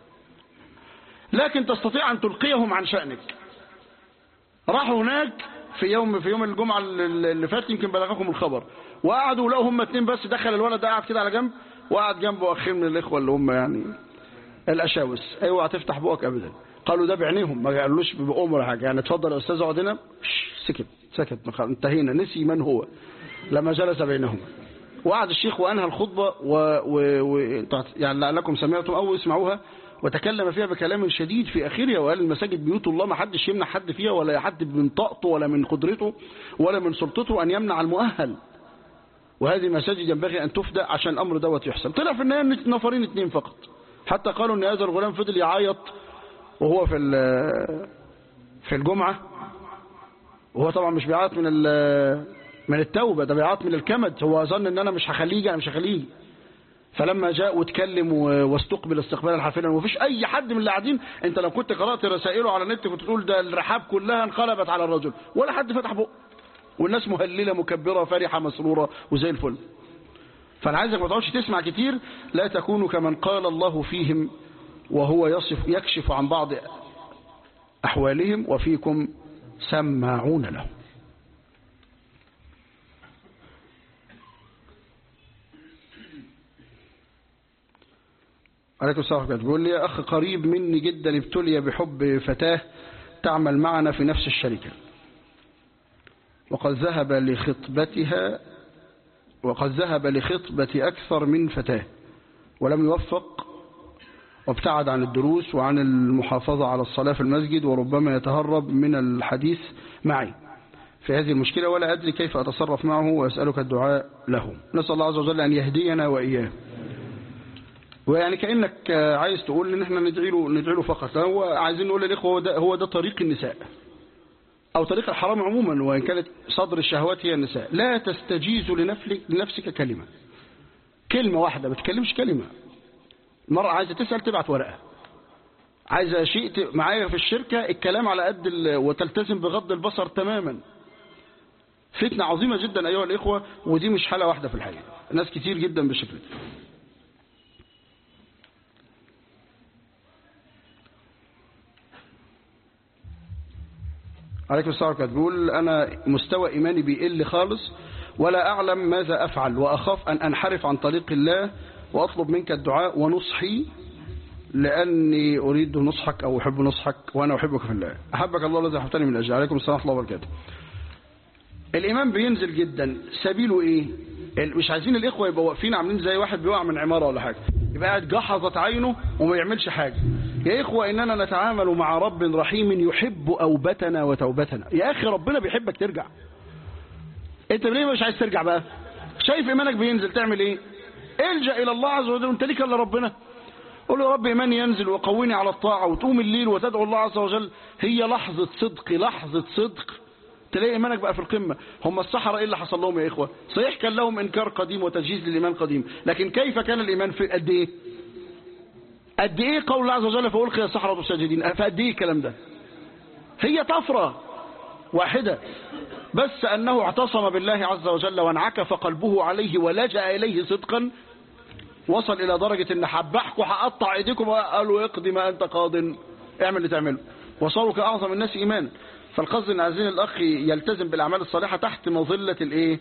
B: لكن تستطيع أن تلقيهم عن شأنك راحوا هناك في يوم في يوم الجمعة اللي فات يمكن بلغكم الخبر وقعدوا لقوا هم اتنين بس دخل الولد ده قاعد كده على جنب وقعد جنبه أخين من الإخوة اللي هم يعني الأشاوس أيوة هتفتح بقك أبدا قالوا ده بعينيهم ما قالوش بأم ولا حاجة يعني اتفضل يا أستاذ اقعد هنا سكت سكت انتهينا نسي من هو لما جلس بينهم وقعد الشيخ وأنهى الخطبة و... و... و... يعني لعلكم سمعتم أو اسمعوها وتكلم فيها بكلام شديد في آخرها وقال المساجد بيوت الله ما حدش يمنع حد فيها ولا حد من طاقته ولا من قدرته ولا من سلطته أن يمنع المؤهل وهذه مساجد ينبغي أن تفدى عشان الأمر دوت يحصل طلع في النهاية نفرين اتنين فقط حتى قالوا أن هذا الغلام فضل يعيط وهو في في الجمعة وهو طبعا مش بيعيط من من التوبة ده بيعيط من الكمد هو ظن ان انا مش هخليه انا مش هخليه فلما جاء واتكلم واستقبل استقبالا حافلا ومفيش اي حد من اللي قاعدين انت لو كنت قرات رسائله على النت كنت تقول ده الرحاب كلها انقلبت على الرجل ولا حد فتح بقه والناس مهلله مكبره فرحه مسروره وزي الفل فانا عايزك ما تقعدش تسمع كتير لا تكونوا كمن قال الله فيهم وهو يصف يكشف عن بعض أحوالهم وفيكم سماعون له عليكم السلام ورحمة بيقول لي أخ قريب مني جدا ابتلي بحب فتاة تعمل معنا في نفس الشركة وقد ذهب لخطبتها وقد ذهب لخطبة أكثر من فتاة ولم يوفق وابتعد عن الدروس وعن المحافظة على الصلاة في المسجد وربما يتهرب من الحديث معي في هذه المشكلة ولا أدري كيف أتصرف معه وأسألك الدعاء له نسأل الله عز وجل أن يهدينا وإياه ويعني كأنك عايز تقول ان احنا ندعي له ندعي له فقط هو عايزين نقول للاخوه هو ده هو ده طريق النساء او طريق الحرام عموما وان كانت صدر الشهوات هي النساء لا تستجيز لنفسك كلمه كلمه واحده ما تكلمش كلمه المرأة عايزة تسأل تبعت ورقة عايزة شيء معايا في الشركة الكلام على قد وتلتزم بغض البصر تماما فتنة عظيمة جدا أيها الإخوة ودي مش حالة واحدة في الحقيقة ناس كتير جدا بالشكل ده عليكم السلام عليكم بيقول أنا مستوى إيماني بيقل خالص ولا أعلم ماذا أفعل وأخاف أن أنحرف عن طريق الله وأطلب منك الدعاء ونصحي لأني أريد نصحك أو أحب نصحك وأنا أحبك في الله أحبك الله الذي أحبتني من أجل عليكم السلام ورحمة الله وبركاته الإيمان بينزل جدا سبيله إيه مش عايزين الإخوة يبقوا واقفين عاملين زي واحد بيقع من عمارة ولا حاجة يبقى قاعد جحظت عينه وما يعملش حاجة يا إخوة إننا نتعامل مع رب رحيم يحب أوبتنا وتوبتنا يا أخي ربنا بيحبك ترجع أنت ليه مش عايز ترجع بقى شايف إيمانك بينزل تعمل إيه الجأ إلى الله عز وجل وانت ليك إلا ربنا قول يا رب إيماني ينزل وقوني على الطاعة وتقوم الليل وتدعو الله عز وجل هي لحظة صدق لحظة صدق تلاقي إيمانك بقى في القمة هم السحرة إيه اللي حصل لهم يا إخوة صحيح كان لهم إنكار قديم وتجهيز للإيمان قديم لكن كيف كان الإيمان في قد إيه قد إيه قول الله عز وجل فألقي السحرة ساجدين فقد إيه الكلام ده هي طفرة واحدة بس أنه اعتصم بالله عز وجل وانعكف قلبه عليه ولجأ إليه صدقا وصل إلى درجة أن حبحكم هقطع إيديكم وقالوا اقضي ما أنت قاض اعمل اللي تعمله وصاروا كأعظم الناس إيمان فالقصد أن عايزين الأخ يلتزم بالأعمال الصالحة تحت مظلة الإيه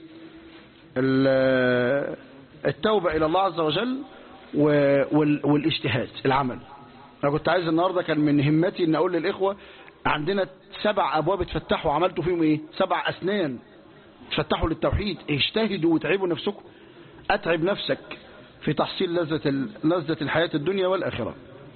B: التوبة إلى الله عز وجل والاجتهاد العمل أنا كنت عايز النهاردة كان من همتي أن أقول للإخوة عندنا سبع أبواب اتفتحوا عملتوا فيهم إيه سبع أسنان اتفتحوا للتوحيد اجتهدوا وتعبوا نفسكم أتعب نفسك في تحصيل لذة لذة الحياة الدنيا والآخرة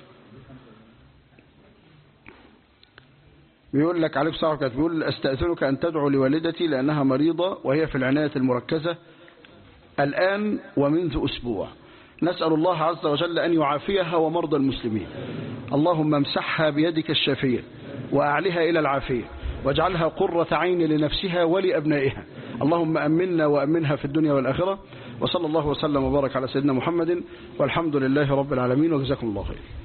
B: بيقول لك عليك صاحبك بيقول استأذنك أن تدعو لوالدتي لأنها مريضة وهي في العناية المركزة الآن ومنذ أسبوع نسأل الله عز وجل أن يعافيها ومرضى المسلمين اللهم امسحها بيدك الشافية وأعلها إلى العافية واجعلها قرة عين لنفسها ولأبنائها اللهم أمنا وأمنها في الدنيا والآخرة وصلى الله وسلم وبارك على سيدنا محمد والحمد لله رب العالمين وجزاكم الله خير